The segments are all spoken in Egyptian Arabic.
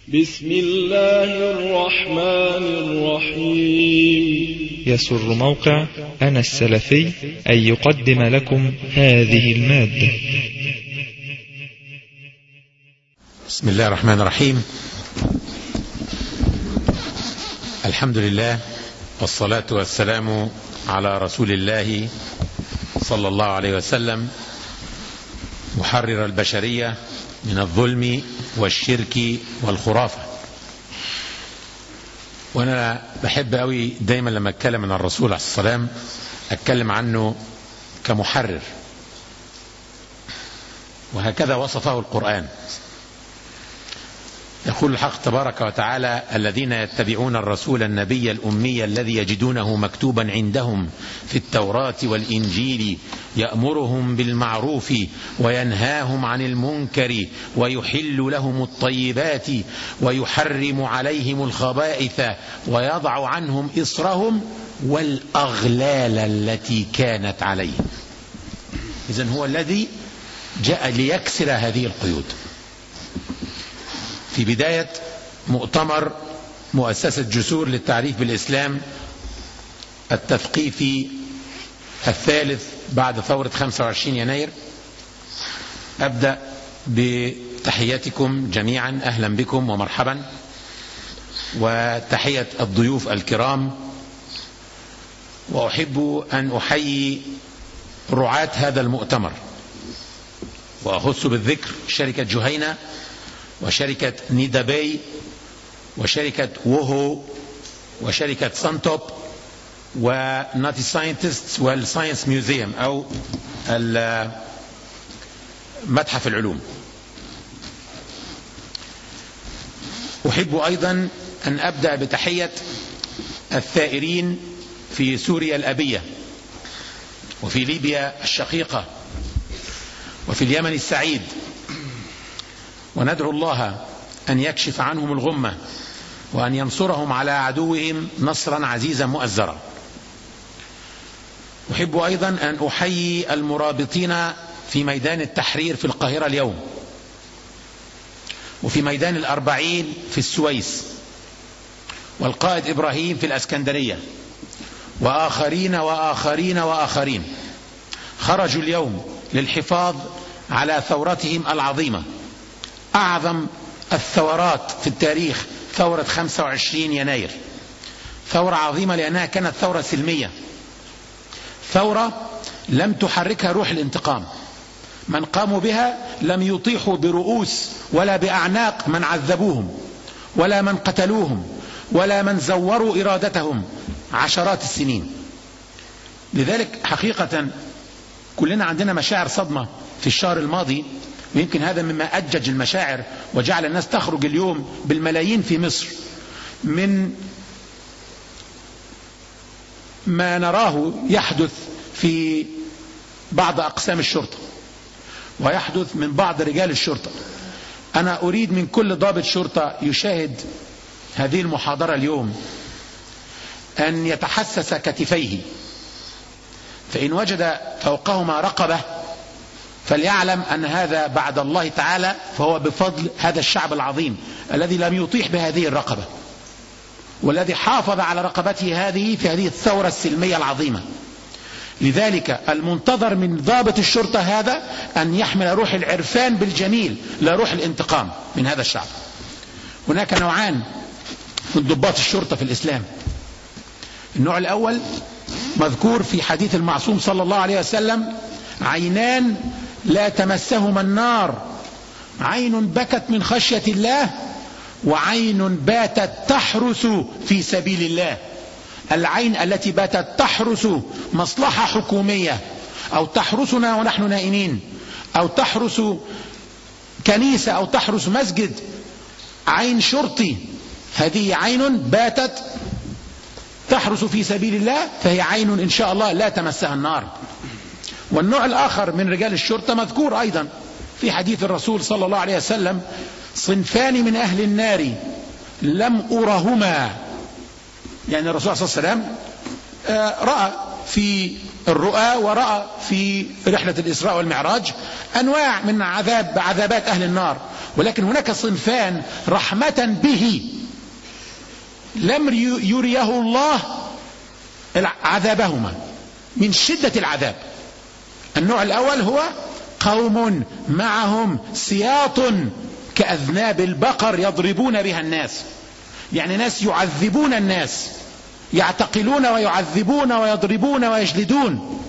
بسم الله الرحمن الرحيم يسر موقع أنا السلفي أن يقدم لكم هذه المادة بسم الله الرحمن الرحيم الحمد لله والصلاة والسلام على رسول الله صلى الله عليه وسلم محرر البشرية من الظلم والشرك والخرافة وأنا بحب أوي دايما لما أتكلم عن الرسول عليه السلام أتكلم عنه كمحرر وهكذا وصفه القرآن يقول الحق تبارك وتعالى الذين يتبعون الرسول النبي الأمي الذي يجدونه مكتوبا عندهم في التوراة والإنجيل يأمرهم بالمعروف وينهاهم عن المنكر ويحل لهم الطيبات ويحرم عليهم الخبائث ويضع عنهم إصرهم والأغلال التي كانت عليهم إذن هو الذي جاء ليكسر هذه القيود في بداية مؤتمر مؤسسة جسور للتعريف بالإسلام التثقيفي الثالث بعد ثورة 25 يناير أبدأ بتحياتكم جميعا أهلا بكم ومرحبا وتحية الضيوف الكرام وأحب أن أحيي رعاة هذا المؤتمر وأخص بالذكر شركة جهينة وشركة نيدا باي وشركة ووهو وشركة سانتوب وناتي ساينتست والساينس ميوزيوم أو متحف العلوم أحب أيضا أن أبدأ بتحية الثائرين في سوريا الأبية وفي ليبيا الشقيقة وفي اليمن السعيد وندعو الله أن يكشف عنهم الغمة وأن ينصرهم على عدوهم نصرا عزيزا مؤزرا أحب أيضا أن أحيي المرابطين في ميدان التحرير في القاهرة اليوم وفي ميدان الأربعين في السويس والقائد إبراهيم في الأسكندرية وآخرين وآخرين وآخرين خرجوا اليوم للحفاظ على ثورتهم العظيمة أعظم الثورات في التاريخ ثورة 25 يناير ثورة عظيمة لأنها كانت ثورة سلمية ثورة لم تحركها روح الانتقام من قاموا بها لم يطيحوا برؤوس ولا بأعناق من عذبوهم ولا من قتلوهم ولا من زوروا إرادتهم عشرات السنين لذلك حقيقة كلنا عندنا مشاعر صدمة في الشهر الماضي ويمكن هذا مما أجج المشاعر وجعل الناس تخرج اليوم بالملايين في مصر من ما نراه يحدث في بعض أقسام الشرطة ويحدث من بعض رجال الشرطة أنا أريد من كل ضابط شرطة يشاهد هذه المحاضرة اليوم أن يتحسس كتفيه فإن وجد فوقهما رقبة فليعلم أن هذا بعد الله تعالى فهو بفضل هذا الشعب العظيم الذي لم يطيح بهذه الرقبة والذي حافظ على رقبته هذه في هذه الثورة السلمية العظيمة لذلك المنتظر من ضابط الشرطة هذا أن يحمل روح العرفان بالجميل لا روح الانتقام من هذا الشعب هناك نوعان من ضباط الشرطة في الإسلام النوع الأول مذكور في حديث المعصوم صلى الله عليه وسلم عينان لا تمسهما النار عين بكت من خشية الله وعين باتت تحرس في سبيل الله العين التي باتت تحرس مصلحة حكومية أو تحرسنا ونحن نائمين أو تحرس كنيسة أو تحرس مسجد عين شرطي هذه عين باتت تحرس في سبيل الله فهي عين إن شاء الله لا تمسها النار والنوع الآخر من رجال الشرطة مذكور أيضا في حديث الرسول صلى الله عليه وسلم صنفان من أهل النار لم أرهما يعني الرسول صلى الله عليه وسلم رأى في الرؤى ورأى في رحلة الإسراء والمعراج أنواع من عذاب عذابات أهل النار ولكن هناك صنفان رحمة به لم يريه الله عذابهما من شدة العذاب النوع الأول هو قوم معهم سياط كأذناب البقر يضربون بها الناس يعني ناس يعذبون الناس يعتقلون ويعذبون ويضربون ويجلدون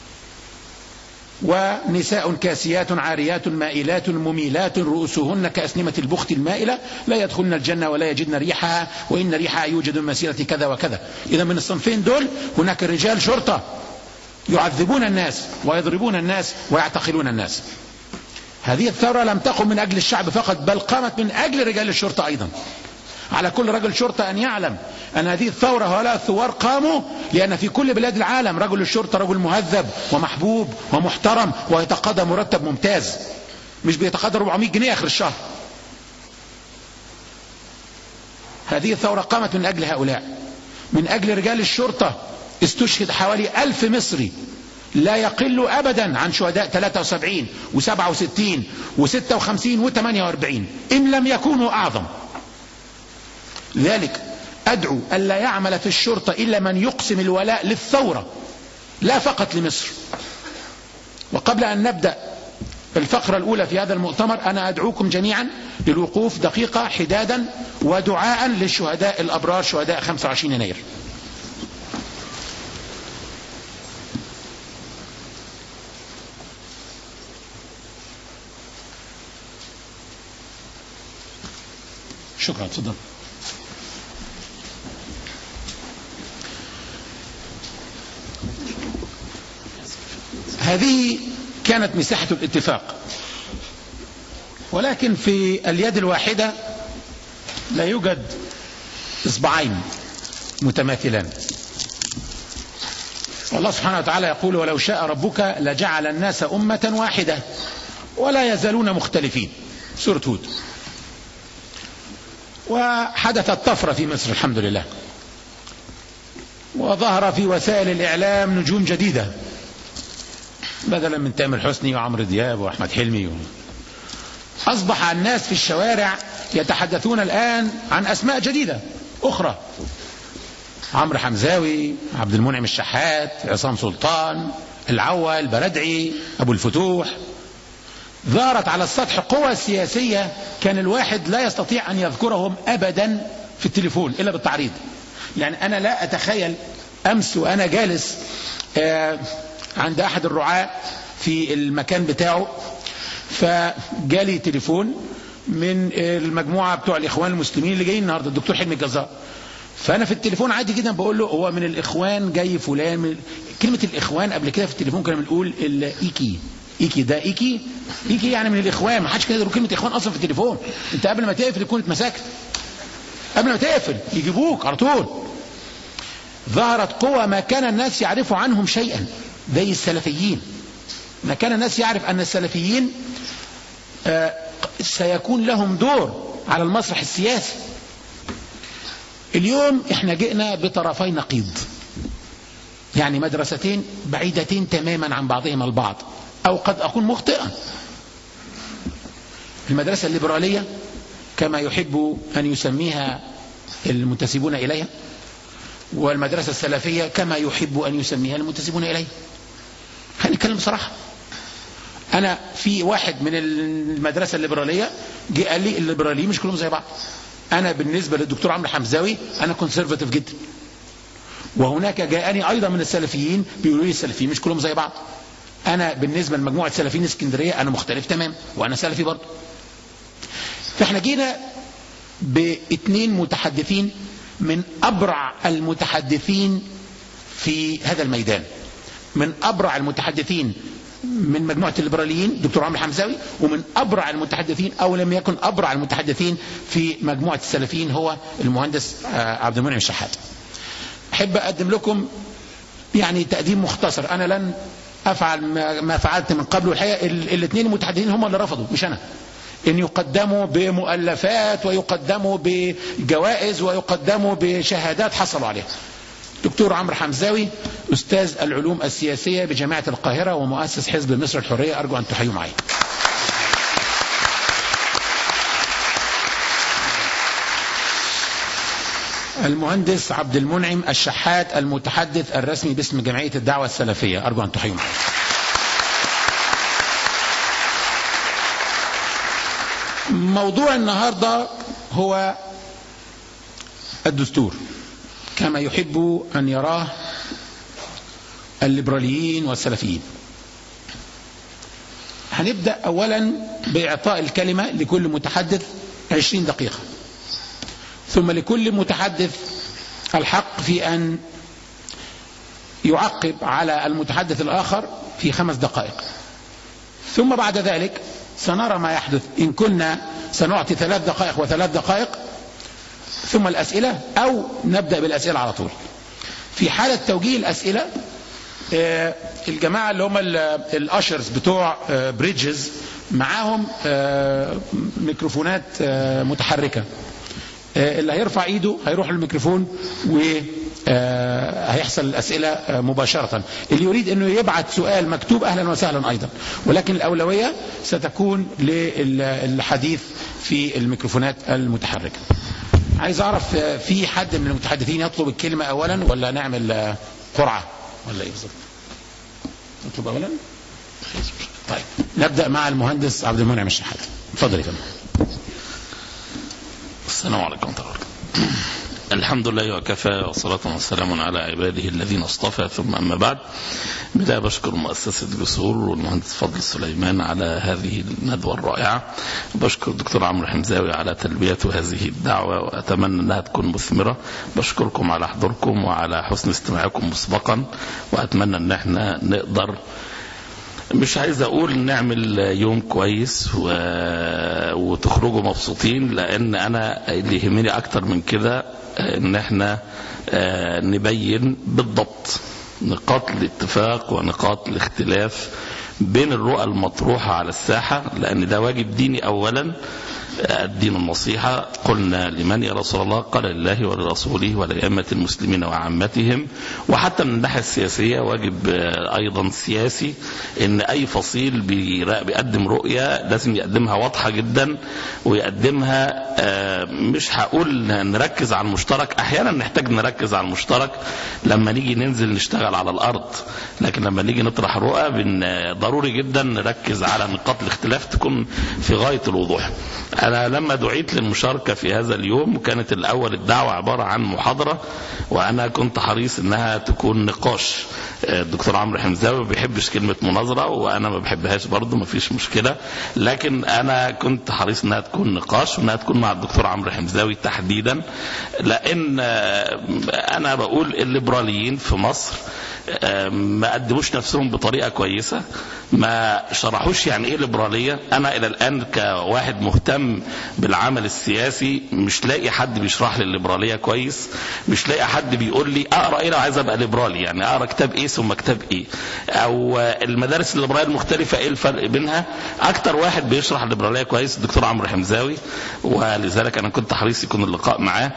ونساء كاسيات عاريات مائلات مميلات رؤوسهن كأسنمة البخت المائلة لا يدخلن الجنة ولا يجدن ريحها وإن ريحها يوجد من مسيرة كذا وكذا إذا من الصنفين دول هناك رجال شرطة يعذبون الناس ويضربون الناس ويعتقلون الناس هذه الثورة لم تقم من أجل الشعب فقط بل قامت من أجل رجال الشرطة أيضا على كل رجل شرطة أن يعلم أن هذه الثورة هؤلاء الثوار قاموا لأن في كل بلاد العالم رجل الشرطة رجل مهذب ومحبوب ومحترم ويتقاضى مرتب ممتاز مش بيتقاضى 400 جنيه آخر الشهر هذه الثورة قامت من أجل هؤلاء من أجل رجال الشرطة استشهد حوالي ألف مصري لا يقل أبدا عن شهداء 73 و67 و56 و48 إن لم يكونوا أعظم لذلك أدعو ألا يعمل في الشرطة إلا من يقسم الولاء للثورة لا فقط لمصر وقبل أن نبدأ الفقرة الأولى في هذا المؤتمر أنا أدعوكم جميعا للوقوف دقيقة حدادا ودعاء للشهداء الأبرار شهداء 25 يناير شكرا تفضل هذه كانت مساحة الاتفاق ولكن في اليد الواحدة لا يوجد اصبعين متماثلان والله سبحانه وتعالى يقول ولو شاء ربك لجعل الناس أمة واحدة ولا يزالون مختلفين سورة هود وحدثت طفرة في مصر الحمد لله وظهر في وسائل الإعلام نجوم جديدة بدلا من تامر حسني وعمرو دياب واحمد حلمي و... اصبح الناس في الشوارع يتحدثون الان عن اسماء جديده اخرى عمرو حمزاوي عبد المنعم الشحات عصام سلطان العوى البردعي ابو الفتوح ظهرت على السطح قوى سياسيه كان الواحد لا يستطيع ان يذكرهم ابدا في التليفون الا بالتعريض يعني انا لا اتخيل امس وانا جالس آه عند احد الرعاة في المكان بتاعه فجالي تليفون من المجموعة بتوع الاخوان المسلمين اللي جايين النهاردة الدكتور حلمي الجزار فانا في التليفون عادي جدا بقول له هو من الاخوان جاي فلان من كلمة الاخوان قبل كده في التليفون كنا بنقول الايكي ايكي ده ايكي ايكي يعني من الاخوان ما حدش كده يقول كلمة اخوان اصلا في التليفون انت قبل ما تقفل تكون اتمسكت قبل ما تقفل يجيبوك على طول ظهرت قوى ما كان الناس يعرفوا عنهم شيئا زي السلفيين ما كان الناس يعرف أن السلفيين سيكون لهم دور على المسرح السياسي اليوم احنا جئنا بطرفي نقيض يعني مدرستين بعيدتين تماما عن بعضهما البعض أو قد أكون مخطئا المدرسة الليبرالية كما يحب أن يسميها المنتسبون إليها والمدرسة السلفية كما يحب أن يسميها المنتسبون إليها هنتكلم بصراحة أنا في واحد من المدرسة الليبرالية جه قال لي الليبراليين مش كلهم زي بعض أنا بالنسبة للدكتور عمرو حمزاوي أنا كونسرفاتيف جدا وهناك جاءني أيضا من السلفيين بيقولوا لي السلفيين مش كلهم زي بعض أنا بالنسبة لمجموعة سلفيين اسكندرية أنا مختلف تمام وأنا سلفي برضه فاحنا جينا باثنين متحدثين من أبرع المتحدثين في هذا الميدان من أبرع المتحدثين من مجموعة الليبراليين دكتور عمرو حمزاوي ومن أبرع المتحدثين أو لم يكن أبرع المتحدثين في مجموعة السلفيين هو المهندس عبد المنعم الشحات أحب أقدم لكم يعني تقديم مختصر أنا لن أفعل ما فعلت من قبل والحقيقة الاثنين المتحدثين هم اللي رفضوا مش أنا ان يقدموا بمؤلفات ويقدموا بجوائز ويقدموا بشهادات حصلوا عليها دكتور عمرو حمزاوي أستاذ العلوم السياسية بجامعة القاهرة ومؤسس حزب مصر الحرية أرجو أن تحيوا معي المهندس عبد المنعم الشحات المتحدث الرسمي باسم جمعية الدعوة السلفية أرجو أن تحيوا معي. موضوع النهاردة هو الدستور كما يحب أن يراه الليبراليين والسلفيين هنبدأ أولا بإعطاء الكلمة لكل متحدث عشرين دقيقة ثم لكل متحدث الحق في أن يعقب على المتحدث الآخر في خمس دقائق ثم بعد ذلك سنرى ما يحدث إن كنا سنعطي ثلاث دقائق وثلاث دقائق ثم الأسئلة أو نبدأ بالأسئلة على طول في حالة توجيه الأسئلة آه، الجماعة اللي هم ال- الأشرز بتوع آه، بريدجز معاهم آه، ميكروفونات آه، متحركة آه، اللي هيرفع ايده هيروح الميكروفون وهيحصل الأسئلة آه، مباشرة اللي يريد أنه يبعت سؤال مكتوب أهلا وسهلا أيضا ولكن الأولوية ستكون للحديث في الميكروفونات المتحركة عايز أعرف آه، في حد من المتحدثين يطلب الكلمة أولا ولا نعمل آه، قرعة ولا إيه بالظبط نطلب أولا طيب نبدأ مع المهندس عبد المنعم الشحات اتفضل يا فندم السلام عليكم ورحمة الله وبركاته. الحمد لله وكفى وصلاة وسلام على عباده الذين اصطفى ثم أما بعد بداية بشكر مؤسسة جسور والمهندس فضل سليمان على هذه الندوة الرائعة بشكر الدكتور عمرو حمزاوي على تلبية هذه الدعوة وأتمنى أنها تكون مثمرة بشكركم على حضوركم وعلى حسن استماعكم مسبقا وأتمنى أن احنا نقدر مش عايز اقول نعمل يوم كويس و... وتخرجوا مبسوطين لان انا اللي يهمني اكتر من كده ان احنا آه، نبين بالضبط نقاط الاتفاق ونقاط الاختلاف بين الرؤى المطروحة على الساحة لأن ده واجب ديني أولا الدين النصيحة قلنا لمن يا رسول الله قال لله ولرسوله ولأئمة المسلمين وعامتهم وحتى من الناحية السياسية واجب آه، أيضا سياسي إن أي فصيل بيرا- بيقدم رؤية لازم يقدمها واضحة جدا ويقدمها آه، مش هقول نركز على المشترك أحيانا نحتاج نركز على المشترك لما نيجي ننزل نشتغل على الأرض لكن لما نيجي نطرح رؤى بن ضروري جدا نركز على نقاط الاختلاف تكون في غاية الوضوح أنا لما دعيت للمشاركة في هذا اليوم كانت الأول الدعوة عبارة عن محاضرة وأنا كنت حريص إنها تكون نقاش الدكتور عمرو حمزاوي ما بيحبش كلمة مناظرة وأنا ما بحبهاش برضه ما فيش مشكلة لكن أنا كنت حريص إنها تكون نقاش وإنها تكون مع الدكتور عمرو حمزاوي تحديدا لأن آه، أنا بقول الليبراليين في مصر آه، ما قدموش نفسهم بطريقة كويسة ما شرحوش يعني ايه ليبرالية انا الى الان كواحد مهتم بالعمل السياسي مش لاقي حد بيشرح لي الليبرالية كويس مش لاقي حد بيقول لي اقرا ايه لو عايز ابقى ليبرالي يعني اقرا كتاب ايه ثم كتاب ايه او آه، المدارس الليبرالية المختلفة ايه الفرق بينها اكتر واحد بيشرح الليبرالية كويس الدكتور عمرو حمزاوي ولذلك انا كنت حريص يكون اللقاء معاه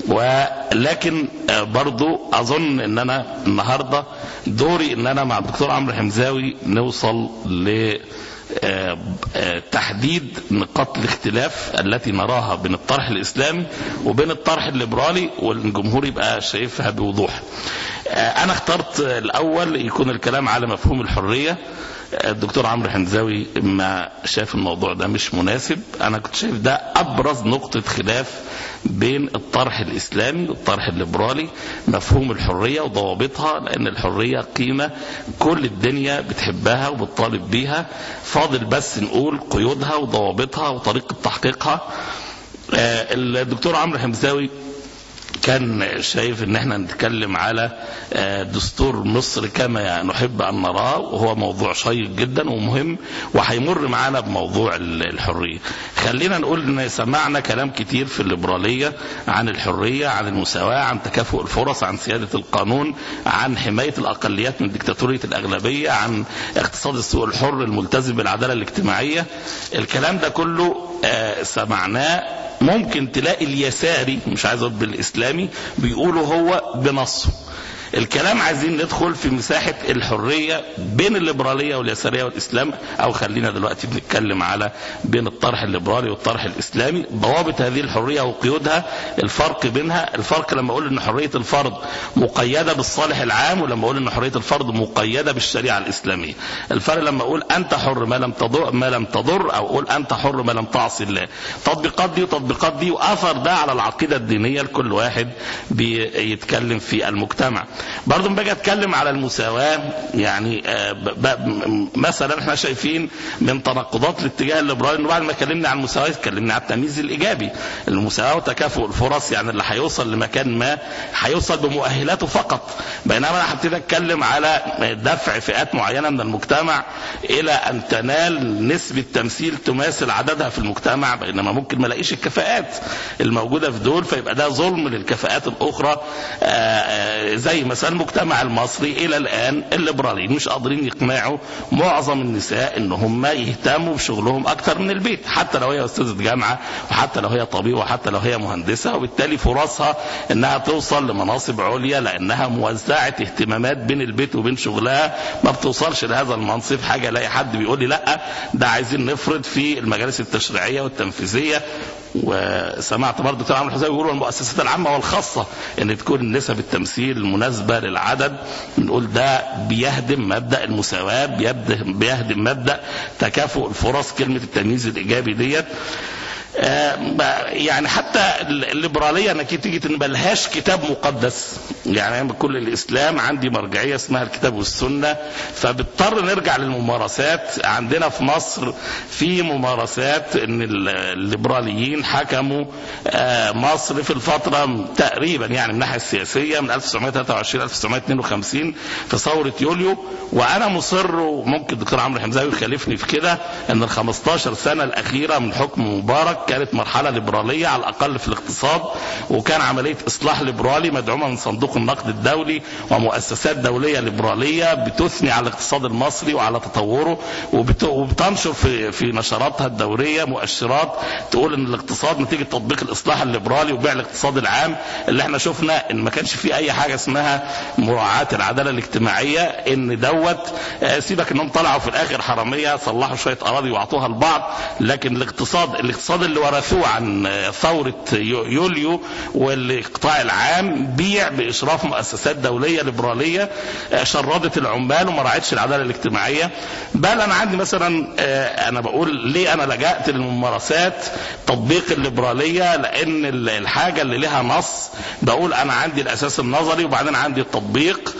ولكن آه، برضو اظن ان انا النهارده دوري ان انا مع الدكتور عمرو حمزاوي نوصل ل آه، آه، تحديد نقاط الاختلاف التي نراها بين الطرح الاسلامي وبين الطرح الليبرالي والجمهور يبقى شايفها بوضوح. آه، انا اخترت الاول يكون الكلام على مفهوم الحريه الدكتور عمرو حمزاوي ما شاف الموضوع ده مش مناسب انا كنت شايف ده ابرز نقطة خلاف بين الطرح الاسلامي والطرح الليبرالي مفهوم الحرية وضوابطها لان الحرية قيمة كل الدنيا بتحبها وبتطالب بيها فاضل بس نقول قيودها وضوابطها وطريقة تحقيقها آه، الدكتور عمرو حمزاوي كان شايف ان احنا نتكلم على آه، دستور مصر كما نحب ان نراه وهو موضوع شيق جدا ومهم وهيمر معانا بموضوع ال- الحريه. خلينا نقول ان سمعنا كلام كتير في الليبراليه عن الحريه، عن المساواه، عن تكافؤ الفرص، عن سياده القانون، عن حمايه الاقليات من ديكتاتوريه الاغلبيه، عن اقتصاد السوق الحر الملتزم بالعداله الاجتماعيه. الكلام ده كله آه، سمعناه ممكن تلاقي اليساري مش عايز اقول بالاسلامي بيقولوا هو بنصه الكلام عايزين ندخل في مساحة الحرية بين الليبرالية واليسارية والإسلام أو خلينا دلوقتي بنتكلم على بين الطرح الليبرالي والطرح الإسلامي ضوابط هذه الحرية وقيودها الفرق بينها الفرق لما أقول أن حرية الفرد مقيدة بالصالح العام ولما أقول أن حرية الفرد مقيدة بالشريعة الإسلامية الفرق لما أقول أنت حر ما لم تضر ما لم تضر أو أقول أنت حر ما لم تعصي الله تطبيقات دي وتطبيقات دي وأثر ده على العقيدة الدينية لكل واحد بيتكلم في المجتمع برضه باجي اتكلم على المساواة يعني آه، ب- ب- مثلا احنا شايفين من تناقضات الاتجاه الليبرالي انه بعد ما اتكلمنا عن المساواة اتكلمنا عن التمييز الايجابي المساواة وتكافؤ الفرص يعني اللي هيوصل لمكان ما هيوصل بمؤهلاته فقط بينما انا هبتدي اتكلم على دفع فئات معينة من المجتمع الى ان تنال نسبة تمثيل تماثل عددها في المجتمع بينما ممكن ما الاقيش الكفاءات الموجودة في دول فيبقى ده ظلم للكفاءات الاخرى آه، آه، زي مثلا المجتمع المصري الى الان الليبراليين مش قادرين يقنعوا معظم النساء ان هم يهتموا بشغلهم اكتر من البيت حتى لو هي استاذه جامعه وحتى لو هي طبيب وحتى لو هي مهندسه وبالتالي فرصها انها توصل لمناصب عليا لانها موزعه اهتمامات بين البيت وبين شغلها ما بتوصلش لهذا المنصب حاجه الاقي حد بيقول لي لا ده عايزين نفرض في المجالس التشريعيه والتنفيذيه وسمعت برضه دكتور عمرو الحسين بيقولوا المؤسسات العامه والخاصه ان تكون نسب التمثيل المناسبه للعدد بنقول ده بيهدم مبدا المساواه بيهدم بيهدم مبدا تكافؤ الفرص كلمه التمييز الايجابي ديت آه، يعني حتى الليبراليه انك تيجي ملهاش كتاب مقدس يعني أنا كل الاسلام عندي مرجعيه اسمها الكتاب والسنه فبضطر نرجع للممارسات عندنا في مصر في ممارسات ان الليبراليين حكموا آه، مصر في الفتره تقريبا يعني من الناحيه السياسيه من 1923 1952 في ثوره يوليو وانا مصر وممكن الدكتور عمرو حمزاوي يخالفني في كده ان ال 15 سنه الاخيره من حكم مبارك كانت مرحله ليبراليه على الاقل في الاقتصاد وكان عمليه اصلاح ليبرالي مدعومه من صندوق النقد الدولي ومؤسسات دوليه ليبراليه بتثني على الاقتصاد المصري وعلى تطوره وبت- وبتنشر في في نشراتها الدوريه مؤشرات تقول ان الاقتصاد نتيجه تطبيق الاصلاح الليبرالي وبيع الاقتصاد العام اللي احنا شفنا ان ما كانش فيه اي حاجه اسمها مراعاه العداله الاجتماعيه ان دوت آه، سيبك انهم طلعوا في الاخر حراميه صلحوا شويه اراضي واعطوها لبعض لكن الاقتصاد الاقتصاد اللي ورثوه عن آه، ثوره يو- يوليو والقطاع العام بيع باشراف مؤسسات دوليه ليبراليه آه، شردت العمال وما راعتش العداله الاجتماعيه بل انا عندي مثلا آه، انا بقول ليه انا لجأت للممارسات تطبيق الليبراليه لان ال- الحاجه اللي لها نص بقول انا عندي الاساس النظري وبعدين عندي التطبيق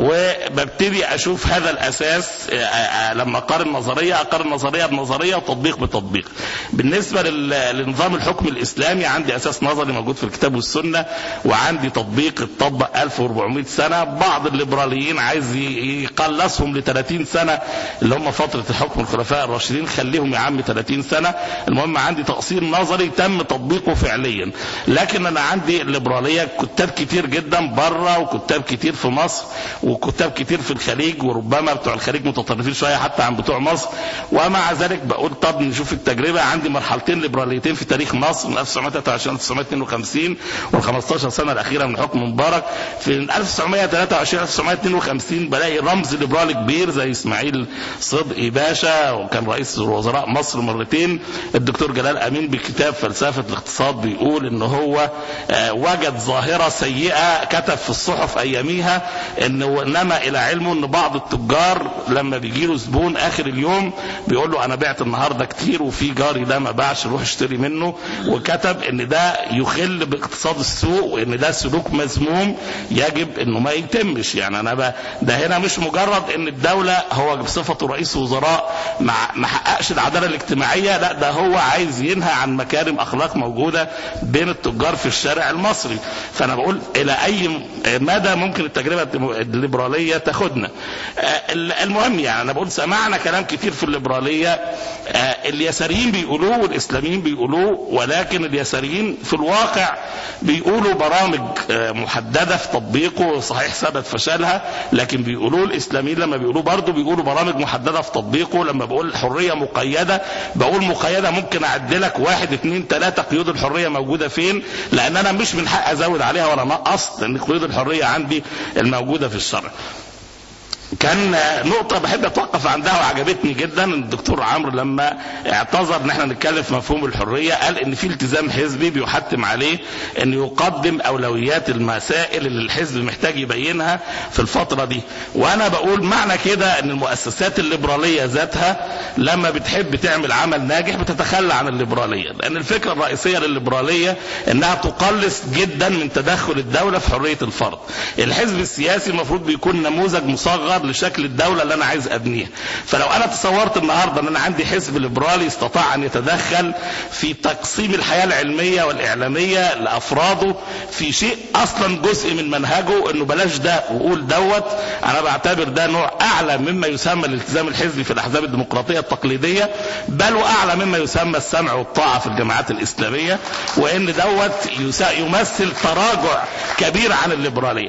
وببتدي اشوف هذا الاساس آه، آه، لما اقارن نظريه اقارن نظريه بنظريه وتطبيق بتطبيق بالنسبه لل- لنظام الحكم الاسلامي عندي اساس نظري موجود في الكتاب والسنه وعندي تطبيق اتطبق 1400 سنه بعض الليبراليين عايز ي- يقلصهم ل 30 سنه اللي هم فتره حكم الخلفاء الراشدين خليهم يا عم 30 سنه المهم عندي تقصير نظري تم تطبيقه فعليا لكن انا عندي الليبراليه كتاب كتير جدا بره وكتاب كتير في مصر وكتاب كتير في الخليج وربما بتوع الخليج متطرفين شويه حتى عن بتوع مصر ومع ذلك بقول طب نشوف التجربه عندي مرحلتين ليبراليتين في تاريخ مصر من 1923 1952 وال 15 سنه الاخيره من حكم مبارك في 1923 1952 بلاقي رمز ليبرالي كبير زي اسماعيل صدقي باشا وكان رئيس وزراء مصر مرتين الدكتور جلال امين بكتاب فلسفه الاقتصاد بيقول ان هو آه، وجد ظاهره سيئه كتب في الصحف اياميها انه نما الى علمه ان بعض التجار لما بيجي له زبون اخر اليوم بيقول له انا بعت النهارده كتير وفي جاري ده ما باعش روح اشتري منه وكتب ان ده يخل باقتصاد السوق وان ده سلوك مذموم يجب انه ما يتمش يعني انا ب... ده هنا مش مجرد ان الدوله هو بصفته رئيس وزراء ما ما حققش العداله الاجتماعيه لا ده هو عايز ينهى عن مكارم اخلاق موجوده بين التجار في الشارع المصري فانا بقول الى اي مدى ممكن التجربه الليبراليه تاخدنا آه، المهم يعني انا بقول سمعنا كلام كتير في الليبراليه آه، اليساريين بيقولوه والاسلاميين بيقولوه بيقولوه ولكن اليساريين في الواقع بيقولوا برامج آه، محددة في تطبيقه صحيح ثبت فشلها لكن بيقولوه الإسلاميين لما بيقولوا برضه بيقولوا برامج محددة في تطبيقه لما بقول الحرية مقيدة بقول مقيدة ممكن أعدلك واحد اتنين تلاتة قيود الحرية موجودة فين لأن أنا مش من حق أزود عليها ولا نقص لأن قيود الحرية عندي الموجودة في الشرع كان نقطة بحب أتوقف عندها وعجبتني جدا الدكتور عمرو لما اعتذر إن احنا نتكلم في مفهوم الحرية قال إن في التزام حزبي بيحتم عليه إن يقدم أولويات المسائل اللي الحزب محتاج يبينها في الفترة دي وأنا بقول معنى كده إن المؤسسات الليبرالية ذاتها لما بتحب تعمل عمل ناجح بتتخلى عن الليبرالية لأن الفكرة الرئيسية للليبرالية إنها تقلص جدا من تدخل الدولة في حرية الفرد الحزب السياسي المفروض بيكون نموذج مصغر لشكل الدولة اللي أنا عايز أبنيها فلو أنا تصورت النهاردة أن أنا عندي حزب ليبرالي استطاع أن يتدخل في تقسيم الحياة العلمية والإعلامية لأفراده في شيء أصلا جزء من منهجه أنه بلاش ده وقول دوت أنا بعتبر ده نوع أعلى مما يسمى الالتزام الحزبي في الأحزاب الديمقراطية التقليدية بل وأعلى مما يسمى السمع والطاعة في الجماعات الإسلامية وأن دوت يمثل تراجع كبير عن الليبرالية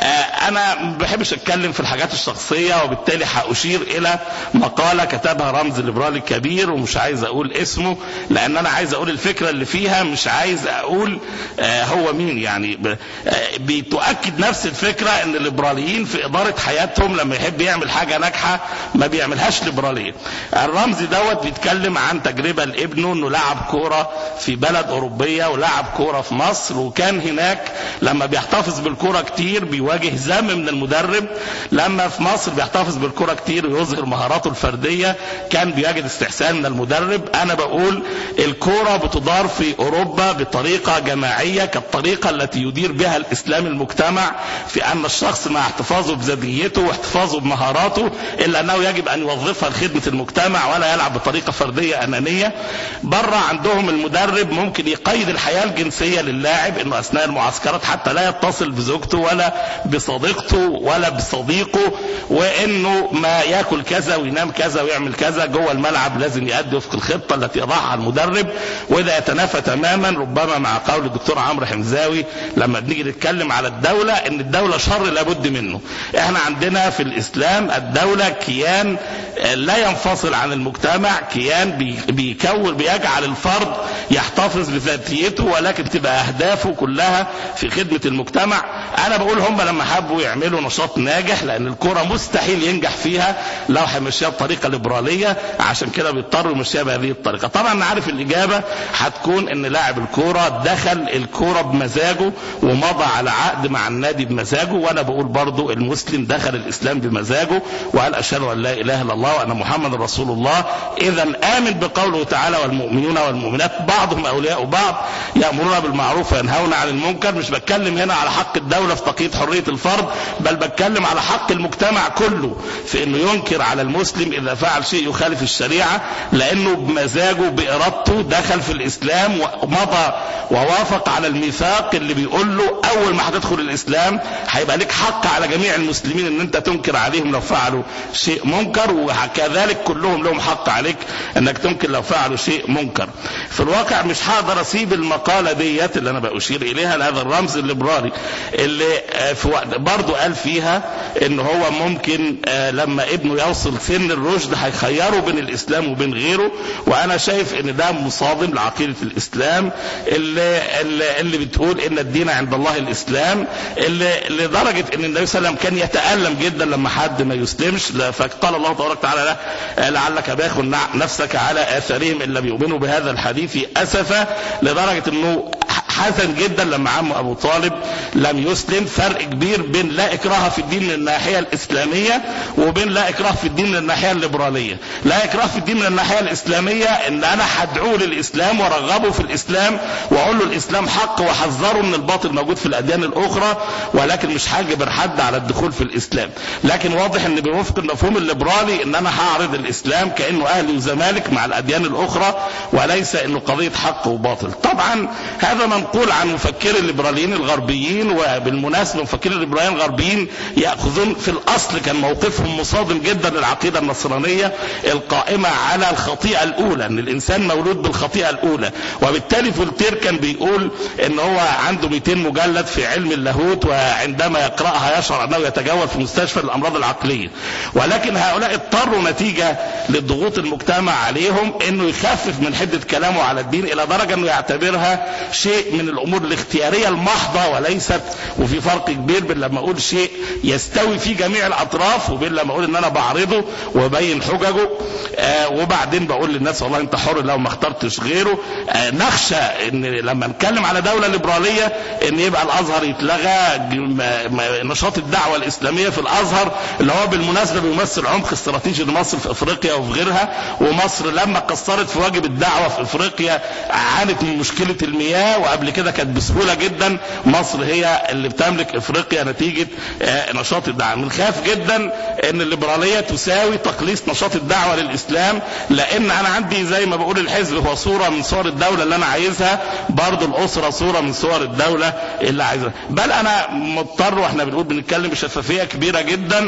أنا ما بحبش أتكلم في الحاجات الشخصية الشخصية وبالتالي هأشير إلى مقالة كتبها رمز ليبرالي كبير ومش عايز أقول اسمه لأن أنا عايز أقول الفكرة اللي فيها مش عايز أقول آه هو مين يعني آه بتؤكد نفس الفكرة أن الليبراليين في إدارة حياتهم لما يحب يعمل حاجة ناجحة ما بيعملهاش ليبرالية الرمز دوت بيتكلم عن تجربة لابنه أنه لعب كورة في بلد أوروبية ولعب كورة في مصر وكان هناك لما بيحتفظ بالكورة كتير بيواجه ذم من المدرب لما في مصر بيحتفظ بالكرة كتير ويظهر مهاراته الفردية كان بيجد استحسان من المدرب انا بقول الكرة بتدار في اوروبا بطريقة جماعية كالطريقة التي يدير بها الاسلام المجتمع في ان الشخص مع احتفاظه بذاتيته واحتفاظه بمهاراته الا انه يجب ان يوظفها لخدمة المجتمع ولا يلعب بطريقة فردية انانية بره عندهم المدرب ممكن يقيد الحياة الجنسية للاعب انه اثناء المعسكرات حتى لا يتصل بزوجته ولا بصديقته ولا بصديقه وانه ما ياكل كذا وينام كذا ويعمل كذا جوه الملعب لازم يأدي وفق الخطه التي يضعها المدرب وده يتنافى تماما ربما مع قول الدكتور عمرو حمزاوي لما بنيجي نتكلم على الدوله ان الدوله شر لابد منه احنا عندنا في الاسلام الدوله كيان لا ينفصل عن المجتمع كيان بيكون بيجعل الفرد يحتفظ بذاتيته ولكن تبقى اهدافه كلها في خدمه المجتمع انا بقول هم لما حبوا يعملوا نشاط ناجح لان الكره مستحيل ينجح فيها لو هيمشيها بطريقه ليبراليه عشان كده بيضطروا يمشيها بهذه الطريقه طبعا انا عارف الاجابه هتكون ان لاعب الكوره دخل الكوره بمزاجه ومضى على عقد مع النادي بمزاجه وانا بقول برضو المسلم دخل الاسلام بمزاجه وقال اشهد ان لا اله الا الله وان محمد رسول الله اذا امن بقوله تعالى والمؤمنون والمؤمنات بعضهم اولياء بعض يامرون بالمعروف وينهون عن المنكر مش بتكلم هنا على حق الدوله في تقييد حريه الفرد بل بتكلم على حق المجتمع كله في انه ينكر على المسلم اذا فعل شيء يخالف الشريعه لانه بمزاجه بارادته دخل في الاسلام ومضى ووافق على الميثاق اللي بيقول له اول ما هتدخل الاسلام هيبقى لك حق على جميع المسلمين ان انت تنكر عليهم لو فعلوا شيء منكر وكذلك كلهم لهم حق عليك انك تنكر لو فعلوا شيء منكر في الواقع مش هقدر اسيب المقاله ديت اللي انا باشير اليها لهذا الرمز الليبرالي اللي في وقت برضه قال فيها ان هو ممكن لما ابنه يوصل سن الرشد هيخيره بين الاسلام وبين غيره وانا شايف ان ده مصادم لعقيده الاسلام اللي, اللي, اللي بتقول ان الدين عند الله الاسلام اللي لدرجه ان النبي صلى الله عليه وسلم كان يتالم جدا لما حد ما يسلمش فقال الله تبارك وتعالى له لعلك باخ نفسك على اثارهم ان لم يؤمنوا بهذا الحديث اسفا لدرجه انه حزن جدا لما عمه ابو طالب لم يسلم فرق كبير بين لا اكراه في الدين من الناحيه الاسلاميه وبين لا اكراه في الدين من الناحيه الليبراليه لا اكراه في الدين من الناحيه الاسلاميه ان انا هدعوه للاسلام وارغبه في الاسلام واقول له الاسلام حق واحذره من الباطل الموجود في الاديان الاخرى ولكن مش هجبر حد على الدخول في الاسلام لكن واضح ان بوفق المفهوم الليبرالي ان انا هعرض الاسلام كانه اهلي وزمالك مع الاديان الاخرى وليس انه قضيه حق وباطل طبعا هذا من منقول عن مفكري الليبراليين الغربيين وبالمناسبة مفكري الليبراليين الغربيين يأخذون في الأصل كان موقفهم مصادم جدا للعقيدة النصرانية القائمة على الخطيئة الأولى أن الإنسان مولود بالخطيئة الأولى وبالتالي فولتير كان بيقول أن هو عنده 200 مجلد في علم اللاهوت وعندما يقرأها يشعر أنه يتجول في مستشفى الأمراض العقلية ولكن هؤلاء اضطروا نتيجة للضغوط المجتمع عليهم أنه يخفف من حدة كلامه على الدين إلى درجة أنه يعتبرها شيء من الأمور الاختيارية المحضة وليست وفي فرق كبير بين لما أقول شيء يستوي في جميع الأطراف وبين لما أقول أن أنا بعرضه وبين حججه آه وبعدين بقول للناس والله أنت حر لو ما اخترتش غيره آه نخشى أن لما نتكلم على دولة ليبرالية أن يبقى الأزهر يتلغى نشاط الدعوة الإسلامية في الأزهر اللي هو بالمناسبة بيمثل عمق استراتيجي لمصر في أفريقيا وفي غيرها ومصر لما قصرت في واجب الدعوة في أفريقيا عانت من مشكلة المياه وقبل كده كانت بسهولة جدا مصر هي اللي بتملك افريقيا نتيجة نشاط الدعوة بنخاف جدا ان الليبرالية تساوي تقليص نشاط الدعوة للاسلام لان انا عندي زي ما بقول الحزب هو صورة من صور الدولة اللي انا عايزها برضو الاسرة صورة من صور الدولة اللي عايزها بل انا مضطر واحنا بنقول بنتكلم بشفافية كبيرة جدا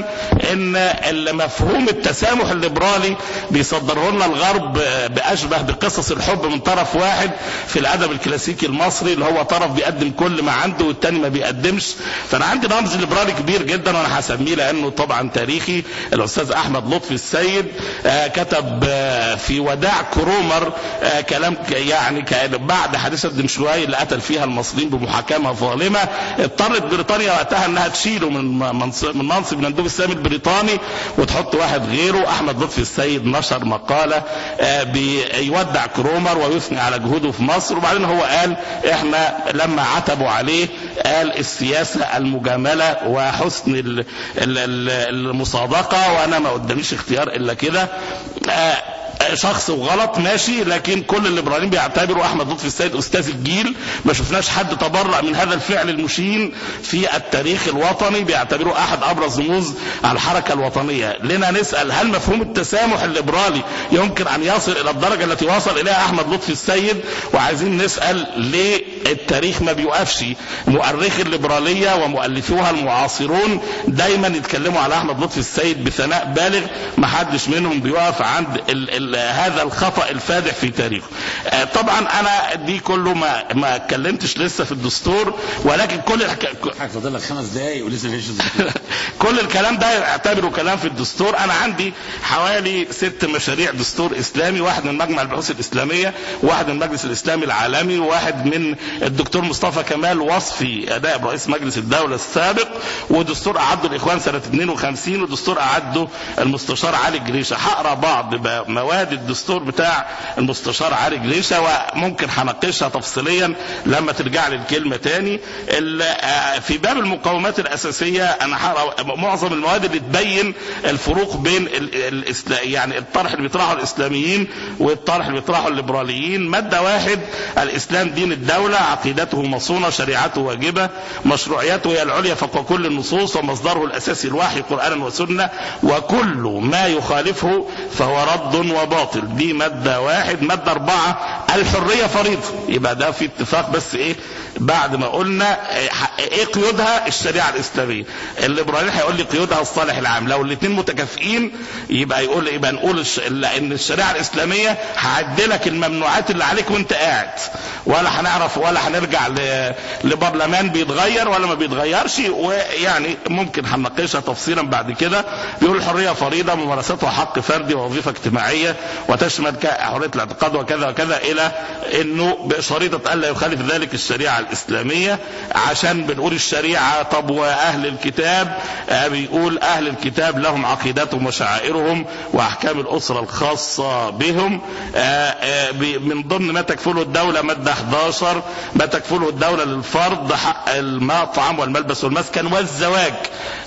ان مفهوم التسامح الليبرالي بيصدره لنا الغرب باشبه بقصص الحب من طرف واحد في الادب الكلاسيكي المصري اللي هو طرف بيقدم كل ما عنده والتاني ما بيقدمش فانا عندي رمز ليبرالي كبير جدا وانا هسميه لانه طبعا تاريخي الاستاذ احمد لطفي السيد آه كتب آه في وداع كرومر آه كلام يعني كان بعد حادثه دمشواي اللي قتل فيها المصريين بمحاكمه ظالمه اضطرت بريطانيا وقتها انها تشيله من منصب من منصب المندوب السامي البريطاني وتحط واحد غيره احمد لطفي السيد نشر مقاله بيودع كرومر ويثني على جهوده في مصر وبعدين هو قال احنا لما عتبوا عليه قال السياسة المجاملة وحسن المصادقة وانا ما قداميش اختيار الا كده شخص وغلط ماشي لكن كل الليبراليين بيعتبروا احمد لطفي السيد استاذ الجيل ما شفناش حد تبرأ من هذا الفعل المشين في التاريخ الوطني بيعتبروه احد ابرز رموز الحركه الوطنيه لنا نسال هل مفهوم التسامح الليبرالي يمكن ان يصل الى الدرجه التي وصل اليها احمد لطفي السيد وعايزين نسال ليه التاريخ ما بيوقفش مؤرخي الليبراليه ومؤلفوها المعاصرون دايما يتكلموا على احمد لطفي السيد بثناء بالغ ما حدش منهم بيقف عند ال ال هذا الخطأ الفادح في تاريخه طبعا انا دي كله ما ما اتكلمتش لسه في الدستور ولكن كل الحك... فاضل لك خمس دقايق ولسه فيش كل الكلام ده اعتبره كلام في الدستور انا عندي حوالي ست مشاريع دستور اسلامي واحد من مجمع البحوث الاسلاميه واحد من المجلس الاسلامي العالمي وواحد من الدكتور مصطفى كمال وصفي نائب رئيس مجلس الدوله السابق ودستور اعده الاخوان سنه 52 ودستور اعده المستشار علي جريشه هقرا بعض مواد الدستور بتاع المستشار علي جريشه وممكن هناقشها تفصيليا لما ترجع لي الكلمه تاني في باب المقومات الاساسيه انا هقرا معظم المواد اللي تبين الفروق بين يعني الطرح اللي بيطرحه الاسلاميين والطرح اللي بيطرحه الليبراليين ماده واحد الاسلام دين الدوله عقيدته مصونه شريعته واجبه مشروعيته هي العليا فوق كل النصوص ومصدره الاساسي الوحي قرانا وسنه وكل ما يخالفه فهو رد وباطل دي مادة واحد مادة أربعة الحرية فريضة يبقى ده في اتفاق بس إيه بعد ما قلنا إيه قيودها الشريعة الإسلامية الليبراليين هيقول لي قيودها الصالح العام لو الاثنين متكافئين يبقى يقول يبقى نقول إن الشريعة الإسلامية هعدلك الممنوعات اللي عليك وأنت قاعد ولا هنعرف ولا هنرجع لبرلمان بيتغير ولا ما بيتغيرش ويعني ممكن هنناقشها تفصيلا بعد كده بيقول الحرية فريضة ممارستها حق فردي ووظيفة اجتماعية وتشمل حرية الاعتقاد وكذا وكذا إلى أنه بشريطة ألا يخالف ذلك الشريعة الإسلامية عشان بنقول الشريعة طب وأهل الكتاب آه بيقول أهل الكتاب لهم عقيدتهم وشعائرهم وأحكام الأسرة الخاصة بهم آه آه من ضمن ما تكفله الدولة مادة 11 ما تكفله الدولة للفرد حق المطعم والملبس والمسكن والزواج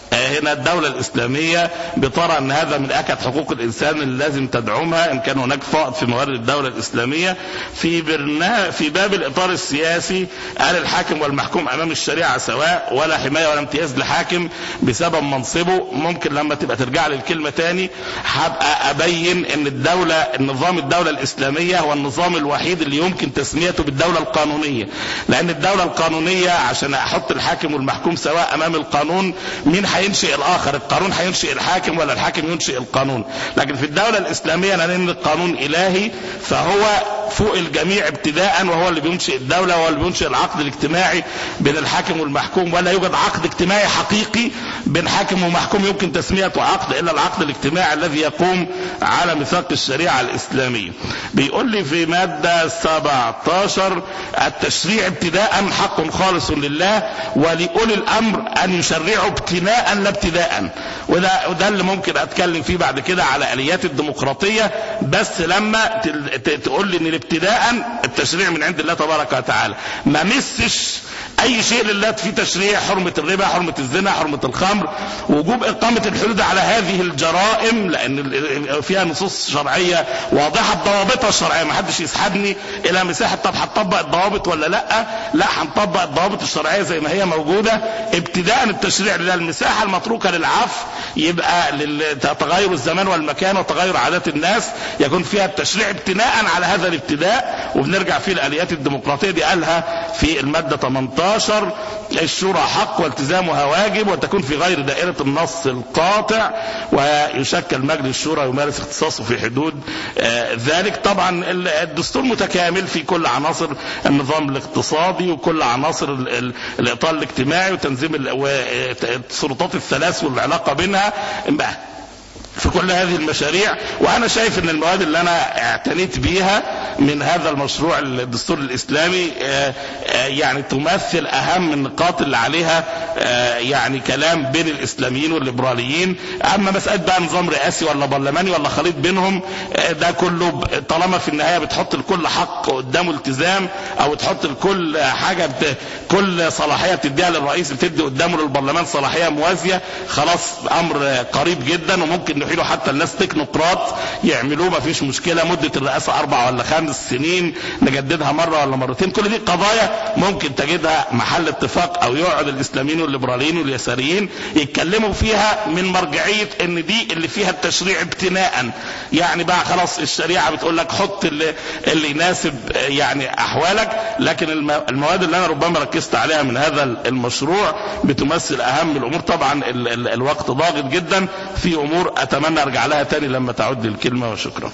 هنا الدولة الإسلامية بترى أن هذا من أكد حقوق الإنسان اللي لازم تدعمها إن كان هناك فائض في موارد الدولة الإسلامية في برنا في باب الإطار السياسي قال الحاكم والمحكوم أمام الشريعة سواء ولا حماية ولا امتياز لحاكم بسبب منصبه ممكن لما تبقى ترجع لي الكلمة تاني هبقى أبين أن الدولة النظام الدولة الإسلامية هو النظام الوحيد اللي يمكن تسميته بالدولة القانونية لأن الدولة القانونية عشان أحط الحاكم والمحكوم سواء أمام القانون مين هينشئ الآخر القانون هينشئ الحاكم ولا الحاكم ينشئ القانون لكن في الدولة الإسلامية لأن القانون إلهي فهو فوق الجميع ابتداء وهو اللي بينشئ الدولة وهو اللي بينشئ العقد الاجتماعي بين الحاكم والمحكوم ولا يوجد عقد اجتماعي حقيقي بين حاكم ومحكوم يمكن تسميته عقد إلا العقد الاجتماعي الذي يقوم على ميثاق الشريعة الإسلامية بيقول لي في مادة 17 التشريع ابتداء حق خالص لله ولأولي الأمر أن يشرعوا ابتناء لا ابتداء وده, وده اللي ممكن أتكلم فيه بعد كده على آليات الديمقراطية بس لما تقول لي ان ابتداء التشريع من عند الله تبارك وتعالى ما مسش اي شيء لله في تشريع حرمة الربا حرمة الزنا حرمة الخمر وجوب اقامة الحدود على هذه الجرائم لان فيها نصوص شرعية واضحة بضوابطها الشرعية ما حدش يسحبني الى مساحة طب هتطبق الضوابط ولا لا لا هنطبق الضوابط الشرعية زي ما هي موجودة ابتداء التشريع للمساحة المتروكة للعفو يبقى لتغير الزمان والمكان وتغير عادات الناس يكون فيها التشريع ابتناء على هذا الابتداء وبنرجع فيه الاليات الديمقراطيه دي قالها في الماده 18 الشورى حق والتزامها واجب وتكون في غير دائره النص القاطع ويشكل مجلس الشورى يمارس اختصاصه في حدود آه ذلك طبعا الدستور متكامل في كل عناصر النظام الاقتصادي وكل عناصر الاطار الاجتماعي وتنظيم السلطات الثلاث والعلاقه بينها في كل هذه المشاريع وانا شايف ان المواد اللي انا اعتنيت بيها من هذا المشروع الدستور الاسلامي يعني تمثل اهم النقاط اللي عليها يعني كلام بين الاسلاميين والليبراليين اما مساله بقى نظام رئاسي ولا برلماني ولا خليط بينهم ده كله طالما في النهايه بتحط لكل حق قدامه التزام او تحط لكل حاجه بت... كل صلاحيه بتديها للرئيس بتدي قدامه للبرلمان صلاحيه موازيه خلاص امر قريب جدا وممكن نحيله حتى الناس تكنوقراط يعملوه ما فيش مشكله مده الرئاسه اربع ولا خمس سنين نجددها مره ولا مرتين كل دي قضايا ممكن تجدها محل اتفاق او يقعد الاسلاميين والليبراليين واليساريين يتكلموا فيها من مرجعيه ان دي اللي فيها التشريع ابتناء يعني بقى خلاص الشريعه بتقول لك حط اللي, اللي يناسب يعني احوالك لكن المواد اللي انا ربما ركزت عليها من هذا المشروع بتمثل اهم الامور طبعا ال ال الوقت ضاغط جدا في امور اتمنى ارجع لها تاني لما تعد الكلمه وشكرا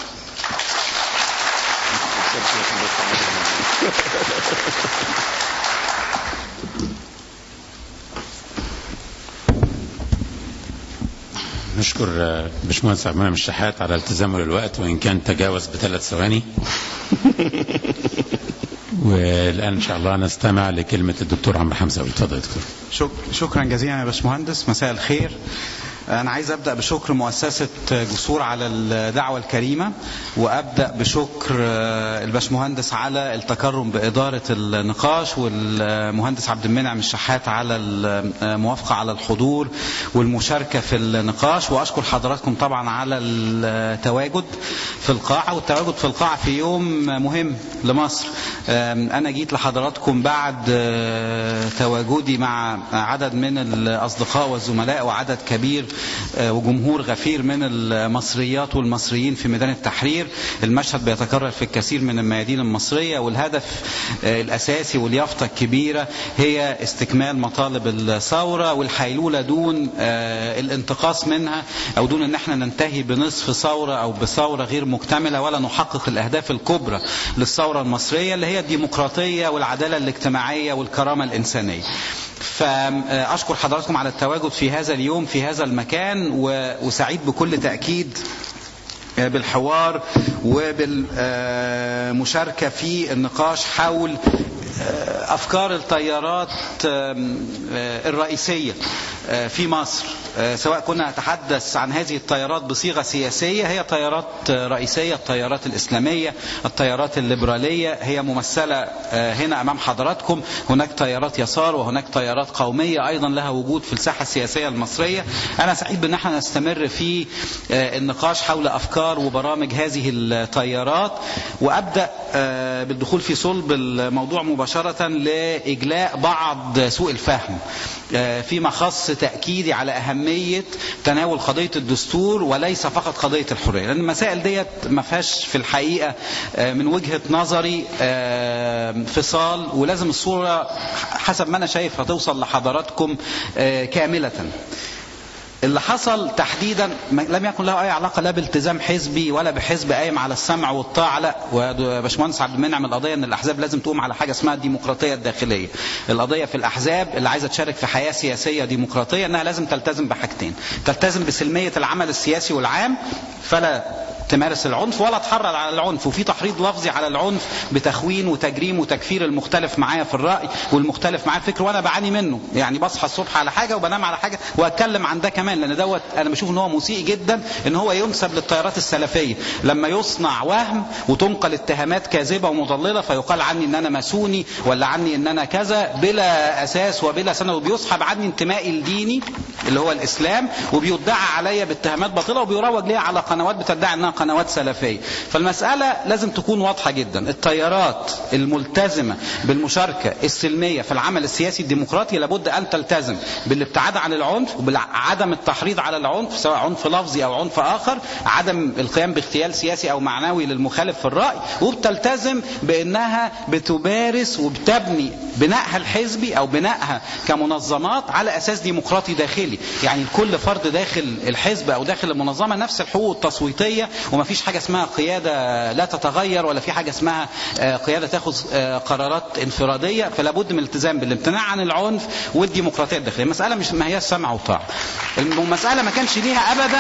نشكر باشمهندس عبد المنعم الشحات على التزامه للوقت وان كان تجاوز بثلاث ثواني والان ان شاء الله نستمع لكلمه الدكتور عمرو حمزه اتفضل يا دكتور شك شكرا جزيلا يا باشمهندس مساء الخير أنا عايز أبدأ بشكر مؤسسة جسور على الدعوة الكريمة وأبدأ بشكر الباشمهندس على التكرم بإدارة النقاش والمهندس عبد المنعم الشحات على الموافقة على الحضور والمشاركة في النقاش وأشكر حضراتكم طبعا على التواجد في القاعة والتواجد في القاعة في يوم مهم لمصر أنا جيت لحضراتكم بعد تواجدي مع عدد من الأصدقاء والزملاء وعدد كبير وجمهور غفير من المصريات والمصريين في ميدان التحرير المشهد بيتكرر في الكثير من الميادين المصرية والهدف الأساسي واليافطة الكبيرة هي استكمال مطالب الثورة والحيلولة دون الانتقاص منها أو دون أن احنا ننتهي بنصف ثورة أو بثورة غير مكتملة ولا نحقق الأهداف الكبرى للثورة المصرية اللي هي الديمقراطية والعدالة الاجتماعية والكرامة الإنسانية فأشكر حضراتكم على التواجد في هذا اليوم في هذا المكان وسعيد بكل تأكيد بالحوار وبالمشاركة في النقاش حول أفكار التيارات الرئيسية في مصر سواء كنا نتحدث عن هذه التيارات بصيغة سياسية هي تيارات رئيسية التيارات الإسلامية التيارات الليبرالية هي ممثلة هنا أمام حضراتكم هناك تيارات يسار وهناك تيارات قومية أيضا لها وجود في الساحة السياسية المصرية أنا سعيد بأن احنا نستمر في النقاش حول أفكار وبرامج هذه التيارات وأبدأ بالدخول في صلب الموضوع مباشرة لإجلاء بعض سوء الفهم فيما خص تأكيدي على أهمية تناول قضية الدستور وليس فقط قضية الحرية لأن المسائل ديت ما فيهاش في الحقيقة من وجهة نظري فصال ولازم الصورة حسب ما أنا شايف هتوصل لحضراتكم كاملة اللي حصل تحديدا لم يكن له اي علاقه لا بالتزام حزبي ولا بحزب قايم على السمع والطاعه لا وباشمهندس عبد المنعم القضيه ان الاحزاب لازم تقوم على حاجه اسمها الديمقراطيه الداخليه القضيه في الاحزاب اللي عايزه تشارك في حياه سياسيه ديمقراطيه انها لازم تلتزم بحاجتين تلتزم بسلميه العمل السياسي والعام فلا تمارس العنف ولا تحرض على العنف وفي تحريض لفظي على العنف بتخوين وتجريم وتكفير المختلف معايا في الرأي والمختلف معايا الفكر وانا بعاني منه يعني بصحى الصبح على حاجة وبنام على حاجة واتكلم عن ده كمان لان دوت انا بشوف ان هو مسيء جدا ان هو ينسب للتيارات السلفية لما يصنع وهم وتنقل اتهامات كاذبة ومضللة فيقال عني ان انا ماسوني ولا عني ان انا كذا بلا اساس وبلا سند وبيسحب عني انتمائي الديني اللي هو الاسلام وبيدعى عليا باتهامات باطلة وبيروج ليها على قنوات بتدعي انها قنوات سلفية فالمسألة لازم تكون واضحة جدا التيارات الملتزمة بالمشاركة السلمية في العمل السياسي الديمقراطي لابد أن تلتزم بالابتعاد عن العنف وبعدم التحريض على العنف سواء عنف لفظي أو عنف آخر عدم القيام باغتيال سياسي أو معنوي للمخالف في الرأي وبتلتزم بأنها بتمارس وبتبني بنائها الحزبي أو بنائها كمنظمات على أساس ديمقراطي داخلي يعني الكل فرد داخل الحزب أو داخل المنظمة نفس الحقوق التصويتية وما فيش حاجة اسمها قيادة لا تتغير ولا في حاجة اسمها قيادة تاخذ قرارات انفرادية فلا بد من الالتزام بالامتناع عن العنف والديمقراطية الداخلية المسألة مش ما هي السمع وطاعة المسألة ما كانش ليها أبدا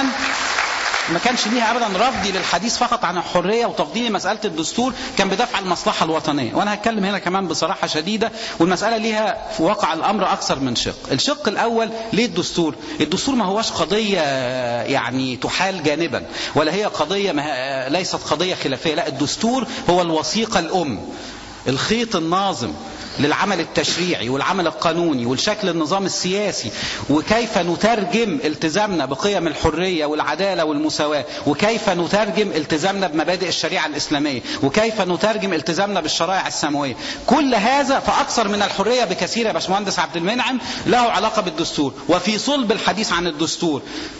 ما كانش ليها ابدا رفضي للحديث فقط عن الحريه وتفضيل مساله الدستور كان بدفع المصلحه الوطنيه وانا هتكلم هنا كمان بصراحه شديده والمساله ليها في واقع الامر اكثر من شق الشق الاول ليه الدستور الدستور ما هوش قضيه يعني تحال جانبا ولا هي قضيه ما ليست قضيه خلافيه لا الدستور هو الوثيقه الام الخيط الناظم للعمل التشريعي والعمل القانوني والشكل النظام السياسي وكيف نترجم التزامنا بقيم الحرية والعدالة والمساواة وكيف نترجم التزامنا بمبادئ الشريعة الإسلامية وكيف نترجم التزامنا بالشرائع السماوية كل هذا فأكثر من الحرية بكثير يا باشمهندس عبد المنعم له علاقة بالدستور وفي صلب الحديث عن الدستور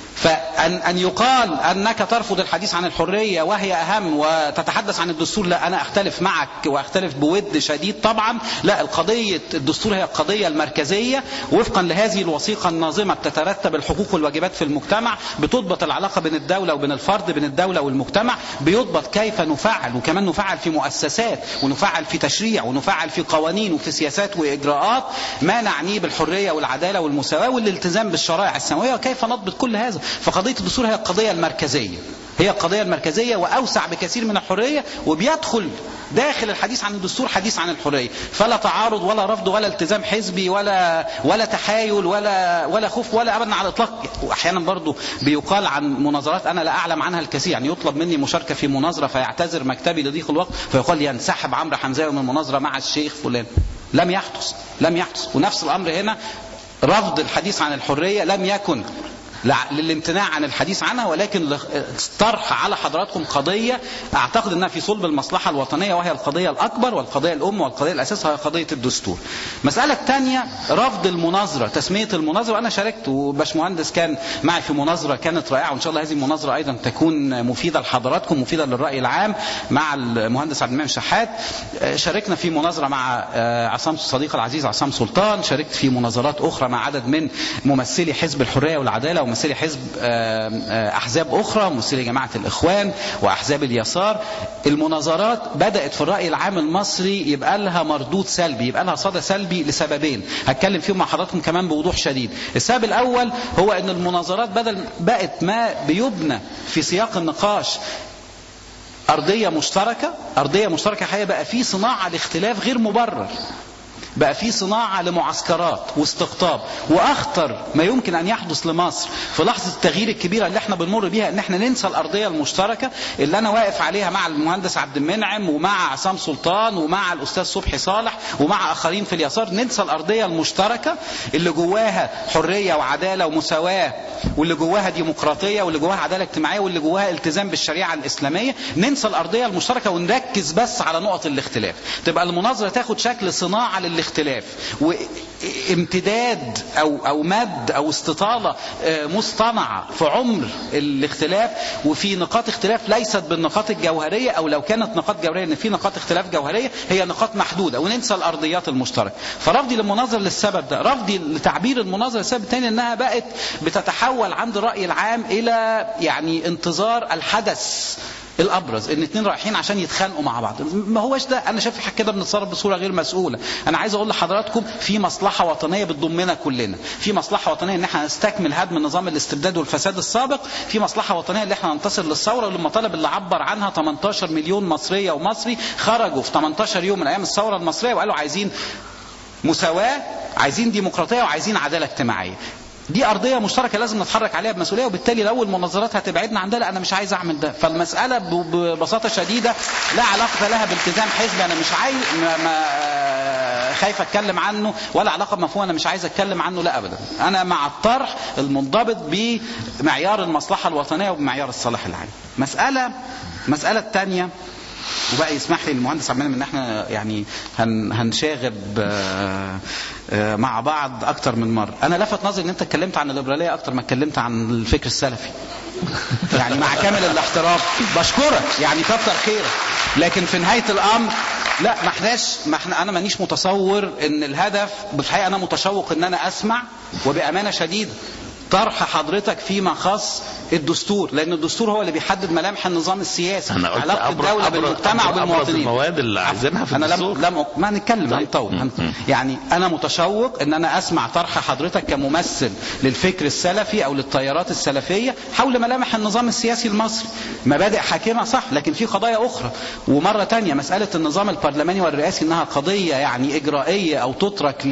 فأن أن يقال أنك ترفض الحديث عن الحرية وهي أهم وتتحدث عن الدستور لا أنا أختلف معك وأختلف بود شديد طبعا لا القضية الدستور هي القضية المركزية وفقا لهذه الوثيقة الناظمة بتترتب الحقوق والواجبات في المجتمع بتضبط العلاقة بين الدولة وبين الفرد بين الدولة والمجتمع بيضبط كيف نفعل وكمان نفعل في مؤسسات ونفعل في تشريع ونفعل في قوانين وفي سياسات وإجراءات ما نعنيه بالحرية والعدالة والمساواة والالتزام بالشرائع السماوية وكيف نضبط كل هذا فقضية الدستور هي القضية المركزية هي القضية المركزية وأوسع بكثير من الحرية وبيدخل داخل الحديث عن الدستور حديث عن الحرية فلا تعارض ولا رفض ولا التزام حزبي ولا ولا تحايل ولا ولا خوف ولا ابدا على الاطلاق واحيانا برضو بيقال عن مناظرات انا لا اعلم عنها الكثير يعني يطلب مني مشاركه في مناظره فيعتذر مكتبي لضيق الوقت فيقال ينسحب عمرو حمزاوي من المناظره مع الشيخ فلان لم يحدث لم يحدث ونفس الامر هنا رفض الحديث عن الحريه لم يكن للامتناع عن الحديث عنها ولكن طرح على حضراتكم قضية أعتقد أنها في صلب المصلحة الوطنية وهي القضية الأكبر والقضية الأم والقضية الأساس هي قضية الدستور مسألة الثانية رفض المناظرة تسمية المناظرة وأنا شاركت وباشمهندس كان معي في مناظرة كانت رائعة وإن شاء الله هذه المناظرة أيضا تكون مفيدة لحضراتكم مفيدة للرأي العام مع المهندس عبد المنعم شحات شاركنا في مناظرة مع عصام الصديق العزيز عصام سلطان شاركت في مناظرات أخرى مع عدد من ممثلي حزب الحرية والعدالة وممثلي حزب احزاب اخرى ممثلي جماعه الاخوان واحزاب اليسار المناظرات بدات في الراي العام المصري يبقى لها مردود سلبي يبقى لها صدى سلبي لسببين هتكلم فيهم مع حضراتكم كمان بوضوح شديد السبب الاول هو ان المناظرات بدل بقت ما بيبنى في سياق النقاش أرضية مشتركة أرضية مشتركة هيبقى في صناعة لاختلاف غير مبرر بقى في صناعة لمعسكرات واستقطاب واخطر ما يمكن ان يحدث لمصر في لحظة التغيير الكبيرة اللي احنا بنمر بيها ان احنا ننسى الارضية المشتركة اللي انا واقف عليها مع المهندس عبد المنعم ومع عصام سلطان ومع الاستاذ صبحي صالح ومع اخرين في اليسار ننسى الارضية المشتركة اللي جواها حرية وعدالة ومساواة واللي جواها ديمقراطية واللي جواها عدالة اجتماعية واللي جواها التزام بالشريعة الاسلامية ننسى الارضية المشتركة ونركز بس على نقط الاختلاف تبقى المناظرة تاخد شكل صناعة للاختلاف وامتداد او او مد او استطالة آه، مصطنعة في عمر الاختلاف وفي نقاط اختلاف ليست بالنقاط الجوهرية او لو كانت نقاط جوهرية ان في نقاط اختلاف جوهرية هي نقاط محدودة وننسى الارضيات المشتركة فرفضي للمناظرة للسبب ده رفضي لتعبير المناظرة للسبب الثاني انها بقت بتتحول عند الرأي العام الى يعني انتظار الحدث الابرز ان اتنين رايحين عشان يتخانقوا مع بعض ما هوش ده انا شايف كده بنتصرف بصوره غير مسؤوله انا عايز اقول لحضراتكم في مصلحه وطنيه بتضمنا كلنا في مصلحه وطنيه ان احنا نستكمل هدم نظام الاستبداد والفساد السابق في مصلحه وطنيه ان احنا ننتصر للثوره والمطالب اللي عبر عنها 18 مليون مصريه ومصري خرجوا في 18 يوم من ايام الثوره المصريه وقالوا عايزين مساواه عايزين ديمقراطيه وعايزين عداله اجتماعيه دي ارضيه مشتركه لازم نتحرك عليها بمسؤوليه وبالتالي لو المناظرات هتبعدنا عن ده لا انا مش عايز اعمل ده فالمساله ب- ببساطه شديده لا علاقه لها بالتزام حزبي انا مش عايز ما ما خايف اتكلم عنه ولا علاقه بمفهوم انا مش عايز اتكلم عنه لا ابدا انا مع الطرح المنضبط بمعيار المصلحه الوطنيه وبمعيار الصلاح العام مساله مساله الثانيه وبقى يسمح لي المهندس عبد المنعم ان احنا يعني هن هنشاغب آه، آه، مع بعض اكتر من مره انا لفت نظري ان انت اتكلمت عن الليبراليه اكتر ما اتكلمت عن الفكر السلفي يعني مع كامل الاحترام بشكرك يعني كتر خيرك لكن في نهايه الامر لا ما احناش ما احنا انا مانيش متصور ان الهدف بالحقيقه انا متشوق ان انا اسمع وبامانه شديده طرح حضرتك فيما خص الدستور لان الدستور هو اللي بيحدد ملامح النظام السياسي انا قلت علاقه أبرز- الدوله أبرز- بالمجتمع أبرز- وبالمواطنين أبرز المواد اللي عايزينها في انا الدستور. لم لم ما هنتكلم طيب. هنطول م- هنطول. م. يعني انا متشوق ان انا اسمع طرح حضرتك كممثل للفكر السلفي او للتيارات السلفيه حول ملامح النظام السياسي المصري مبادئ حاكمه صح لكن في قضايا اخرى ومره تانية مساله النظام البرلماني والرئاسي انها قضيه يعني اجرائيه او تترك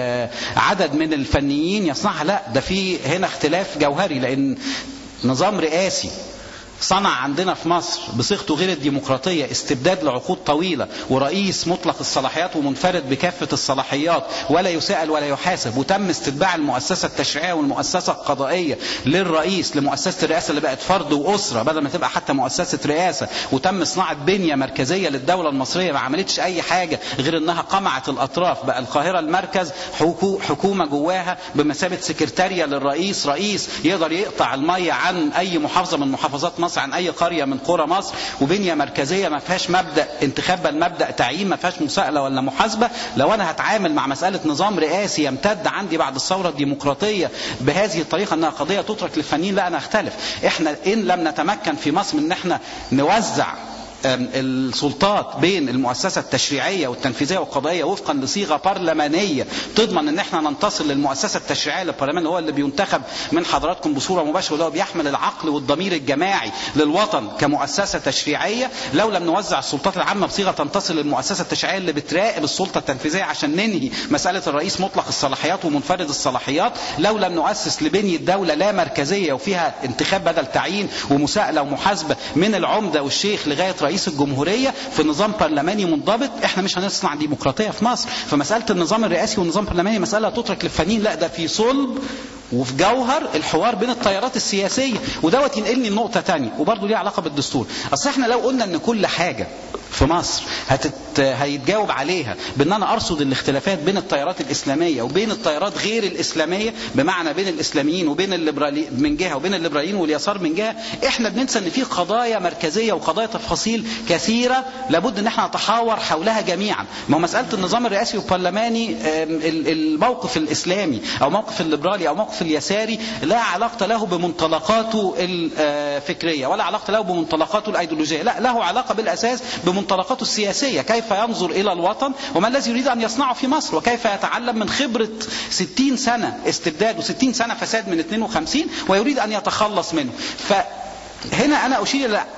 لعدد من الفنيين يصنعها لا ده في هنا اختلاف جوهري لان نظام رئاسي صنع عندنا في مصر بصيغته غير الديمقراطية استبداد لعقود طويلة ورئيس مطلق الصلاحيات ومنفرد بكافة الصلاحيات ولا يسأل ولا يحاسب وتم استتباع المؤسسة التشريعية والمؤسسة القضائية للرئيس لمؤسسة الرئاسة اللي بقت فرد وأسرة بدل ما تبقى حتى مؤسسة رئاسة وتم صناعة بنية مركزية للدولة المصرية ما عملتش أي حاجة غير إنها قمعت الأطراف بقى القاهرة المركز حكو- حكومة جواها بمثابة سكرتارية للرئيس رئيس يقدر يقطع المية عن أي محافظة من محافظات مصر عن أي قرية من قرى مصر وبنية مركزية ما فيهاش مبدأ انتخاب بل مبدأ تعيين ما فيهاش مساءلة ولا محاسبة لو أنا هتعامل مع مسألة نظام رئاسي يمتد عندي بعد الثورة الديمقراطية بهذه الطريقة أنها قضية تترك للفنيين لا أنا أختلف إحنا إن لم نتمكن في مصر من إن إحنا نوزع أم، السلطات بين المؤسسة التشريعية والتنفيذية والقضائية وفقا لصيغة برلمانية تضمن ان احنا ننتصر للمؤسسة التشريعية للبرلمان اللي هو اللي بينتخب من حضراتكم بصورة مباشرة واللي هو بيحمل العقل والضمير الجماعي للوطن كمؤسسة تشريعية لو لم نوزع السلطات العامة بصيغة تنتصر للمؤسسة التشريعية اللي بتراقب السلطة التنفيذية عشان ننهي مسألة الرئيس مطلق الصلاحيات ومنفرد الصلاحيات لو لم نؤسس لبنية دولة لا مركزية وفيها انتخاب بدل تعيين ومساءلة ومحاسبة من العمدة والشيخ لغاية رئيس الجمهورية في نظام برلماني منضبط احنا مش هنصنع ديمقراطية في مصر فمسألة النظام الرئاسي والنظام البرلماني مسألة تترك للفنيين لا ده في صلب وفي جوهر الحوار بين التيارات السياسية ودوت ينقلني لنقطة تانية وبرضه ليها علاقة بالدستور أصل احنا لو قلنا ان كل حاجة في مصر هتت... هيتجاوب عليها بان انا ارصد الاختلافات بين التيارات الاسلاميه وبين التيارات غير الاسلاميه بمعنى بين الاسلاميين وبين الليبرالي من جهه وبين الليبراليين واليسار من جهه احنا بننسى ان في قضايا مركزيه وقضايا تفاصيل كثيره لابد ان احنا نتحاور حولها جميعا ما هو مساله النظام الرئاسي والبرلماني آم، ال- الموقف الاسلامي او موقف الليبرالي او موقف اليساري لا علاقه له بمنطلقاته الفكريه ولا علاقه له بمنطلقاته الايديولوجيه لا له علاقه بالاساس بمنطلقاته السياسيه كيف ينظر الى الوطن وما الذي يريد ان يصنعه في مصر وكيف يتعلم من خبره 60 سنه استبداد و60 سنه فساد من 52 ويريد ان يتخلص منه فهنا انا اشير الى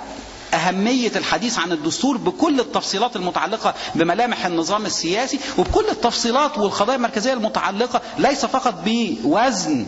أهمية الحديث عن الدستور بكل التفصيلات المتعلقة بملامح النظام السياسي وبكل التفصيلات والقضايا المركزية المتعلقة ليس فقط بوزن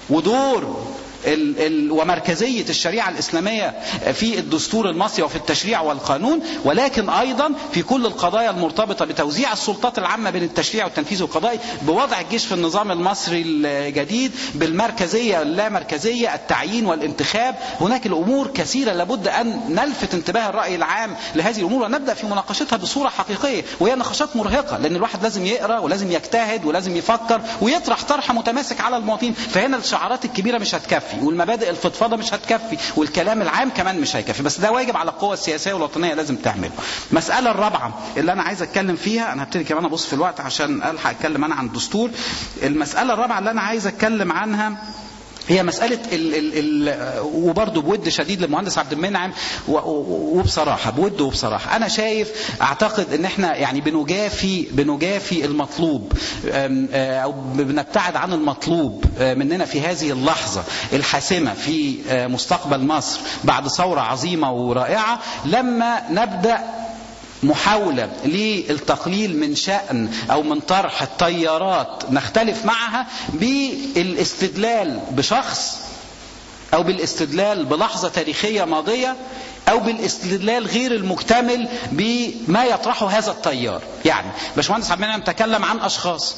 ودور ال ال ومركزية الشريعة الإسلامية في الدستور المصري وفي التشريع والقانون ولكن أيضا في كل القضايا المرتبطة بتوزيع السلطات العامة بين التشريع والتنفيذ والقضائي بوضع الجيش في النظام المصري الجديد بالمركزية اللامركزية التعيين والانتخاب هناك الأمور كثيرة لابد أن نلفت انتباه الرأي العام لهذه الأمور ونبدأ في مناقشتها بصورة حقيقية وهي نقاشات مرهقة لأن الواحد لازم يقرأ ولازم يجتهد ولازم يفكر ويطرح طرح متماسك على المواطنين فهنا الشعارات الكبيرة مش هتكفي والمبادئ الفضفاضة مش هتكفي والكلام العام كمان مش هيكفي بس ده واجب على القوى السياسية والوطنية لازم تعمله المسألة الرابعة اللي أنا عايز أتكلم فيها أنا هبتدي كمان أبص في الوقت عشان ألحق أتكلم أنا عن الدستور المسألة الرابعة اللي أنا عايز أتكلم عنها هي مسألة ال ال ال وبرضه بود شديد للمهندس عبد المنعم وبصراحة بود وبصراحة أنا شايف أعتقد إن إحنا يعني بنجافي بنجافي المطلوب أو بنبتعد عن المطلوب مننا في هذه اللحظة الحاسمة في مستقبل مصر بعد ثورة عظيمة ورائعة لما نبدأ محاولة للتقليل من شأن أو من طرح التيارات نختلف معها بالاستدلال بشخص أو بالاستدلال بلحظة تاريخية ماضية أو بالاستدلال غير المكتمل بما يطرحه هذا التيار يعني باشمهندس عبد المنعم تكلم عن أشخاص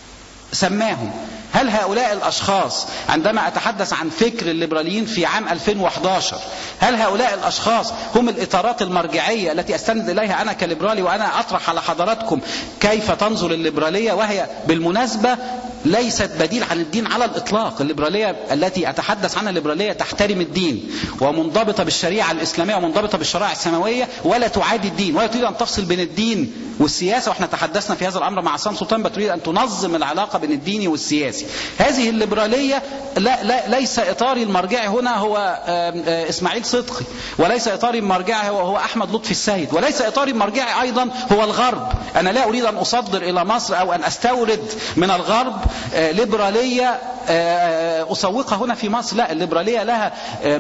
سماهم هل هؤلاء الأشخاص عندما أتحدث عن فكر الليبراليين في عام 2011 هل هؤلاء الأشخاص هم الإطارات المرجعية التي أستند إليها أنا كليبرالي وأنا أطرح على حضراتكم كيف تنظر الليبرالية وهي بالمناسبة ليست بديل عن الدين على الإطلاق الليبرالية التي أتحدث عنها الليبرالية تحترم الدين ومنضبطة بالشريعة الإسلامية ومنضبطة بالشرائع السماوية ولا تعادي الدين ولا تريد أن تفصل بين الدين والسياسة وإحنا تحدثنا في هذا الأمر مع عصام سلطان بتريد أن تنظم العلاقة بين الدين والسياسي هذه الليبرالية لا لا ليس إطاري المرجعي هنا هو إسماعيل صدقي وليس إطاري المرجعي هو, هو أحمد لطفي السيد وليس إطاري المرجعي أيضا هو الغرب أنا لا أريد أن أصدر إلى مصر أو أن أستورد من الغرب ليبرالية أسوقها هنا في مصر لا الليبرالية لها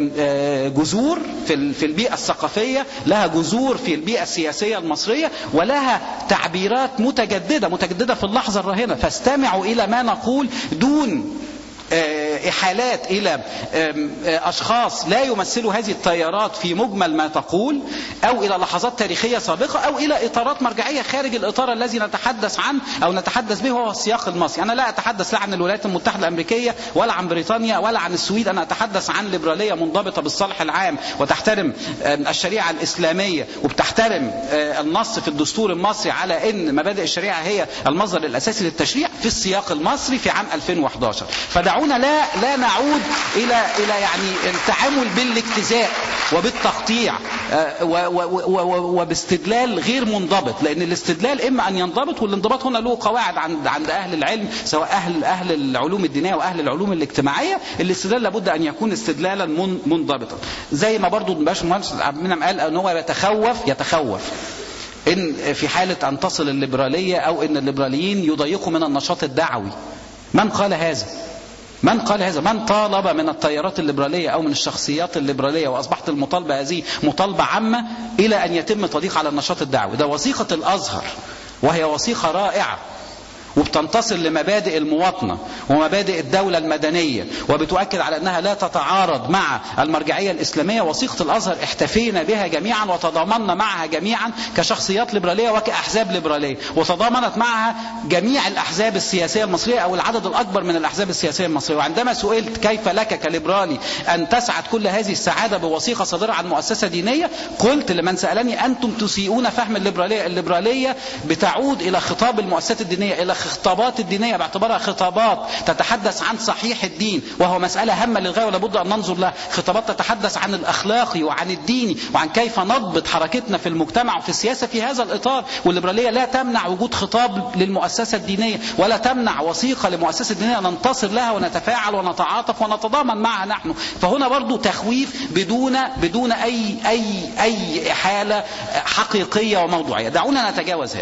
جذور في البيئة الثقافية لها جذور في البيئة السياسية المصرية ولها تعبيرات متجددة متجددة في اللحظة الراهنة فاستمعوا إلى ما نقول دون إحالات إلى أشخاص لا يمثلوا هذه التيارات في مجمل ما تقول أو إلى لحظات تاريخية سابقة أو إلى إطارات مرجعية خارج الإطار الذي نتحدث عنه أو نتحدث به هو السياق المصري أنا لا أتحدث لا عن الولايات المتحدة الأمريكية ولا عن بريطانيا ولا عن السويد أنا أتحدث عن ليبرالية منضبطة بالصالح العام وتحترم الشريعة الإسلامية وبتحترم النص في الدستور المصري على أن مبادئ الشريعة هي المصدر الأساسي للتشريع في السياق المصري في عام 2011 فدعونا لا لا نعود الى الى يعني التعامل بالاجتزاء وبالتقطيع وباستدلال غير منضبط لان الاستدلال اما ان ينضبط والانضباط هنا له قواعد عند عند اهل العلم سواء اهل اهل العلوم الدينيه واهل العلوم الاجتماعيه الاستدلال لابد ان يكون استدلالا منضبطا زي ما برضو الباشمهندس عبد المنعم قال ان هو يتخوف يتخوف ان في حاله ان تصل الليبراليه او ان الليبراليين يضيقوا من النشاط الدعوي من قال هذا من قال هذا من طالب من التيارات الليبرالية أو من الشخصيات الليبرالية وأصبحت المطالبة هذه مطالبة عامة إلى أن يتم تضييق على النشاط الدعوي ده وثيقة الأزهر وهي وثيقة رائعة وبتنتصر لمبادئ المواطنة ومبادئ الدولة المدنية وبتؤكد على أنها لا تتعارض مع المرجعية الإسلامية وثيقة الأزهر احتفينا بها جميعا وتضامنا معها جميعا كشخصيات ليبرالية وكأحزاب ليبرالية وتضامنت معها جميع الأحزاب السياسية المصرية أو العدد الأكبر من الأحزاب السياسية المصرية وعندما سئلت كيف لك كليبرالي أن تسعد كل هذه السعادة بوثيقة صادرة عن مؤسسة دينية قلت لمن سألني أنتم تسيئون فهم الليبرالية الليبرالية بتعود إلى خطاب المؤسسات الدينية إلى الخطابات الدينية باعتبارها خطابات تتحدث عن صحيح الدين وهو مسألة هامة للغاية ولابد أن ننظر لها خطابات تتحدث عن الأخلاقي وعن الديني وعن كيف نضبط حركتنا في المجتمع وفي السياسة في هذا الإطار والليبرالية لا تمنع وجود خطاب للمؤسسة الدينية ولا تمنع وثيقة لمؤسسة دينية ننتصر لها ونتفاعل ونتعاطف ونتضامن معها نحن فهنا برضو تخويف بدون بدون أي أي أي حالة حقيقية وموضوعية دعونا نتجاوز هذا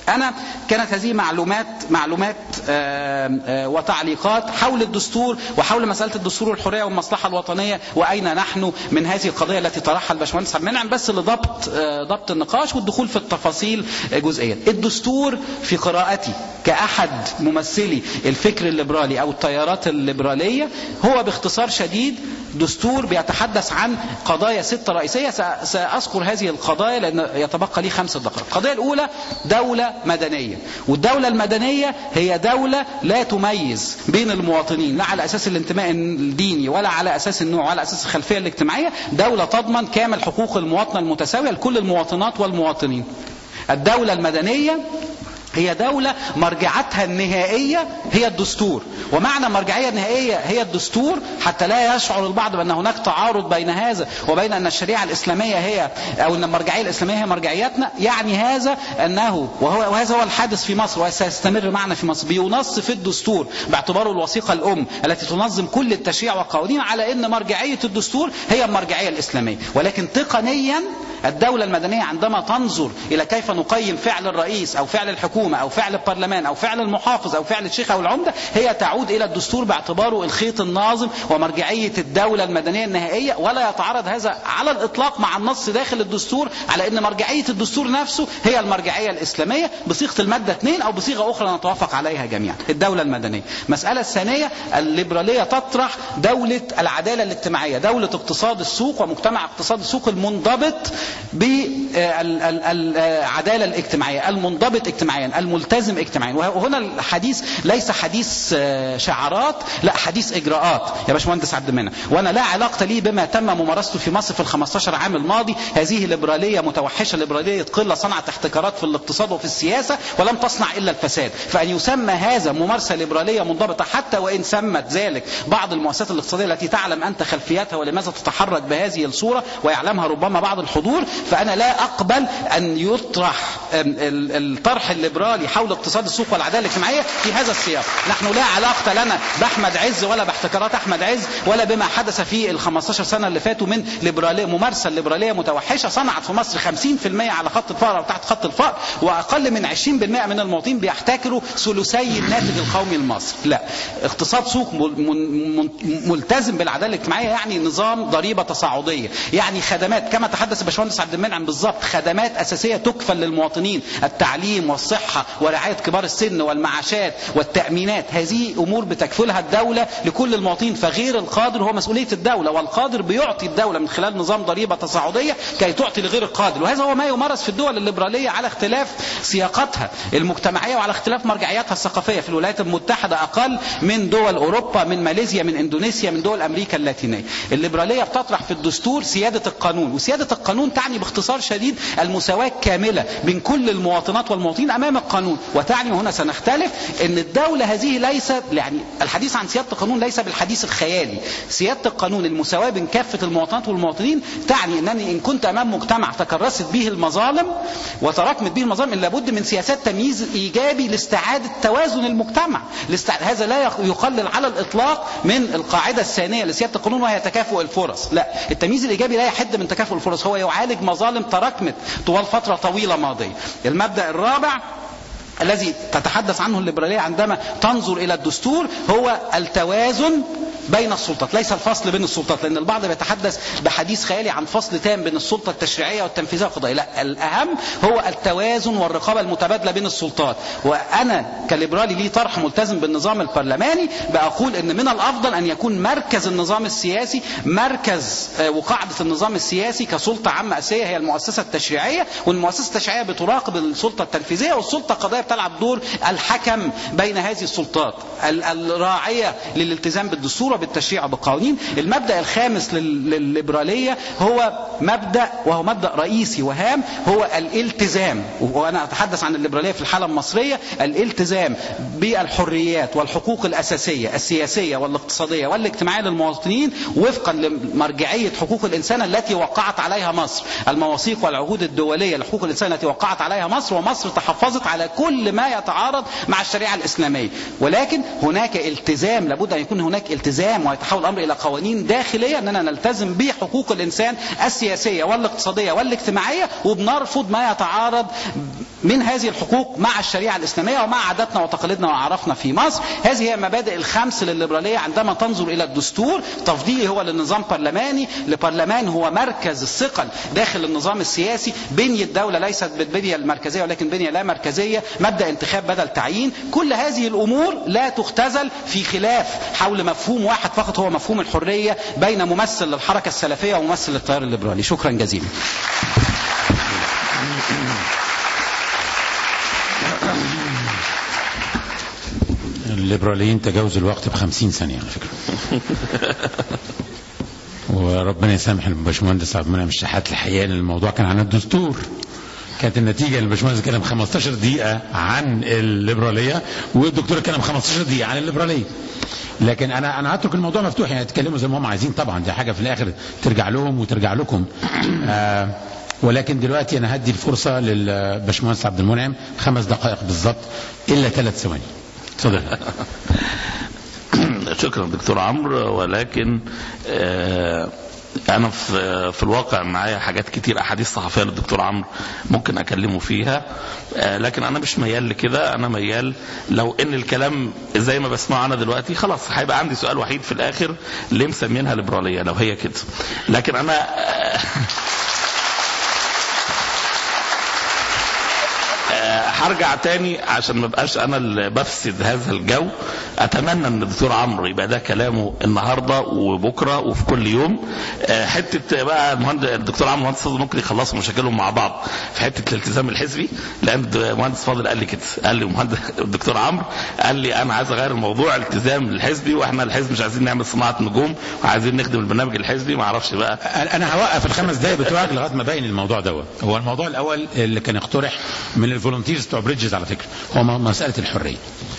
أنا كانت هذه معلومات معلومات آه، آه، وتعليقات حول الدستور وحول مسألة الدستور والحرية والمصلحة الوطنية وأين نحن من هذه القضية التي طرحها الباشمهندس عبد المنعم بس لضبط آه، ضبط النقاش والدخول في التفاصيل آه، جزئيا. الدستور في قراءتي كأحد ممثلي الفكر الليبرالي أو التيارات الليبرالية هو باختصار شديد دستور بيتحدث عن قضايا ستة رئيسية سأ- سأذكر هذه القضايا لأن يتبقى لي خمس دقائق القضية الأولى دولة مدنية والدولة المدنية هي دولة لا تميز بين المواطنين لا على أساس الانتماء الديني ولا على أساس النوع ولا على أساس الخلفية الاجتماعية دولة تضمن كامل حقوق المواطنة المتساوية لكل المواطنات والمواطنين الدولة المدنية هي دولة مرجعتها النهائية هي الدستور ومعنى مرجعية النهائية هي الدستور حتى لا يشعر البعض بأن هناك تعارض بين هذا وبين أن الشريعة الإسلامية هي أو أن المرجعية الإسلامية هي مرجعيتنا يعني هذا أنه وهو وهذا هو الحادث في مصر وسيستمر معنا في مصر بينص في الدستور باعتباره الوثيقة الأم التي تنظم كل التشريع والقوانين على أن مرجعية الدستور هي المرجعية الإسلامية ولكن تقنيا الدولة المدنية عندما تنظر إلى كيف نقيم فعل الرئيس أو فعل الحكومة أو فعل البرلمان أو فعل المحافظ أو فعل الشيخ أو العمدة هي تعود إلى الدستور باعتباره الخيط الناظم ومرجعية الدولة المدنية النهائية ولا يتعارض هذا على الإطلاق مع النص داخل الدستور على أن مرجعية الدستور نفسه هي المرجعية الإسلامية بصيغة المادة 2 أو بصيغة أخرى نتوافق عليها جميعا الدولة المدنية المسألة الثانية الليبرالية تطرح دولة العدالة الاجتماعية دولة اقتصاد السوق ومجتمع اقتصاد السوق المنضبط بالعدالة الاجتماعية المنضبط اجتماعيا الملتزم اجتماعيا وهنا الحديث ليس حديث آه، شعارات لا حديث اجراءات يا باشمهندس عبد المنعم وانا لا علاقه لي بما تم ممارسته في مصر في ال 15 عام الماضي هذه ليبراليه متوحشه ليبراليه قله صنعت احتكارات في الاقتصاد وفي السياسه ولم تصنع الا الفساد فان يسمى هذا ممارسه ليبراليه منضبطه حتى وان سمت ذلك بعض المؤسسات الاقتصاديه التي تعلم انت خلفياتها ولماذا تتحرك بهذه الصوره ويعلمها ربما بعض الحضور فانا لا اقبل ان يطرح أم، ال- الطرح الليبرالي حول اقتصاد السوق والعداله الاجتماعيه في هذا السياق نحن لا علاقه لنا باحمد عز ولا باحتكارات احمد عز ولا بما حدث في ال 15 سنه اللي فاتوا من ليبراليه ممارسه ليبراليه متوحشه صنعت في مصر 50% على خط الفقر او تحت خط الفقر واقل من 20% من المواطنين بيحتكروا ثلثي الناتج القومي المصري لا اقتصاد سوق مل- من- من- ملتزم بالعداله الاجتماعيه يعني نظام ضريبه تصاعديه يعني خدمات كما تحدث الباشمهندس عبد المنعم بالظبط خدمات اساسيه تكفل للمواطنين التعليم والصحه ورعايه كبار السن والمعاشات والتامينات هذه امور بتكفلها الدوله لكل المواطنين فغير القادر هو مسؤوليه الدوله والقادر بيعطي الدوله من خلال نظام ضريبه تصاعديه كي تعطي لغير القادر وهذا هو ما يمارس في الدول الليبراليه على اختلاف سياقاتها المجتمعيه وعلى اختلاف مرجعياتها الثقافيه في الولايات المتحده اقل من دول اوروبا من ماليزيا من اندونيسيا من دول امريكا اللاتينيه الليبراليه بتطرح في الدستور سياده القانون وسياده القانون تعني باختصار شديد المساواه الكامله بين كل المواطنات والمواطنين امام القانون وتعني وهنا سنختلف ان الدوله هذه ليست يعني الحديث عن سياده القانون ليس بالحديث الخيالي سياده القانون المساواه بين كافه المواطنات والمواطنين تعني انني ان كنت امام مجتمع تكرست به المظالم وتراكمت به المظالم إن لابد من سياسات تمييز ايجابي لاستعاده توازن المجتمع لاستع... هذا لا يق- يقلل على الاطلاق من القاعده الثانيه لسياده القانون وهي تكافؤ الفرص لا التمييز الايجابي لا يحد من تكافؤ الفرص هو يعالج مظالم تراكمت طوال فتره طويله ماضيه المبدا الرابع الذي تتحدث عنه الليبرالية عندما تنظر إلى الدستور هو التوازن بين السلطات ليس الفصل بين السلطات لأن البعض بيتحدث بحديث خيالي عن فصل تام بين السلطة التشريعية والتنفيذية والقضائية لا الأهم هو التوازن والرقابة المتبادلة بين السلطات وأنا كليبرالي لي طرح ملتزم بالنظام البرلماني بقول أن من الأفضل أن يكون مركز النظام السياسي مركز آه، وقاعدة النظام السياسي كسلطة عامة أساسية هي المؤسسة التشريعية والمؤسسة التشريعية بتراقب السلطة التنفيذية والسلطة القضائية بتلعب دور الحكم بين هذه السلطات ال- الراعية للالتزام بالدستور وبالتشريع وبالقوانين المبدأ الخامس لل- للليبرالية هو مبدأ وهو مبدأ رئيسي وهام هو الالتزام وأنا أتحدث عن الليبرالية في الحالة المصرية الالتزام بالحريات والحقوق الأساسية السياسية والاقتصادية والاجتماعية للمواطنين وفقا لمرجعية حقوق الإنسان التي وقعت عليها مصر المواثيق والعهود الدولية لحقوق الإنسان التي وقعت عليها مصر ومصر تحفظت على كل ما يتعارض مع الشريعة الإسلامية ولكن هناك التزام لابد أن يكون هناك التزام ويتحول الأمر إلى قوانين داخلية أننا نلتزم بحقوق الإنسان السياسية والاقتصادية والاجتماعية وبنرفض ما يتعارض من هذه الحقوق مع الشريعة الإسلامية ومع عاداتنا وتقاليدنا وأعرافنا في مصر هذه هي المبادئ الخمس للليبرالية عندما تنظر إلى الدستور تفضيلي هو للنظام برلماني لبرلمان هو مركز الثقل داخل النظام السياسي بنية دولة ليست بالبنية المركزية ولكن بنية لا مركزية مبدأ انتخاب بدل تعيين كل هذه الأمور لا تختزل في خلاف حول مفهوم واحد فقط هو مفهوم الحرية بين ممثل للحركة السلفية وممثل للتيار الليبرالي شكرا جزيلا الليبراليين تجاوزوا الوقت ب 50 ثانية على فكرة وربنا يسامح الباشمهندس عبد المنعم الشحات الحقيقة ان الموضوع كان عن الدستور كانت النتيجة ان الباشمهندس كلم 15 دقيقة عن الليبرالية والدكتور كلم 15 دقيقة عن الليبرالية لكن انا انا هترك الموضوع مفتوح يعني يتكلموا زي ما هم عايزين طبعا دي حاجة في الاخر ترجع لهم وترجع لكم آه ولكن دلوقتي انا هدي الفرصة للباشمهندس عبد المنعم خمس دقائق بالظبط الا ثلاث ثواني اتفضل شكرا دكتور عمرو ولكن آه انا في في الواقع معايا حاجات كتير احاديث صحفيه للدكتور عمرو ممكن اكلمه فيها آه لكن انا مش ميال لكده انا ميال لو ان الكلام زي ما بسمعه انا دلوقتي خلاص هيبقى عندي سؤال وحيد في الاخر ليه مسمينها ليبراليه لو هي كده لكن انا آه هرجع تاني عشان ما بقاش انا اللي بفسد هذا الجو اتمنى ان الدكتور عمرو يبقى ده كلامه النهارده وبكره وفي كل يوم حته بقى المهندس الدكتور عمرو مهندس فاضل ممكن يخلصوا مشاكلهم مع بعض في حته الالتزام الحزبي لان المهندس فاضل قال لي كده قال لي مهندس الدكتور عمرو قال لي انا عايز اغير الموضوع التزام الحزبي واحنا الحزب مش عايزين نعمل صناعه نجوم وعايزين نخدم البرنامج الحزبي ما اعرفش بقى انا هوقف الخمس دقايق بتوعك لغايه ما باين الموضوع دوت هو الموضوع الاول اللي كان اقترح من الفولunteers بتوع بريدجز على فكره هو مساله الحريه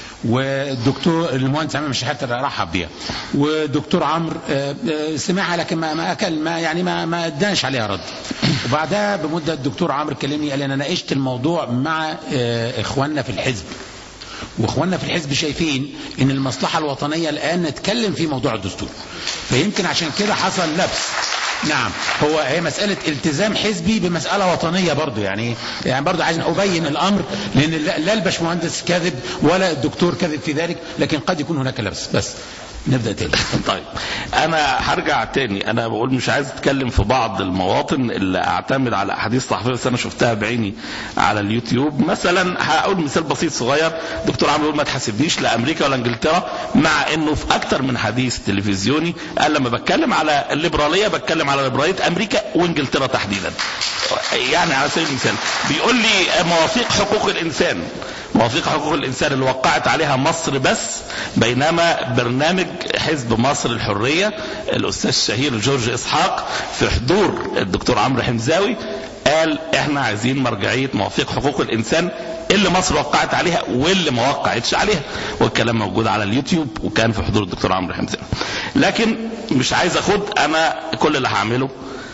والدكتور المهندس عمام الشحات رحب بيها والدكتور عمرو سمعها لكن ما ما اكل ما يعني ما ما ادانش عليها رد وبعدها بمده الدكتور عمرو كلمني قال انا ناقشت الموضوع مع اخواننا في الحزب واخواننا في الحزب شايفين ان المصلحه الوطنيه الان نتكلم في موضوع الدستور فيمكن عشان كده حصل لبس نعم هو هي مسألة التزام حزبي بمسألة وطنية برضو يعني يعني برضو عايز أبين الأمر لأن لا الباشمهندس كاذب ولا الدكتور كاذب في ذلك لكن قد يكون هناك لبس بس نبدا تاني طيب انا هرجع تاني انا بقول مش عايز اتكلم في بعض المواطن اللي اعتمد على احاديث صحفيه بس انا شفتها بعيني على اليوتيوب مثلا هقول مثال بسيط صغير دكتور عمرو ما تحاسبنيش لا امريكا ولا انجلترا مع انه في اكتر من حديث تلفزيوني قال لما بتكلم على الليبراليه بتكلم على ليبراليه امريكا وانجلترا تحديدا يعني على سبيل المثال بيقول لي مواثيق حقوق الانسان مواثيق حقوق الانسان اللي وقعت عليها مصر بس بينما برنامج حزب مصر الحريه الاستاذ الشهير جورج اسحاق في حضور الدكتور عمرو حمزاوي قال احنا عايزين مرجعيه مواثيق حقوق الانسان اللي مصر وقعت عليها واللي ما وقعتش عليها والكلام موجود على اليوتيوب وكان في حضور الدكتور عمرو حمزاوي لكن مش عايز اخد انا كل اللي هعمله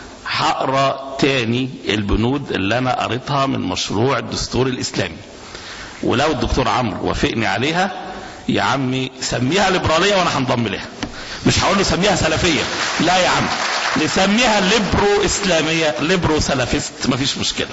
هقرا تاني البنود اللي انا قريتها من مشروع الدستور الاسلامي ولو الدكتور عمرو وافقني عليها يا عمي سميها ليبراليه وانا هنضم لها مش هقول له سميها سلفيه لا يا عم نسميها ليبرو اسلاميه ليبرو سلفيست مفيش مشكله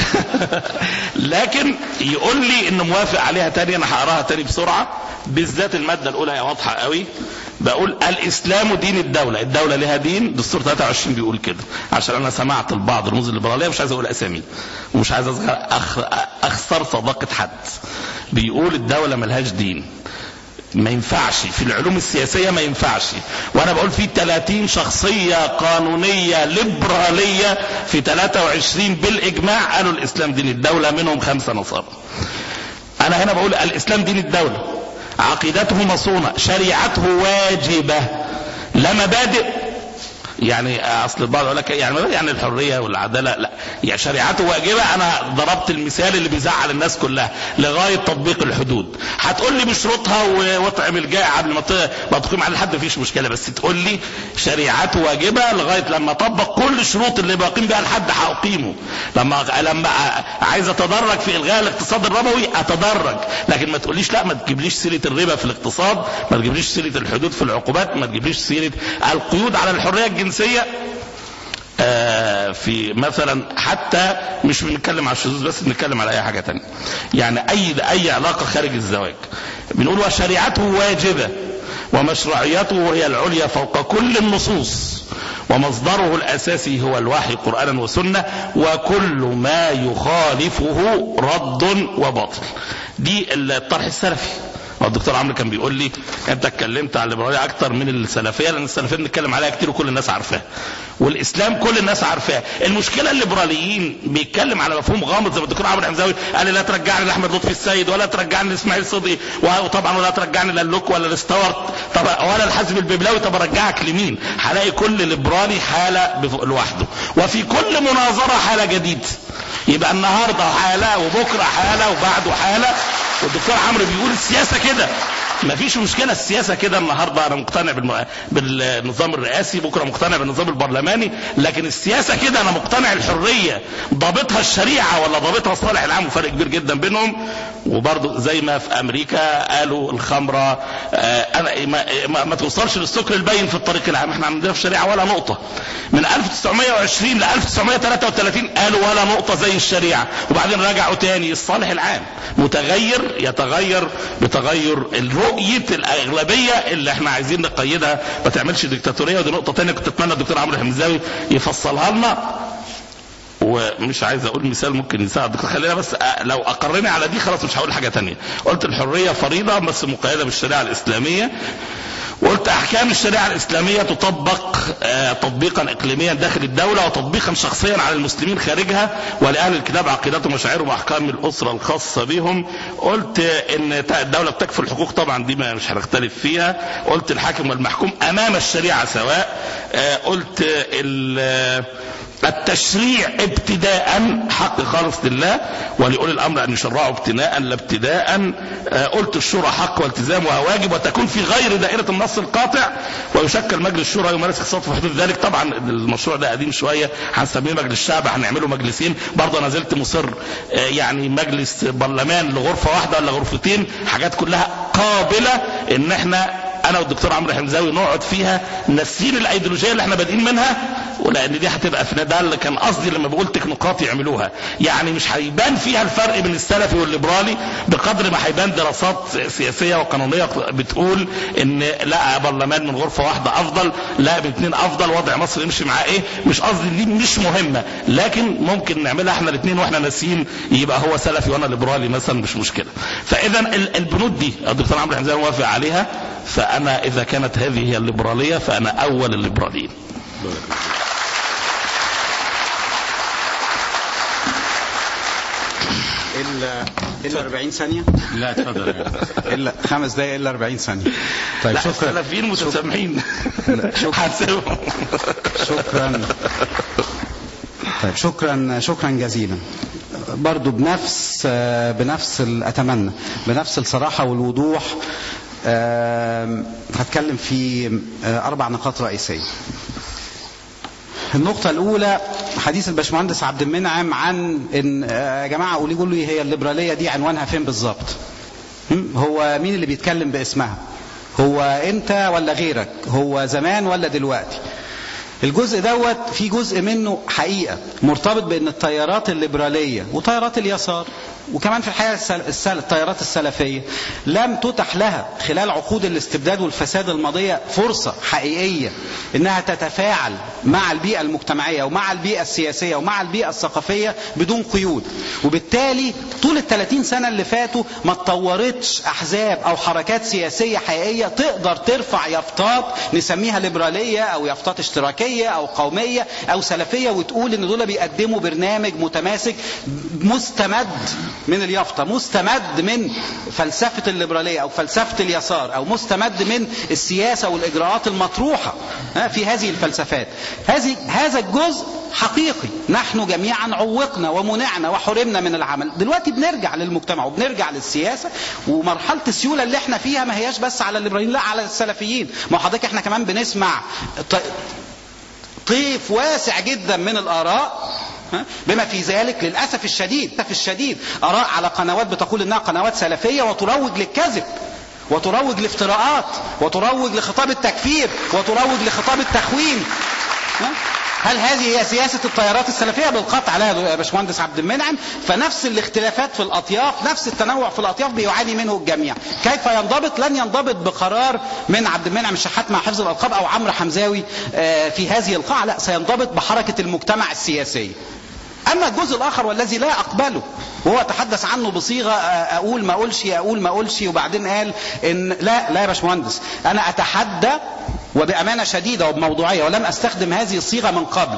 لكن يقول لي انه موافق عليها تاني انا هقراها تاني بسرعه بالذات الماده الاولى هي واضحه قوي بقول الاسلام دين الدوله الدوله لها دين دستور 23 بيقول كده عشان انا سمعت البعض رموز الليبراليه مش عايز اقول اسامي ومش عايز اخسر صداقه حد بيقول الدوله ملهاش دين ما ينفعش في العلوم السياسية ما ينفعش وانا بقول في 30 شخصية قانونية ليبرالية في 23 بالاجماع قالوا الاسلام دين الدولة منهم خمسة نصارى انا هنا بقول الاسلام دين الدولة عقيدته مصونة شريعته واجبة لا مبادئ يعني اصل البعض يقول لك يعني يعني الحريه والعداله لا يعني شريعته واجبه انا ضربت المثال اللي بيزعل الناس كلها لغايه تطبيق الحدود هتقول لي بشروطها واطعم الجائع قبل ما ما تقيم على حد مفيش مشكله بس تقول لي شريعته واجبه لغايه لما اطبق كل الشروط اللي بقيم بها لحد هاقيمه لما لما عايز اتدرج في الغاء الاقتصاد الربوي اتدرج لكن ما تقوليش لا ما تجيبليش سيره الربا في الاقتصاد ما تجيبليش سيره الحدود في العقوبات ما تجيبليش سيره القيود على الحريه الجنسيه الجنسية آه، في مثلا حتى مش بنتكلم على الشذوذ بس بنتكلم على اي حاجه تانية يعني اي اي علاقه خارج الزواج بنقول وشريعته واجبه ومشروعيته هي العليا فوق كل النصوص ومصدره الأساسي هو الوحي قرآنا وسنة وكل ما يخالفه رد وباطل دي الطرح السلفي الدكتور عمرو كان بيقول لي انت اتكلمت على الليبراليه اكتر من السلفيه لان السلفيه بنتكلم عليها كتير وكل الناس عارفاها والاسلام كل الناس عارفاه المشكله الليبراليين بيتكلم على مفهوم غامض زي ما الدكتور عمرو حمزاوي قال لي لا ترجعني لاحمد لطفي السيد ولا ترجعني لاسماعيل صدقي وطبعا ولا ترجعني للوك ولا لستوارت طب ولا الحزب الببلاوي طب ارجعك لمين هلاقي كل ليبرالي حاله بف- لوحده وفي كل مناظره حاله جديده يبقى النهارده حاله وبكره حاله وبعده حاله والدكتور عمرو بيقول السياسه كده مفيش مشكله السياسه كده النهارده انا مقتنع بالم... بالنظام الرئاسي بكره مقتنع بالنظام البرلماني لكن السياسه كده انا مقتنع الحريه ضابطها الشريعه ولا ضابطها الصالح العام وفرق كبير جدا بينهم وبرضه زي ما في امريكا قالوا الخمره آه انا ما, ما, ما توصلش للسكر البين في الطريق العام احنا عندنا في الشريعه ولا نقطه من 1920 ل 1933 قالوا ولا نقطه زي الشريعه وبعدين رجعوا تاني الصالح العام متغير يتغير بتغير رؤيه الاغلبيه اللي احنا عايزين نقيدها ما تعملش ديكتاتوريه ودي نقطه تانية كنت اتمنى الدكتور عمرو حمزاوي يفصلها لنا ومش عايز اقول مثال ممكن يساعد خلينا بس أ- لو اقرني على دي خلاص مش هقول حاجه تانية قلت الحريه فريضه بس مقيده بالشريعه الاسلاميه وقلت احكام الشريعه الاسلاميه تطبق آه، تطبيقا اقليميا داخل الدوله وتطبيقا شخصيا على المسلمين خارجها ولاهل الكتاب عقيدتهم وشعائرهم واحكام الاسره الخاصه بهم قلت ان تا- الدوله بتكفل الحقوق طبعا دي ما مش هنختلف فيها قلت الحاكم والمحكوم امام الشريعه سواء آه، قلت ال- التشريع ابتداء حق خالص لله ولأولي الأمر أن يشرعوا ابتداء لا ابتداء آه، قلت الشورى حق والتزام وواجب وتكون في غير دائرة النص القاطع ويشكل مجلس الشورى يمارس اقتصاد في حدود ذلك طبعا المشروع ده قديم شوية هنسميه مجلس الشعب هنعمله مجلسين برضه أنا زلت مصر آه، يعني مجلس برلمان لغرفة واحدة ولا غرفتين حاجات كلها قابلة ان احنا انا والدكتور عمرو حمزاوي نقعد فيها نسين الايديولوجيه اللي احنا بادئين منها ولان دي هتبقى في ده اللي كان قصدي لما بقول تكنوقراط يعملوها يعني مش هيبان فيها الفرق بين السلفي والليبرالي بقدر ما هيبان دراسات سياسيه وقانونيه بتقول ان لا برلمان من غرفه واحده افضل لا باثنين افضل وضع مصر يمشي معاه ايه مش قصدي دي مش مهمه لكن ممكن نعملها احنا الاثنين واحنا ناسيين يبقى هو سلفي وانا ليبرالي مثلا مش مشكله فاذا ال- البنود دي الدكتور عمرو حمزاوي موافق عليها فانا اذا كانت هذه هي الليبراليه فانا اول الليبراليين الا الا 40 ثانيه لا اتفضل الا خمس دقائق الا 40 ثانيه طيب لا شكرا السلفيين متسامحين شكرا. حاسبهم شكرا طيب شكرا شكرا جزيلا برضو بنفس آه، بنفس ال- اتمنى بنفس الصراحه والوضوح آم، هتكلم في آه، اربع نقاط رئيسيه النقطة الأولى حديث الباشمهندس عبد المنعم عن إن آه، يا جماعة قولي قولوا لي هي الليبرالية دي عنوانها فين بالظبط؟ هم؟ هو مين اللي بيتكلم باسمها؟ هو أنت ولا غيرك؟ هو زمان ولا دلوقتي؟ الجزء دوت في جزء منه حقيقة مرتبط بأن التيارات الليبرالية وتيارات اليسار وكمان في الحقيقة السل... السل... التيارات السلفية لم تتح لها خلال عقود الاستبداد والفساد الماضية فرصة حقيقية انها تتفاعل مع البيئة المجتمعية ومع البيئة السياسية ومع البيئة الثقافية بدون قيود وبالتالي طول ال 30 سنة اللي فاتوا ما اتطورتش احزاب او حركات سياسية حقيقية تقدر ترفع يافطات نسميها ليبرالية او يافطات اشتراكية او قومية او سلفية وتقول ان دول بيقدموا برنامج متماسك مستمد من اليافطة مستمد من فلسفة الليبرالية او فلسفة اليسار او مستمد من السياسة والاجراءات المطروحة ها، في هذه الفلسفات هذه هذا الجزء حقيقي نحن جميعا عوقنا ومنعنا وحرمنا من العمل دلوقتي بنرجع للمجتمع وبنرجع للسياسة ومرحلة السيولة اللي احنا فيها ما هياش بس على الليبراليين لا على السلفيين ما هو حضرتك احنا كمان بنسمع ط- طيف واسع جدا من الآراء ها؟ بما في ذلك للأسف الشديد للأسف الشديد آراء على قنوات بتقول إنها قنوات سلفية وتروج للكذب وتروج لافتراءات وتروج لخطاب التكفير وتروج لخطاب التخوين ها؟ هل هذه هي سياسة التيارات السلفية بالقطع لا يا باشمهندس عبد المنعم فنفس الاختلافات في الأطياف نفس التنوع في الأطياف بيعاني منه الجميع كيف ينضبط لن ينضبط بقرار من عبد المنعم الشحات مع حفظ الألقاب أو عمرو حمزاوي آه، في هذه القاعة لا سينضبط بحركة المجتمع السياسي أما الجزء الآخر والذي لا أقبله وهو تحدث عنه بصيغة آه، أقول ما أقولش أقول ما أقولش وبعدين قال إن لا لا يا باشمهندس أنا أتحدى وبأمانة شديدة وبموضوعية ولم أستخدم هذه الصيغة من قبل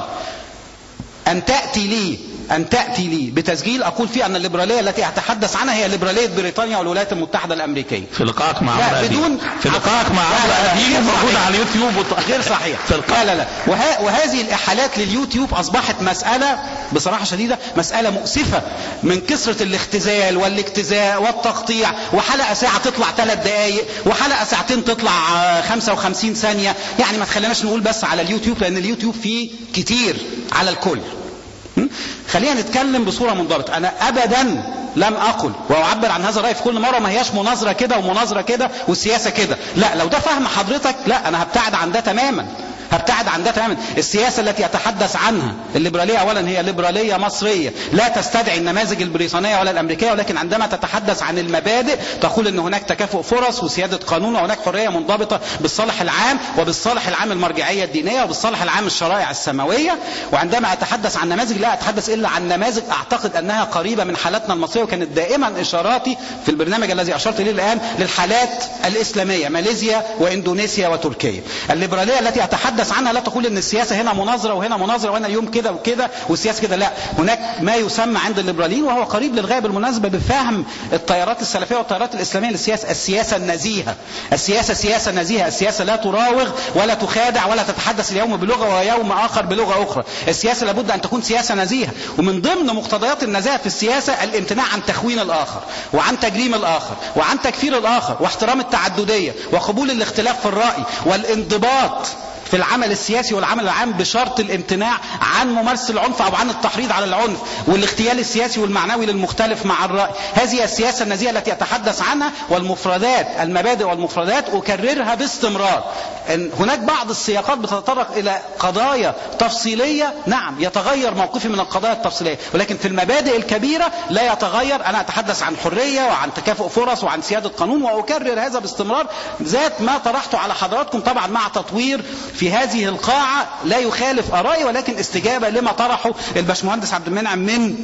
أن تأتي لي أن تأتي لي بتسجيل أقول فيه أن الليبرالية التي أتحدث عنها هي ليبرالية بريطانيا والولايات المتحدة الأمريكية في لقائك مع لا، عمرو أديب. بدون- في لقائك مع لا، عمرو لا، لا، أديب غير موجود صحيح. على اليوتيوب وط- غير صحيح في اللقاء لا لا لا وه... وهذه الإحالات لليوتيوب أصبحت مسألة بصراحة شديدة مسألة مؤسفة من كثرة الاختزال والاجتزاء والتقطيع وحلقة ساعة تطلع ثلاث دقايق وحلقة ساعتين تطلع آه، 55 ثانية يعني ما تخليناش نقول بس على اليوتيوب لأن اليوتيوب فيه كتير على الكل م? خلينا نتكلم بصورة منضبطة أنا أبدا لم أقل وأعبر عن هذا الرأي في كل مرة ما هياش مناظرة كده ومناظرة كده والسياسة كده لا لو ده فهم حضرتك لا أنا هبتعد عن ده تماما هبتعد عن ده تماما السياسة التي أتحدث عنها الليبرالية أولا هي ليبرالية مصرية لا تستدعي النماذج البريطانية ولا الأمريكية ولكن عندما تتحدث عن المبادئ تقول أن هناك تكافؤ فرص وسيادة قانون وهناك حرية منضبطة بالصالح العام وبالصالح العام المرجعية الدينية وبالصالح العام الشرائع السماوية وعندما أتحدث عن نماذج لا أتحدث إلا عن نماذج أعتقد أنها قريبة من حالتنا المصرية وكانت دائما إشاراتي في البرنامج الذي أشرت إليه الآن للحالات الإسلامية ماليزيا وإندونيسيا وتركيا الليبرالية التي أتحدث عنها لا تقول أن السياسة هنا مناظرة وهنا مناظرة وهنا يوم كده وكده والسياسة كده لا هناك ما يسمى عند الليبراليين وهو قريب للغاية بالمناسبة بفهم التيارات السلفية والتيارات الإسلامية للسياسة السياسة النزيهة السياسة سياسة نزيهة السياسة لا تراوغ ولا تخادع ولا تتحدث اليوم بلغة ويوم آخر بلغة أخرى السياسة لابد أن تكون سياسة نزيهة ومن ضمن مقتضيات النزاهة في السياسة الامتناع عن تخوين الآخر وعن تجريم الآخر وعن تكفير الآخر واحترام التعددية وقبول الاختلاف في الرأي والانضباط في العمل السياسي والعمل العام بشرط الامتناع عن ممارسة العنف أو عن التحريض على العنف والاغتيال السياسي والمعنوي للمختلف مع الرأي هذه السياسة النزيهة التي أتحدث عنها والمفردات المبادئ والمفردات أكررها باستمرار إن هناك بعض السياقات بتتطرق إلى قضايا تفصيلية نعم يتغير موقفي من القضايا التفصيلية ولكن في المبادئ الكبيرة لا يتغير أنا أتحدث عن حرية وعن تكافؤ فرص وعن سيادة قانون وأكرر هذا باستمرار ذات ما طرحته على حضراتكم طبعا مع تطوير في هذه القاعة لا يخالف آرائي ولكن استجابة لما طرحه الباشمهندس عبد المنعم من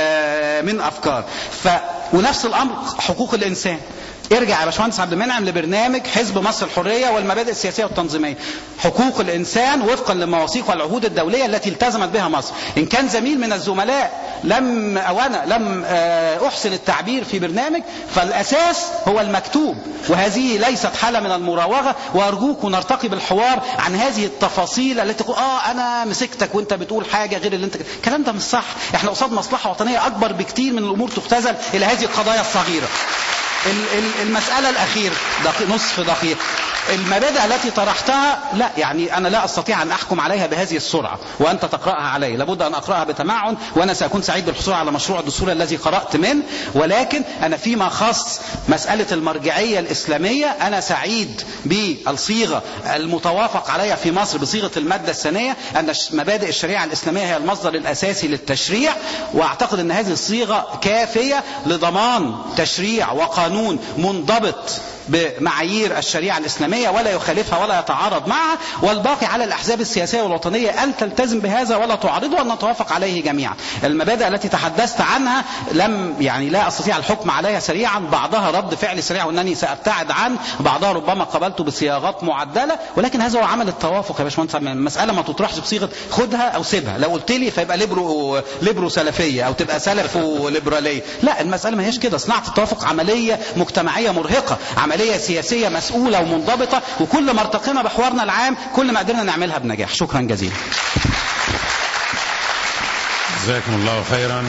آه من أفكار ف ونفس الأمر حقوق الإنسان ارجع يا باشمهندس عبد المنعم لبرنامج حزب مصر الحريه والمبادئ السياسيه والتنظيميه. حقوق الانسان وفقا للمواثيق والعهود الدوليه التي التزمت بها مصر. ان كان زميل من الزملاء لم او انا لم آه، احسن التعبير في برنامج فالاساس هو المكتوب وهذه ليست حاله من المراوغه وارجوكم نرتقي بالحوار عن هذه التفاصيل التي تقول اه انا مسكتك وانت بتقول حاجه غير اللي انت الكلام ده مش صح احنا قصاد مصلحه وطنيه اكبر بكتير من الامور تختزل الى هذه القضايا الصغيره. ال- ال- المسألة الأخير دقيق نصف دقيقة المبادئ التي طرحتها لا يعني أنا لا أستطيع أن أحكم عليها بهذه السرعة وأنت تقرأها علي لابد أن أقرأها بتمعن وأنا سأكون سعيد بالحصول على مشروع الدستور الذي قرأت منه ولكن أنا فيما خص مسألة المرجعية الإسلامية أنا سعيد بالصيغة المتوافق عليها في مصر بصيغة المادة الثانية أن الش- مبادئ الشريعة الإسلامية هي المصدر الأساسي للتشريع وأعتقد أن هذه الصيغة كافية لضمان تشريع وقانون منضبط بمعايير الشريعة الإسلامية ولا يخالفها ولا يتعارض معها والباقي على الأحزاب السياسية والوطنية أن تلتزم بهذا ولا تعارضه وأن نتوافق عليه جميعا المبادئ التي تحدثت عنها لم يعني لا أستطيع الحكم عليها سريعا بعضها رد فعل سريع وأنني سأبتعد عنه بعضها ربما قبلته بصياغات معدلة ولكن هذا هو عمل التوافق يا باشمهندس المسألة ما تطرحش بصيغة خدها أو سيبها لو قلت لي فيبقى ليبرو ليبرو سلفية أو تبقى سلف وليبرالية لا المسألة ما هيش كده صناعة التوافق عملية مجتمعية مرهقة عملية سياسية مسؤولة ومنضبطة وكل ما ارتقينا بحوارنا العام كل ما قدرنا نعملها بنجاح شكرا جزيلا جزاكم الله خيرا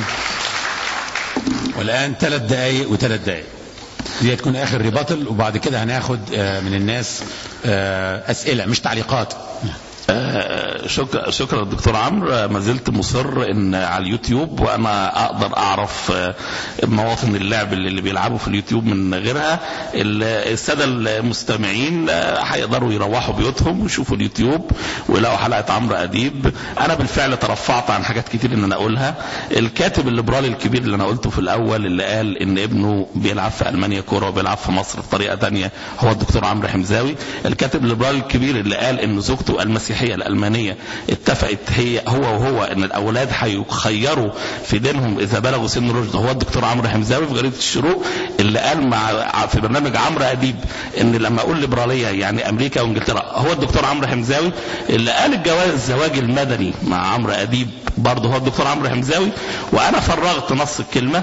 والآن ثلاث دقايق وثلاث دقايق دي هتكون آخر ريباتل وبعد كده هناخد آه، من الناس آه، أسئلة مش تعليقات آه، شكرا شكرا دكتور عمرو آه، ما زلت مصر ان على اليوتيوب وانا اقدر اعرف آه، مواطن اللعب اللي اللي بيلعبوا في اليوتيوب من غيرها ال- الساده المستمعين آه، هيقدروا يروحوا بيوتهم ويشوفوا اليوتيوب ويلاقوا حلقه عمرو اديب انا بالفعل ترفعت عن حاجات كتير ان انا اقولها الكاتب الليبرالي الكبير اللي انا قلته في الاول اللي قال ان ابنه بيلعب في المانيا كوره وبيلعب في مصر بطريقه تانية هو الدكتور عمرو حمزاوي الكاتب الليبرالي الكبير اللي قال ان زوجته المسيحيه الالمانيه اتفقت هي هو وهو ان الاولاد هيخيروا في دينهم اذا بلغوا سن الرشد هو الدكتور عمرو حمزاوي في جريده الشروق اللي قال مع في برنامج عمرو اديب ان لما اقول ليبراليه يعني امريكا وانجلترا هو الدكتور عمرو حمزاوي اللي قال الجواز الزواج المدني مع عمرو اديب برضه هو الدكتور عمرو حمزاوي وانا فرغت نص الكلمه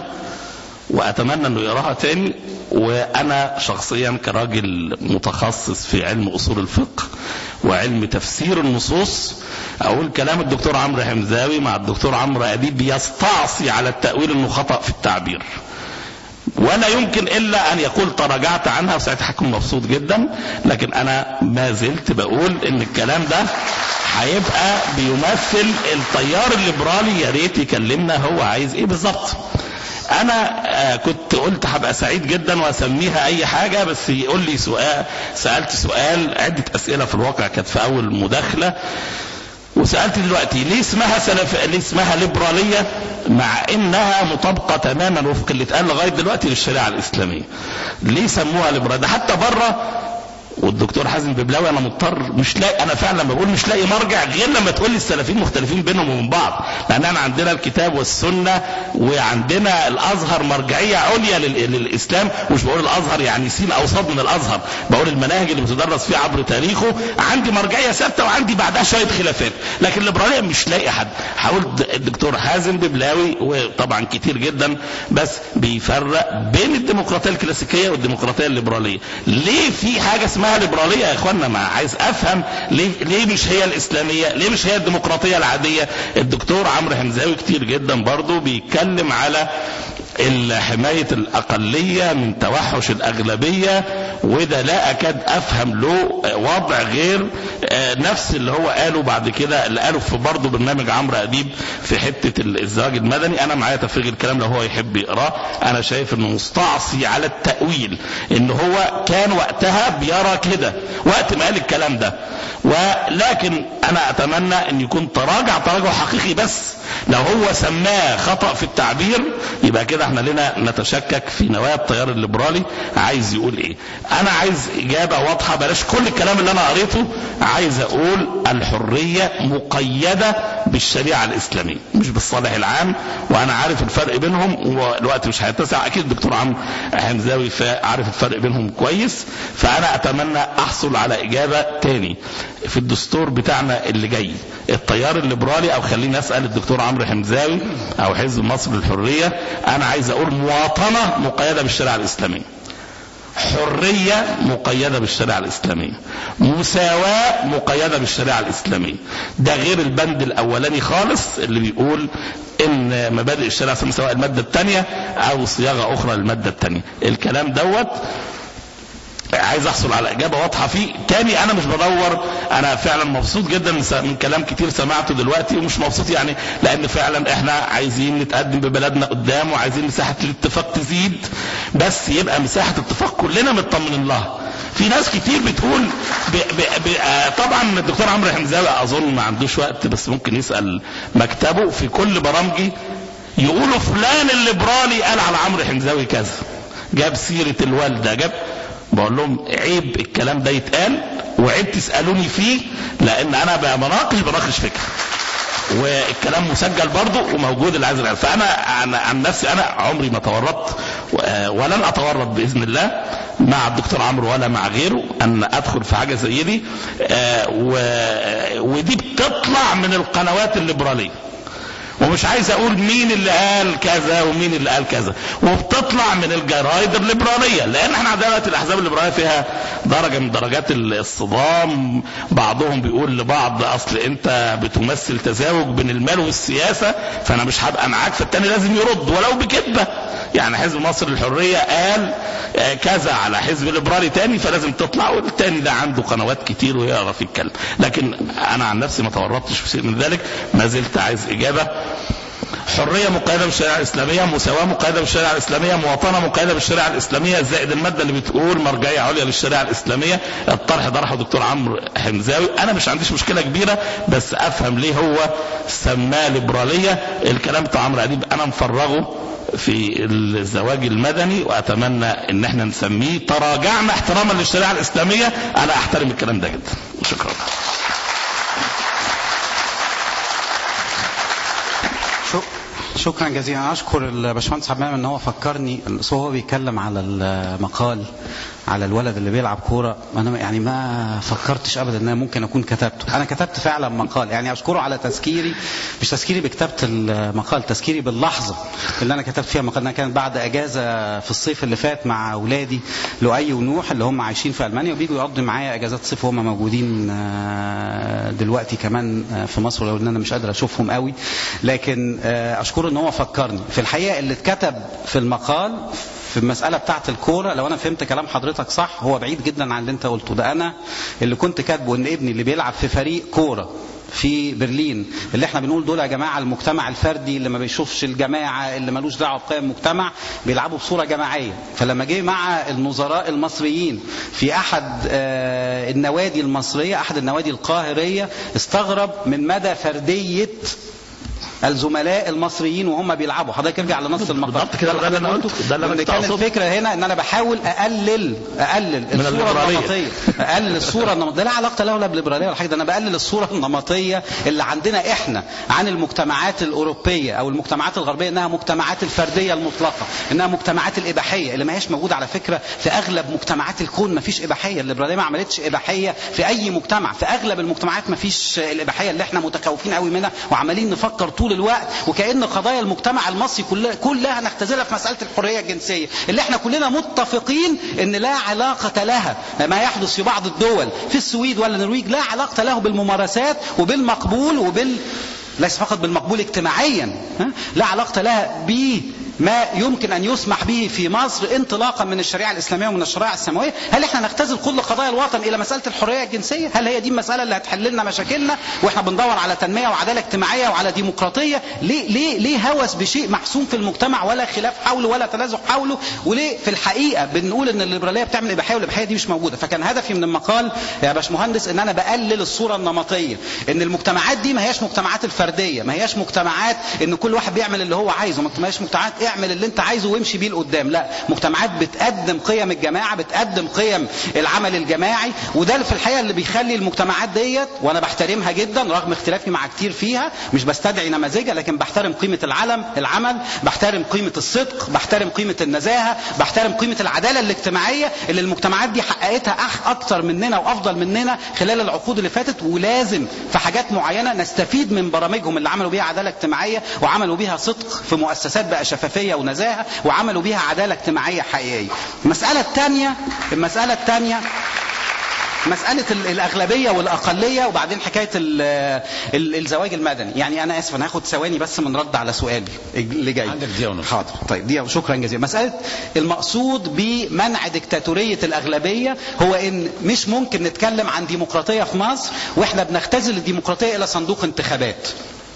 واتمنى انه يقراها تاني وانا شخصيا كراجل متخصص في علم اصول الفقه وعلم تفسير النصوص اقول كلام الدكتور عمرو حمزاوي مع الدكتور عمرو اديب يستعصي على التاويل انه خطا في التعبير ولا يمكن الا ان يقول تراجعت عنها وساعتها هكون مبسوط جدا لكن انا ما زلت بقول ان الكلام ده هيبقى بيمثل التيار الليبرالي يا ريت يكلمنا هو عايز ايه بالظبط انا آه، كنت قلت هبقى سعيد جدا واسميها اي حاجه بس يقول لي سؤال سالت سؤال عده اسئله في الواقع كانت في اول مداخله وسالت دلوقتي ليه اسمها سلف ليه اسمها ليبراليه مع انها مطابقه تماما وفق اللي اتقال لغايه دلوقتي للشريعه الاسلاميه ليه سموها ليبراليه ده حتى بره والدكتور حازم ببلاوي انا مضطر مش لاقي انا فعلا لما بقول مش لاقي مرجع غير لما تقول لي السلفيين مختلفين بينهم وبين بعض لان احنا عندنا الكتاب والسنه وعندنا الازهر مرجعيه عليا لل- للاسلام مش بقول الازهر يعني سين او صاد من الازهر بقول المناهج اللي بتدرس فيه عبر تاريخه عندي مرجعيه ثابته وعندي بعدها شويه خلافات لكن الليبراليه مش لاقي حد حاولت الدكتور حازم ببلاوي وطبعا كتير جدا بس بيفرق بين الديمقراطيه الكلاسيكيه والديمقراطيه الليبراليه ليه في حاجه اسمها ليبراليه يا اخوانا ما عايز افهم ليه ليه مش هي الاسلاميه ليه مش هي الديمقراطيه العاديه الدكتور عمرو حمزاوي كتير جدا برضو بيتكلم على حماية الأقلية من توحش الأغلبية وده لا أكاد أفهم له وضع غير آه، نفس اللي هو قاله بعد كده اللي قاله في برضه برنامج عمرو أديب في حتة الزواج المدني أنا معايا تفريغ الكلام لو هو يحب يقراه أنا شايف إنه مستعصي على التأويل إن هو كان وقتها بيرى كده وقت ما قال الكلام ده ولكن أنا أتمنى أن يكون تراجع تراجع حقيقي بس لو هو سماه خطأ في التعبير يبقى كده احنا لنا نتشكك في نوايا التيار الليبرالي عايز يقول ايه انا عايز اجابة واضحة بلاش كل الكلام اللي انا قريته عايز اقول الحرية مقيدة بالشريعة الاسلامية مش بالصالح العام وانا عارف الفرق بينهم والوقت مش هيتسع اكيد الدكتور عمرو حمزاوي عارف الفرق بينهم كويس فانا اتمنى احصل على اجابة تاني في الدستور بتاعنا اللي جاي التيار الليبرالي او خليني اسال الدكتور عمرو حمزاوي او حزب مصر للحريه انا عايز اقول مواطنه مقيده بالشريعه الاسلاميه حرية مقيدة بالشريعة الإسلامية مساواة مقيدة بالشريعة الإسلامية ده غير البند الأولاني خالص اللي بيقول إن مبادئ الشريعة الإسلامية سواء المادة الثانية أو صياغة أخرى للمادة الثانية الكلام دوت عايز احصل على اجابه واضحه فيه تاني انا مش بدور انا فعلا مبسوط جدا من, من كلام كتير سمعته دلوقتي ومش مبسوط يعني لان فعلا احنا عايزين نتقدم ببلدنا قدام وعايزين مساحه الاتفاق تزيد بس يبقى مساحه اتفاق كلنا مطمنين لها في ناس كتير بتقول ب ب ب طبعا الدكتور عمرو حمزاوي اظن ما عندوش وقت بس ممكن يسال مكتبه في كل برامجي يقولوا فلان الليبرالي قال على عمرو حمزاوي كذا جاب سيره الوالده جاب بقول لهم عيب الكلام ده يتقال وعيب تسالوني فيه لان انا بناقش بناقش فكره والكلام مسجل برضه وموجود اللي عايز يعرف فانا عن, عن نفسي انا عمري ما تورطت ولن اتورط باذن الله مع الدكتور عمرو ولا مع غيره ان ادخل في حاجه زي دي ودي بتطلع من القنوات الليبراليه ومش عايز اقول مين اللي قال كذا ومين اللي قال كذا وبتطلع من الجرايد الليبراليه لان احنا عندنا دلوقتي الاحزاب الليبراليه فيها درجه من درجات الصدام بعضهم بيقول لبعض اصل انت بتمثل تزاوج بين المال والسياسه فانا مش هبقى معاك فالتاني لازم يرد ولو بكذبه يعني حزب مصر الحريه قال آه، كذا على حزب ليبرالي تاني فلازم تطلع والتاني ده عنده قنوات كتير ويعرف يتكلم لكن انا عن نفسي ما تورطتش في شيء من ذلك ما زلت عايز اجابه حرية مقيدة بالشريعة الإسلامية مساواة مقيدة بالشريعة الإسلامية مواطنة مقيدة بالشريعة الإسلامية زائد المادة اللي بتقول مرجعية عليا للشريعة الإسلامية الطرح ده راحه دكتور عمرو حمزاوي أنا مش عنديش مشكلة كبيرة بس أفهم ليه هو سماه ليبرالية الكلام بتاع عمرو أديب أنا مفرغه في الزواج المدني واتمنى ان احنا نسميه تراجعنا احتراما للشريعه الاسلاميه انا احترم الكلام ده جدا شكرا شك- شكرا جزيلا اشكر الباشمهندس حمام ان هو فكرني أصل هو بيتكلم على المقال على الولد اللي بيلعب كوره انا يعني ما فكرتش ابدا ان انا ممكن اكون كتبته انا كتبت فعلا مقال يعني اشكره على تذكيري مش تذكيري بكتابه المقال تذكيري باللحظه اللي انا كتبت فيها المقال انا كانت بعد اجازه في الصيف اللي فات مع اولادي لؤي ونوح اللي هم عايشين في المانيا وبيجوا يقضوا معايا اجازات صيف وهم موجودين آه، دلوقتي كمان آه، في مصر ولو ان انا مش قادر اشوفهم قوي لكن آه، اشكره ان هو فكرني في الحقيقه اللي اتكتب في المقال في المسألة بتاعة الكورة لو أنا فهمت كلام حضرتك صح هو بعيد جدا عن اللي أنت قلته ده أنا اللي كنت كاتبه إن ابني اللي بيلعب في فريق كورة في برلين اللي احنا بنقول دول يا جماعه المجتمع الفردي اللي ما بيشوفش الجماعه اللي ملوش دعوه بقيم المجتمع بيلعبوا بصوره جماعيه فلما جه مع النظراء المصريين في احد آه، النوادي المصريه احد النوادي القاهريه استغرب من مدى فرديه الزملاء المصريين وهم بيلعبوا حضرتك ارجع لنص المقال بالضبط كده ده اللي أنا قلته. ده اللي أنا وإن كنت كان أقصده. الفكره هنا ان انا بحاول اقلل اقلل الصوره الليبرالية. النمطيه اقلل الصوره النمطيه ده لا علاقه له لا بالليبراليه ولا حاجه ده انا بقلل الصوره النمطيه اللي عندنا احنا عن المجتمعات الاوروبيه او المجتمعات الغربيه انها مجتمعات الفرديه المطلقه انها مجتمعات الاباحيه اللي ما هيش موجوده على فكره في اغلب مجتمعات الكون ما فيش اباحيه الليبراليه ما عملتش اباحيه في اي مجتمع في اغلب المجتمعات ما فيش الاباحيه اللي احنا متخوفين قوي منها وعمالين نفكر طول الوقت وكأن قضايا المجتمع المصري كلها, كلها نختزلها في مسألة الحرية الجنسية اللي احنا كلنا متفقين ان لا علاقة لها ما يحدث في بعض الدول في السويد ولا النرويج لا علاقة له بالممارسات وبالمقبول وبال ليس فقط بالمقبول اجتماعيا ها؟ لا علاقة لها به ما يمكن أن يسمح به في مصر انطلاقا من الشريعة الإسلامية ومن الشرائع السماوية هل احنا نختزل كل قضايا الوطن إلى مسألة الحرية الجنسية هل هي دي المسألة اللي هتحل لنا مشاكلنا واحنا بندور على تنمية وعدالة اجتماعية وعلى ديمقراطية ليه, ليه, ليه هوس بشيء محسوم في المجتمع ولا خلاف حوله ولا تنازع حوله وليه في الحقيقة بنقول ان الليبرالية بتعمل إباحية والإباحية دي مش موجودة فكان هدفي من المقال يا باشمهندس ان انا بقلل الصورة النمطية ان المجتمعات دي ما هياش مجتمعات الفردية ما هياش مجتمعات ان كل واحد بيعمل اللي هو عايزه ما هياش مجتمعات اعمل اللي انت عايزه وامشي بيه لقدام لا مجتمعات بتقدم قيم الجماعة بتقدم قيم العمل الجماعي وده اللي في الحقيقة اللي بيخلي المجتمعات ديت وانا بحترمها جدا رغم اختلافي مع كتير فيها مش بستدعي نماذجها لكن بحترم قيمة العلم العمل بحترم قيمة الصدق بحترم قيمة النزاهة بحترم قيمة العدالة الاجتماعية اللي المجتمعات دي حققتها أح اكتر مننا وافضل مننا خلال العقود اللي فاتت ولازم في حاجات معينة نستفيد من برامجهم اللي عملوا بيها عدالة اجتماعية وعملوا بيها صدق في مؤسسات بقى شفافية ونزاهة وعملوا بيها عدالة اجتماعية حقيقية المسألة الثانية المسألة الثانية مسألة ال- الأغلبية والأقلية وبعدين حكاية ال- ال- الزواج المدني يعني أنا آسف أنا هاخد ثواني بس من رد على سؤالي اللي جاي عندك دقيقة ونص. حاضر طيب دي شكرا جزيلا مسألة المقصود بمنع ديكتاتورية الأغلبية هو إن مش ممكن نتكلم عن ديمقراطية في مصر وإحنا بنختزل الديمقراطية إلى صندوق انتخابات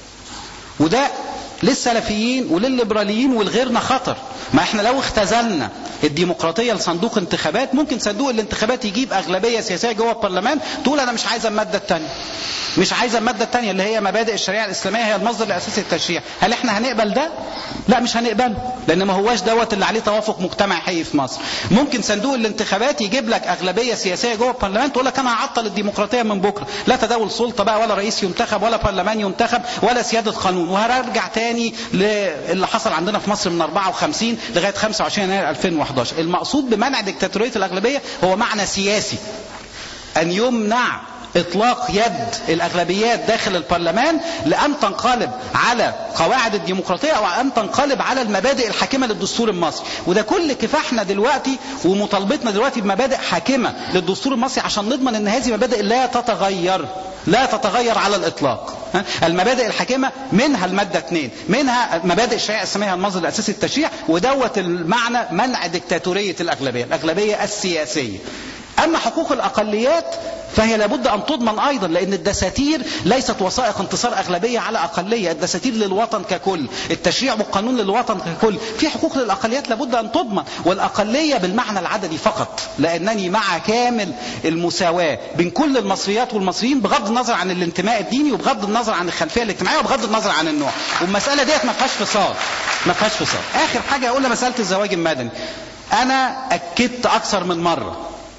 وده للسلفيين وللليبراليين ولغيرنا خطر ما احنا لو اختزلنا الديمقراطيه لصندوق انتخابات ممكن صندوق الانتخابات يجيب اغلبيه سياسيه جوه البرلمان تقول انا مش عايزه الماده الثانيه مش عايزه الماده الثانيه اللي هي مبادئ الشريعه الاسلاميه هي المصدر الاساسي للتشريع هل احنا هنقبل ده لا مش هنقبله لان ما هواش دوت اللي عليه توافق مجتمعي حقيقي في مصر ممكن صندوق الانتخابات يجيب لك اغلبيه سياسيه جوه البرلمان تقول لك انا هعطل الديمقراطيه من بكره لا تداول سلطه بقى ولا رئيس ينتخب ولا برلمان ينتخب ولا سياده قانون وهرجع تاني للي حصل عندنا في مصر من 54 لغايه 25 يناير 2011 المقصود بمنع ديكتاتوريه الاغلبيه هو معنى سياسي ان يمنع اطلاق يد الاغلبيات داخل البرلمان لان تنقلب على قواعد الديمقراطيه او ان تنقلب على المبادئ الحاكمه للدستور المصري وده كل كفاحنا دلوقتي ومطالبتنا دلوقتي بمبادئ حاكمه للدستور المصري عشان نضمن ان هذه المبادئ لا تتغير لا تتغير على الاطلاق ها؟ المبادئ الحاكمه منها الماده 2 منها مبادئ الشريعه الاسلاميه المصدر الاساسي التشريع ودوت المعنى منع ديكتاتوريه الاغلبيه الاغلبيه السياسيه اما حقوق الاقليات فهي لابد ان تضمن ايضا لان الدساتير ليست وثائق انتصار اغلبيه على اقليه الدساتير للوطن ككل التشريع والقانون للوطن ككل في حقوق للاقليات لابد ان تضمن والاقليه بالمعنى العددي فقط لانني مع كامل المساواه بين كل المصريات والمصريين بغض النظر عن الانتماء الديني وبغض النظر عن الخلفيه الاجتماعيه وبغض النظر عن النوع والمساله ديت ما فيهاش فصال ما فيهاش فصال اخر حاجه اقولها مساله الزواج المدني انا اكدت اكثر من مره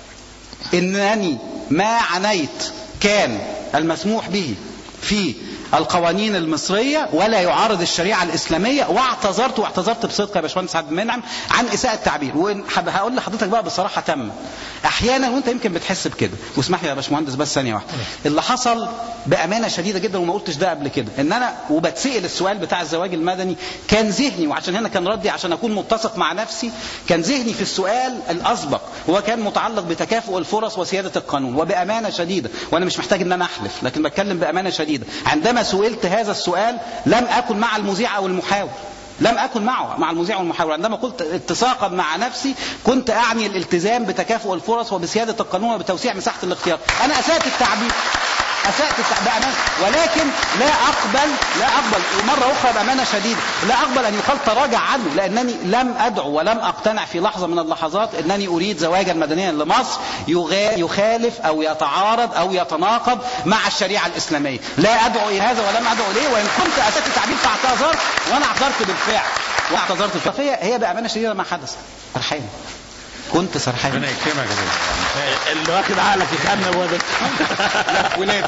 انني ما عنيت كان المسموح به في القوانين المصرية ولا يعارض الشريعة الإسلامية واعتذرت واعتذرت بصدق يا باشمهندس عبد المنعم عن إساءة التعبير وهقول لحضرتك بقى بصراحة تامة أحيانا وأنت يمكن بتحس بكده واسمح لي يا باشمهندس بس ثانية واحدة اللي حصل بأمانة شديدة جدا وما قلتش ده قبل كده إن أنا وبتسأل السؤال بتاع الزواج المدني كان ذهني وعشان هنا كان ردي عشان أكون متسق مع نفسي كان ذهني في السؤال الأسبق هو كان متعلق بتكافؤ الفرص وسيادة القانون وبأمانة شديدة وأنا مش محتاج إن أنا أحلف لكن بتكلم بأمانة شديدة عندما سئلت هذا السؤال لم أكن مع المذيع أو المحاور لم أكن معه مع المذيع والمحاور عندما قلت اتساقا مع نفسي كنت أعني الالتزام بتكافؤ الفرص وبسيادة القانون وبتوسيع مساحة الاختيار أنا أسأت التعبير أسأت بأمانة ولكن لا أقبل لا أقبل ومرة أخرى بأمانة شديدة لا أقبل أن يقال تراجع عنه لأنني لم أدعو ولم أقتنع في لحظة من اللحظات أنني أريد زواجا مدنيا لمصر يخالف أو يتعارض أو يتناقض مع الشريعة الإسلامية لا أدعو إلى هذا ولم أدعو إليه وإن كنت أسأت التعبير فاعتذرت وأنا اعتذرت بالفعل واعتذرت بالفعل هي بأمانة شديدة ما حدث فرحان كنت سرحان ربنا يكرمك يا باشا. اللي واخد عقلك يخنب هو ده ولاد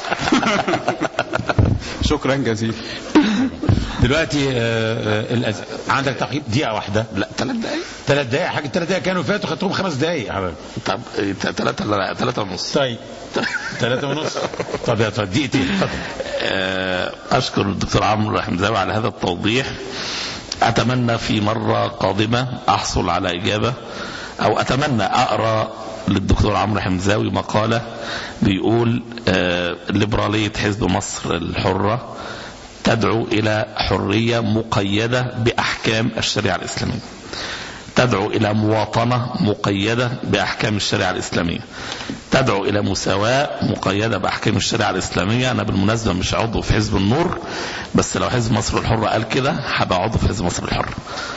شكرا جزيلا دلوقتي آه، آه، الأز- عندك تقييم دقيقة واحدة لا ثلاث دقايق ثلاث دقايق حاجة ثلاث دقايق كانوا فاتوا خدتهم خمس دقايق يا حبيبي طب ثلاثة لا ثلاثة ونص طيب ثلاثة ونص طب يا طب دقيقتين اتفضل آه، أشكر الدكتور عمرو حمزاوي على هذا التوضيح أتمنى في مرة قادمة أحصل على إجابة أو أتمنى أقرأ للدكتور عمرو حمزاوي مقالة بيقول آه، ليبرالية حزب مصر الحرة تدعو إلى حرية مقيدة بأحكام الشريعة الإسلامية تدعو إلى مواطنة مقيدة بأحكام الشريعة الإسلامية تدعو إلى مساواة مقيدة بأحكام الشريعة الإسلامية أنا بالمناسبة مش عضو في حزب النور بس لو حزب مصر الحرة قال كده هبقى عضو في حزب مصر الحرة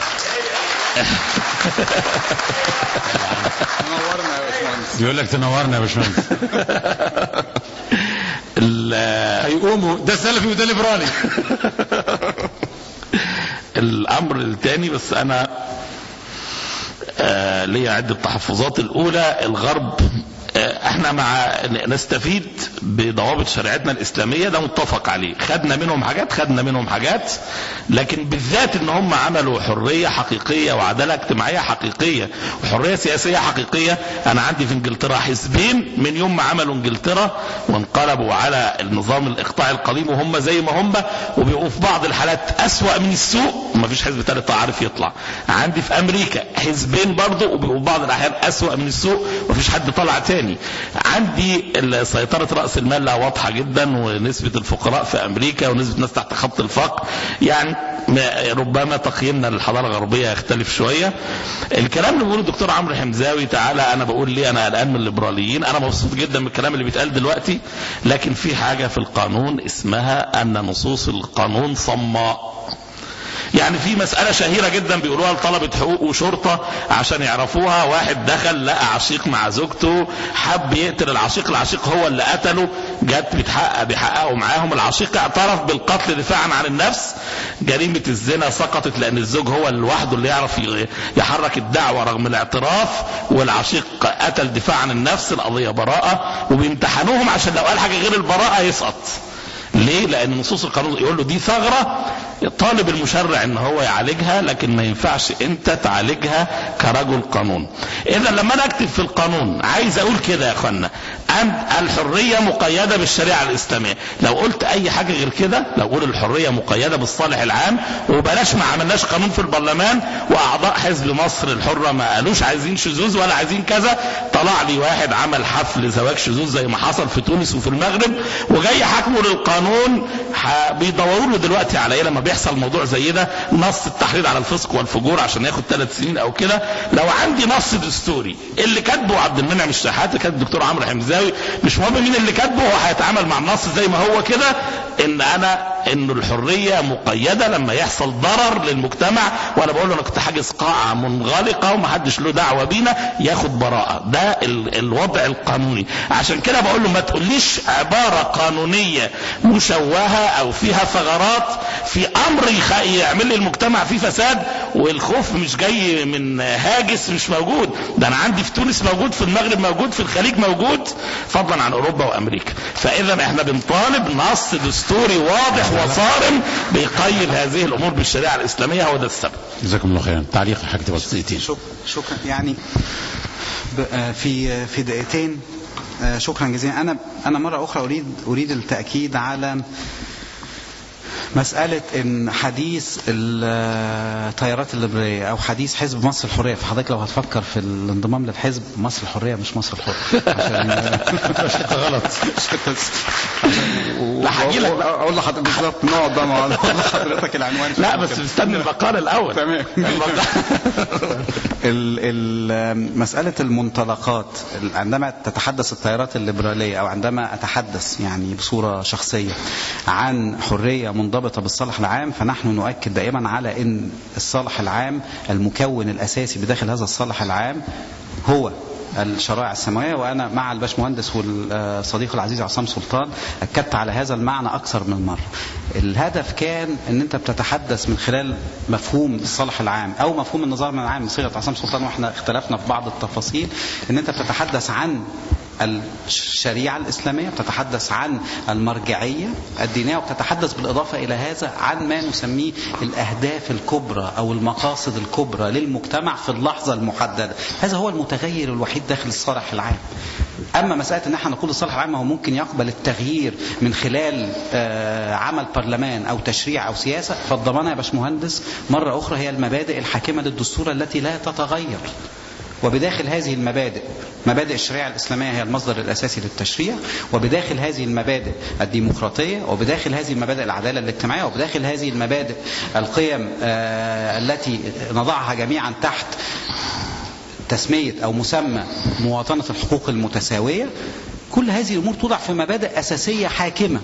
نورنا يا باشمهندس بيقول لك تنورنا يا باشمهندس ال- هيقوموا ده سلفي وده ليبرالي الأمر الثاني بس أنا آه، ليا عدة تحفظات الأولى الغرب آه، احنا مع نستفيد بضوابط شريعتنا الإسلامية ده متفق عليه خدنا منهم حاجات خدنا منهم حاجات لكن بالذات ان هم عملوا حرية حقيقية وعدالة اجتماعية حقيقية وحرية سياسية حقيقية انا عندي في انجلترا حزبين من يوم ما عملوا انجلترا وانقلبوا على النظام الاقطاعي القديم وهم زي ما هم وبيبقوا في بعض الحالات اسوأ من السوء ومفيش حزب ثالث عارف يطلع عندي في امريكا حزبين برضه وبيبقوا في بعض الاحيان اسوأ من السوء ومفيش حد طلع تاني عندي ال- سيطرة رأس المال لها واضحة جدا ونسبة الفقراء في امريكا ونسبة الناس تحت خط الفقر يعني ما- ربما تقييمنا للحضارة الغربية يختلف شوية الكلام اللي بيقوله الدكتور عمرو حمزاوي تعالى انا بقول ليه انا قلقان من الليبراليين انا مبسوط جدا من الكلام اللي بيتقال دلوقتي لكن في حاجة في القانون اسمها ان نصوص القانون صماء يعني في مسألة شهيرة جدا بيقولوها لطلبة حقوق وشرطة عشان يعرفوها واحد دخل لقى عشيق مع زوجته حب يقتل العشيق العشيق هو اللي قتله جت بتحقق بيحققوا معاهم العشيق اعترف بالقتل دفاعا عن النفس جريمة الزنا سقطت لأن الزوج هو لوحده اللي يعرف ي- يحرك الدعوة رغم الاعتراف والعشيق قتل دفاعا عن النفس القضية براءة وبيمتحنوهم عشان لو قال حاجة غير البراءة يسقط ليه؟ لأن نصوص القانون يقول له دي ثغرة طالب المشرع ان هو يعالجها لكن ما ينفعش انت تعالجها كرجل قانون اذا لما انا اكتب في القانون عايز اقول كده يا اخوانا ان الحريه مقيده بالشريعه الاسلاميه لو قلت اي حاجه غير كده لو قول الحريه مقيده بالصالح العام وبلاش ما عملناش قانون في البرلمان واعضاء حزب مصر الحره ما قالوش عايزين شذوذ ولا عايزين كذا طلع لي واحد عمل حفل زواج شذوذ زي ما حصل في تونس وفي المغرب وجاي حاكمه للقانون ح- بيدوروا له دلوقتي على ايه لما بيحصل موضوع زي ده نص التحريض على الفسق والفجور عشان ياخد ثلاث سنين او كده لو عندي نص دستوري اللي كاتبه عبد المنعم الشحاتة كاتب الدكتور عمرو حمزاوي مش مهم مين اللي كاتبه هو هيتعامل مع النص زي ما هو كده ان انا ان الحريه مقيده لما يحصل ضرر للمجتمع وانا بقول له انا كنت حاجز قاعه منغلقه ومحدش له دعوه بينا ياخد براءه ده ال الوضع القانوني عشان كده بقول له ما تقوليش عباره قانونيه مشوهه او فيها ثغرات في امر يخ- يعمل لي المجتمع فيه فساد والخوف مش جاي من هاجس مش موجود ده انا عندي في تونس موجود في المغرب موجود في الخليج موجود فضلا عن اوروبا وامريكا فاذا احنا بنطالب نص دستوري واضح وصارم بيقيد هذه الامور بالشريعه الاسلاميه هو ده السبب جزاكم الله خيرا تعليق حاجة بسيطتين شك- شكرا يعني ب- آه، في في دقيقتين آه، شكرا جزيلا انا انا مره اخرى اريد اريد التاكيد على مسألة إن حديث التيارات الليبرالية أو حديث حزب مصر الحرية فحضرتك لو هتفكر في الانضمام للحزب مصر الحرية مش مصر الحرة عشان غلط لا هجي لك أقول لحضرتك بالظبط نقعد بقى مع حضرتك العنوان لا بس استنى المقال الاول تمام. ال- ال- مسألة المنطلقات عندما تتحدث التيارات الليبرالية أو عندما أتحدث يعني بصورة شخصية عن حرية منضبطة بالصالح العام فنحن نؤكد دائما على أن الصالح العام المكون الأساسي بداخل هذا الصالح العام هو الشرائع السماوية وأنا مع الباشمهندس والصديق العزيز عصام سلطان أكدت على هذا المعنى أكثر من مرة الهدف كان أن أنت بتتحدث من خلال مفهوم الصالح العام أو مفهوم النظام العام من صيغة عصام سلطان وإحنا اختلفنا في بعض التفاصيل أن أنت بتتحدث عن الشريعة الإسلامية بتتحدث عن المرجعية الدينية وبتتحدث بالإضافة إلى هذا عن ما نسميه الأهداف الكبرى أو المقاصد الكبرى للمجتمع في اللحظة المحددة هذا هو المتغير الوحيد داخل الصالح العام أما مسألة أن احنا نقول الصالح العام هو ممكن يقبل التغيير من خلال آه، عمل برلمان أو تشريع أو سياسة فالضمانة يا باشمهندس مرة أخرى هي المبادئ الحاكمة للدستور التي لا تتغير وبداخل هذه المبادئ مبادئ الشريعة الإسلامية هي المصدر الأساسي للتشريع وبداخل هذه المبادئ الديمقراطية وبداخل هذه المبادئ العدالة الاجتماعية وبداخل هذه المبادئ القيم آه، التي نضعها جميعا تحت تسمية أو مسمى مواطنة الحقوق المتساوية كل هذه الأمور توضع في مبادئ أساسية حاكمة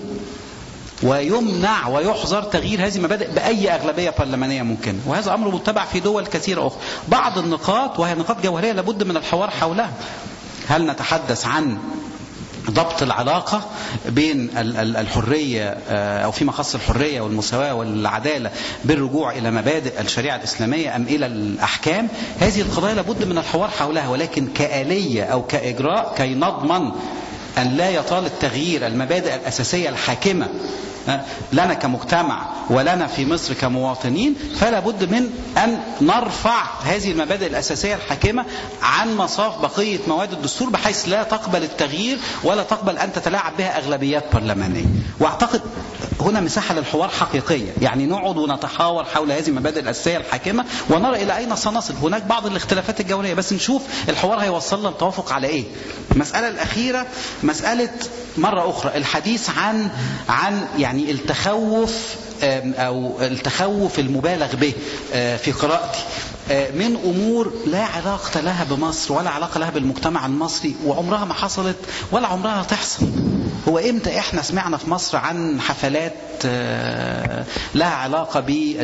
ويمنع ويحظر تغيير هذه المبادئ بأي أغلبية برلمانية ممكنة وهذا أمر متبع في دول كثيرة أخرى بعض النقاط وهي نقاط جوهرية لابد من الحوار حولها هل نتحدث عن ضبط العلاقة بين ال- ال- الحرية آه، أو فيما خص الحرية والمساواة والعدالة بالرجوع إلى مبادئ الشريعة الإسلامية أم إلى الأحكام هذه القضايا لابد من الحوار حولها ولكن كآلية أو كإجراء كي نضمن أن لا يطال التغيير المبادئ الأساسية الحاكمة آه، لنا كمجتمع ولنا في مصر كمواطنين فلا بد من أن نرفع هذه المبادئ الأساسية الحاكمة عن مصاف بقية مواد الدستور بحيث لا تقبل التغيير ولا تقبل أن تتلاعب بها أغلبيات برلمانية وأعتقد هنا مساحة للحوار حقيقية يعني نقعد ونتحاور حول هذه المبادئ الأساسية الحاكمة ونرى إلى أين سنصل هناك بعض الاختلافات الجوهرية بس نشوف الحوار هيوصلنا للتوافق على إيه المسألة الأخيرة مسألة مرة أخرى الحديث عن عن يعني التخوف آم، أو التخوف المبالغ به آه، في قراءتي آه، من أمور لا علاقة لها بمصر ولا علاقة لها بالمجتمع المصري وعمرها ما حصلت ولا عمرها هتحصل هو امتى احنا سمعنا في مصر عن حفلات آه، لها علاقة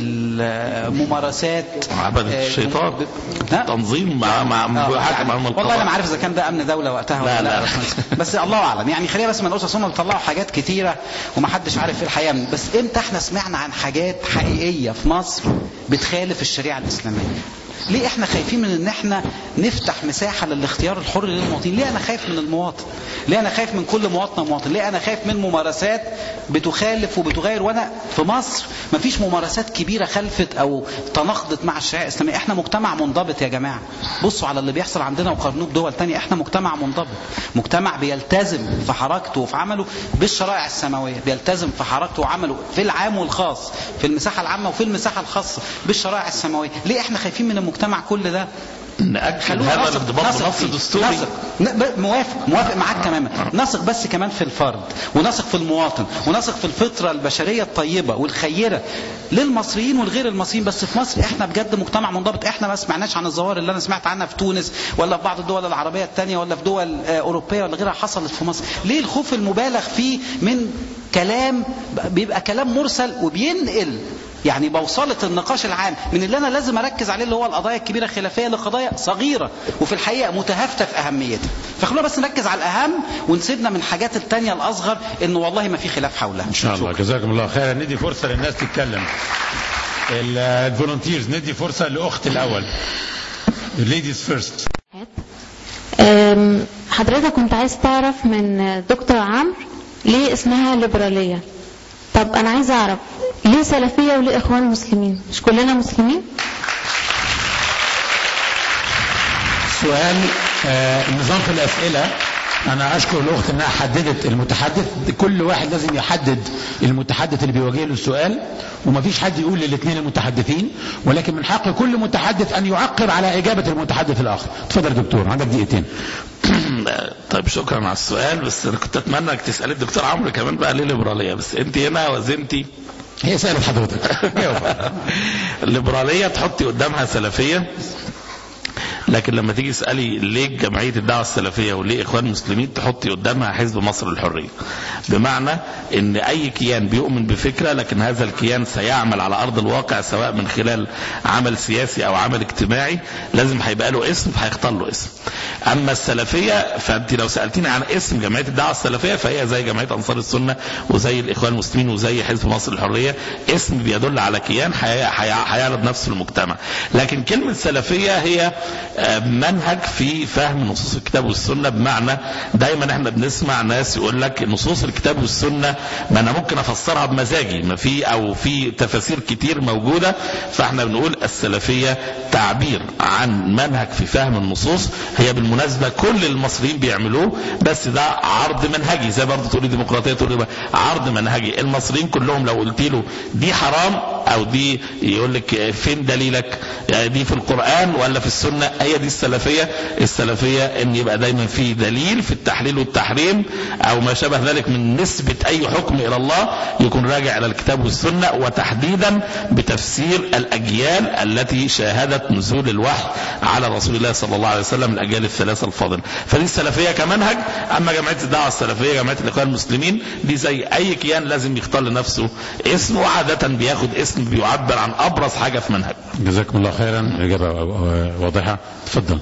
بالممارسات عبد آه، الشيطان لا. تنظيم مع مع آه، حاكم يعني عام والله انا ما عارف اذا كان ده امن دوله وقتها ولا لا، لا, لا. بس الله اعلم يعني خلينا بس ما نقولش أصل هم بيطلعوا حاجات كتيره ومحدش عارف ايه الحقيقه من- بس امتى احنا سمعنا عن حاجات حقيقيه في مصر بتخالف الشريعه الاسلاميه ليه احنا خايفين من ان احنا نفتح مساحه للاختيار الحر للمواطنين ليه انا خايف من المواطن ليه انا خايف من كل مواطن مواطن ليه انا خايف من ممارسات بتخالف وبتغير وانا في مصر مفيش ممارسات كبيره خلفت او تناقضت مع الشريعه الاسلاميه احنا مجتمع منضبط يا جماعه بصوا على اللي بيحصل عندنا وقارنوه بدول تانية احنا مجتمع منضبط مجتمع بيلتزم في حركته وفي عمله بالشرائع السماويه بيلتزم في حركته وعمله في العام والخاص في المساحه العامه وفي المساحه الخاصه بالشرائع السماويه ليه احنا خايفين من المجتمع كل ده نأكد خلونا هذا نثق- الانضباط نثق بنص فيه. دستوري نثق. ن- ب- موافق موافق معاك تماما نثق بس كمان في الفرد ونثق في المواطن ونثق في الفطرة البشرية الطيبة والخيرة للمصريين والغير المصريين بس في مصر احنا بجد مجتمع منضبط احنا ما سمعناش عن الظواهر اللي انا سمعت عنها في تونس ولا في بعض الدول العربية التانية ولا في دول آه، أوروبية ولا غيرها حصلت في مصر ليه الخوف المبالغ فيه من كلام بيبقى كلام مرسل وبينقل يعني بوصلة النقاش العام من اللي انا لازم اركز عليه اللي هو القضايا الكبيره الخلافيه لقضايا صغيره وفي الحقيقه متهافته في اهميتها فخلونا بس نركز على الاهم ونسيبنا من الحاجات التانية الاصغر انه والله ما في خلاف حولها ان شاء الله جزاكم الله خيرا ندي فرصه للناس تتكلم الفولunteers ندي فرصه لاخت الاول ladies فيرست أم، حضرتك كنت عايز تعرف من دكتور عمرو ليه اسمها ليبرالية طب انا عايز اعرف ليه سلفية وليه اخوان مسلمين مش كلنا مسلمين سؤال آه النظام في الأسئلة أنا أشكر الأخت أنها حددت المتحدث كل واحد لازم يحدد المتحدث اللي بيواجه له السؤال ومفيش حد يقول للاثنين المتحدثين ولكن من حق كل متحدث أن يعقب على إجابة المتحدث الآخر اتفضل يا دكتور عندك دقيقتين طيب شكرا على السؤال بس انا كنت اتمنى انك تسالي الدكتور عمرو كمان بقى ليه ليبراليه بس انت هنا وزنتي هي سألت حضرتك جاوب. الليبراليه تحطي قدامها سلفيه لكن لما تيجي تسالي ليه جمعيه الدعوه السلفيه وليه اخوان المسلمين تحطي قدامها حزب مصر للحريه بمعنى ان اي كيان بيؤمن بفكره لكن هذا الكيان سيعمل على ارض الواقع سواء من خلال عمل سياسي او عمل اجتماعي لازم هيبقى له اسم فهيختار له اسم اما السلفيه فانت لو سالتيني عن اسم جمعيه الدعوه السلفيه فهي زي جمعيه انصار السنه وزي الاخوان المسلمين وزي حزب مصر للحريه اسم بيدل على كيان هي- هي- هيعرض نفسه للمجتمع لكن كلمه سلفيه هي آه، منهج في فهم نصوص الكتاب والسنه بمعنى دايما احنا بنسمع ناس يقول لك نصوص الكتاب والسنه ما انا ممكن افسرها بمزاجي ما في او في تفاسير كتير موجوده فاحنا بنقول السلفيه تعبير عن منهج في فهم النصوص هي بالمناسبه كل المصريين بيعملوه بس ده عرض منهجي زي برضه تقولي ديمقراطيه تقولي عرض منهجي المصريين كلهم لو قلت له دي حرام او دي يقول لك فين دليلك يعني دي في القران ولا في السنه هي دي السلفيه السلفيه ان يبقى دايما في دليل في التحليل والتحريم او ما شابه ذلك من نسبه اي حكم الى الله يكون راجع الى الكتاب والسنه وتحديدا بتفسير الاجيال التي شاهدت نزول الوحي على رسول الله صلى الله عليه وسلم الاجيال الثلاثه الفاضله فدي السلفيه كمنهج اما جمعيه الدعوه السلفيه جمعيه الاخوان المسلمين دي زي اي كيان لازم يختار لنفسه اسم وعاده بياخد اسم بيعبر عن ابرز حاجه في منهج جزاكم الله خيرا اجابه واضحه تفضل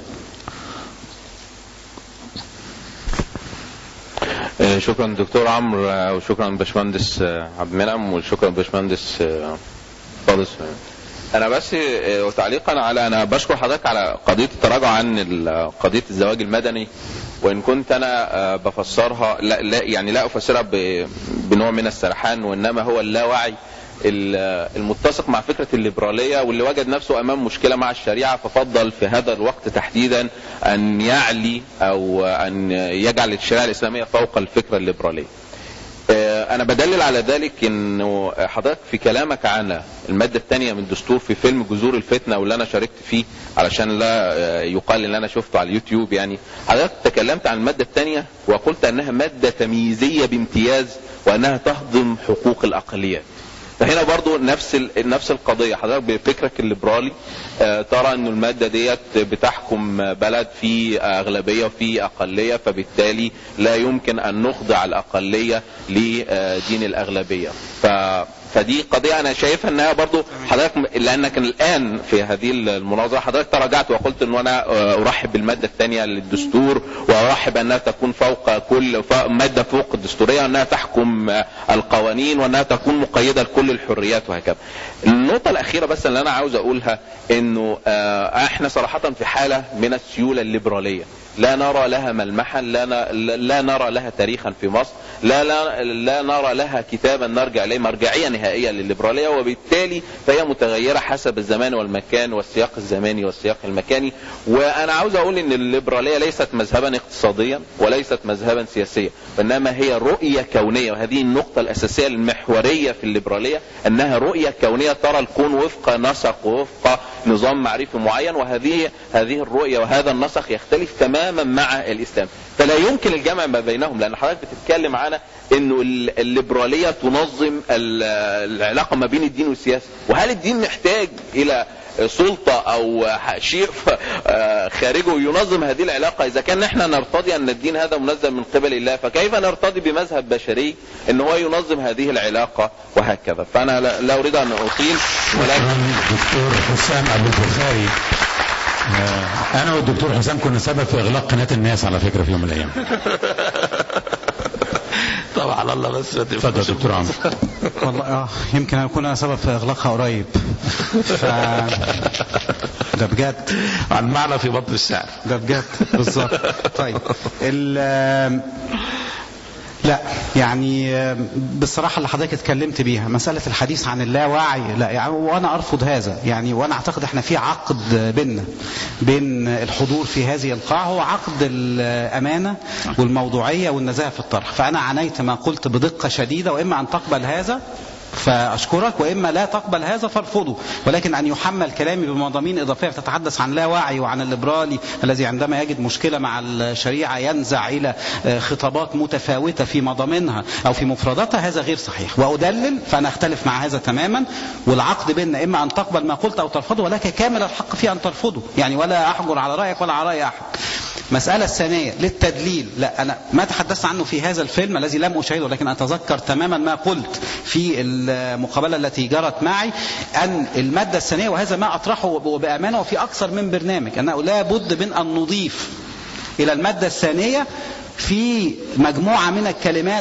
آه، شكرا دكتور عمرو آه، وشكرا باشمهندس آه، عبد المنعم وشكرا باشمهندس آه، فاضل سليمان. انا بس آه، تعليقا على انا بشكر حضرتك على قضيه التراجع عن ال- قضيه الزواج المدني وان كنت انا آه، بفسرها لا, لا يعني لا افسرها ب- بنوع من السرحان وانما هو اللاوعي ال- المتسق مع فكره الليبراليه واللي وجد نفسه امام مشكله مع الشريعه ففضل في هذا الوقت تحديدا ان يعلي او ان يجعل الشريعه الاسلاميه فوق الفكره الليبراليه. آه، انا بدلل على ذلك انه حضرتك في كلامك عن الماده الثانيه من الدستور في فيلم جذور الفتنه واللي انا شاركت فيه علشان لا آه، يقال ان انا شفته على اليوتيوب يعني حضرتك تكلمت عن الماده الثانيه وقلت انها ماده تمييزيه بامتياز وانها تهضم حقوق الاقليات. فهنا برضو نفس ال- نفس القضيه حضرتك بفكرك الليبرالي آه، ترى ان الماده ديت بتحكم بلد فيه اغلبيه وفيه اقليه فبالتالي لا يمكن ان نخضع الاقليه لدين الاغلبيه ف فدي قضيه انا شايفها انها برضو حضرتك م- لانك الان في هذه المناظره حضرتك تراجعت وقلت ان انا آه، ارحب بالماده الثانيه للدستور وارحب انها تكون فوق كل ف- ماده فوق الدستوريه وانها تحكم آه، القوانين وانها تكون مقيده لكل الحريات وهكذا. النقطه الاخيره بس اللي انا عاوز اقولها انه آه، احنا صراحه في حاله من السيوله الليبراليه. لا نرى لها ملمحا لا, ن- لا نرى لها تاريخا في مصر لا, لا, لا نرى لها كتابا نرجع اليه مرجعيه نهائيه للليبراليه وبالتالي فهي متغيره حسب الزمان والمكان والسياق الزماني والسياق المكاني وانا عاوز اقول ان الليبراليه ليست مذهبا اقتصاديا وليست مذهبا سياسيا وانما هي رؤيه كونيه وهذه النقطه الاساسيه المحوريه في الليبراليه انها رؤيه كونيه ترى الكون وفق نسق وفق نظام معرفي معين وهذه هذه الرؤيه وهذا النسق يختلف تماما مع الاسلام فلا يمكن الجمع ما بينهم لان حضرتك بتتكلم على انه ال- الليبراليه تنظم ال- العلاقه ما بين الدين والسياسه وهل الدين محتاج الى سلطة او شيء آه، خارجه ينظم هذه العلاقة اذا كان احنا نرتضي ان الدين هذا منزل من قبل الله فكيف نرتضي بمذهب بشري ان هو ينظم هذه العلاقة وهكذا فانا لا لا اريد ان اطيل ولكن دكتور حسام ابو البخاري آه، انا والدكتور حسام كنا سبب في اغلاق قناه الناس على فكره في يوم من الايام طبعا على الله بس ما اتفضل تفهمش. يا دكتور عمرو والله اه يمكن اكون انا سبب في اغلاقها قريب ف ده بجد عن معنى في بطن الشعر ده بجد بالظبط طيب ال لا يعني بالصراحة اللي حضرتك اتكلمت بيها مسألة الحديث عن اللاوعي لا يعني وأنا أرفض هذا يعني وأنا أعتقد احنا في عقد بيننا بين الحضور في هذه القاعة هو عقد الأمانة والموضوعية والنزاهة في الطرح فأنا عنيت ما قلت بدقة شديدة وإما أن تقبل هذا فأشكرك وإما لا تقبل هذا فارفضه ولكن أن يحمل كلامي بمضامين إضافية تتحدث عن لا وعي وعن الليبرالي الذي عندما يجد مشكلة مع الشريعة ينزع إلى خطابات متفاوتة في مضامينها أو في مفرداتها هذا غير صحيح وأدلل فأنا أختلف مع هذا تماما والعقد بيننا إما أن تقبل ما قلت أو ترفضه ولك كامل الحق في أن ترفضه يعني ولا أحجر على رأيك ولا على رأي أحد مسألة الثانية للتدليل لا أنا ما تحدثت عنه في هذا الفيلم الذي لم أشاهده لكن أتذكر تماما ما قلت في المقابلة التي جرت معي أن المادة الثانية وهذا ما أطرحه بأمانة وفي أكثر من برنامج أنه لا بد من أن نضيف إلى المادة الثانية في مجموعة من الكلمات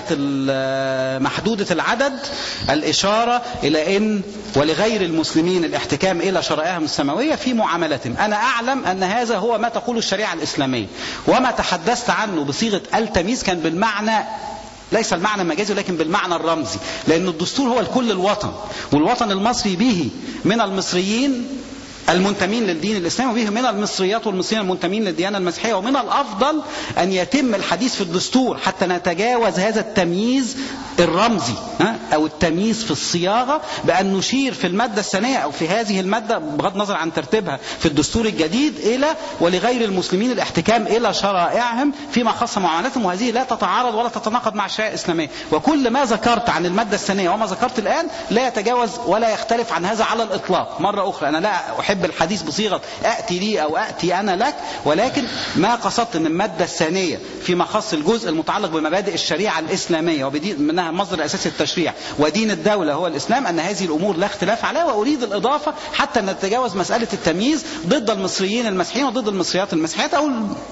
محدودة العدد الإشارة إلى أن ولغير المسلمين الاحتكام إلى شرائعهم السماوية في معاملتهم أنا أعلم أن هذا هو ما تقول الشريعة الإسلامية وما تحدثت عنه بصيغة التمييز كان بالمعنى ليس المعنى المجازي ولكن بالمعنى الرمزي لأن الدستور هو الكل الوطن والوطن المصري به من المصريين المنتمين للدين الإسلامي وبه من المصريات والمصريين المنتمين للديانة المسيحية ومن الأفضل أن يتم الحديث في الدستور حتى نتجاوز هذا التمييز الرمزي أو التمييز في الصياغة بأن نشير في المادة الثانية أو في هذه المادة بغض النظر عن ترتيبها في الدستور الجديد إلى ولغير المسلمين الاحتكام إلى شرائعهم فيما خص معاملاتهم وهذه لا تتعارض ولا تتناقض مع الشريعة الإسلامية وكل ما ذكرت عن المادة الثانية وما ذكرت الآن لا يتجاوز ولا يختلف عن هذا على الإطلاق مرة أخرى أنا لا أحب الحديث بصيغة أأتي لي أو أأتي أنا لك ولكن ما قصدت أن المادة الثانية فيما خص الجزء المتعلق بمبادئ الشريعة الإسلامية وبدين منها مصدر أساسي التشريع ودين الدولة هو الإسلام أن هذه الأمور لا اختلاف عليها وأريد الإضافة حتى نتجاوز مسألة التمييز ضد المصريين المسيحيين وضد المصريات المسيحيات أو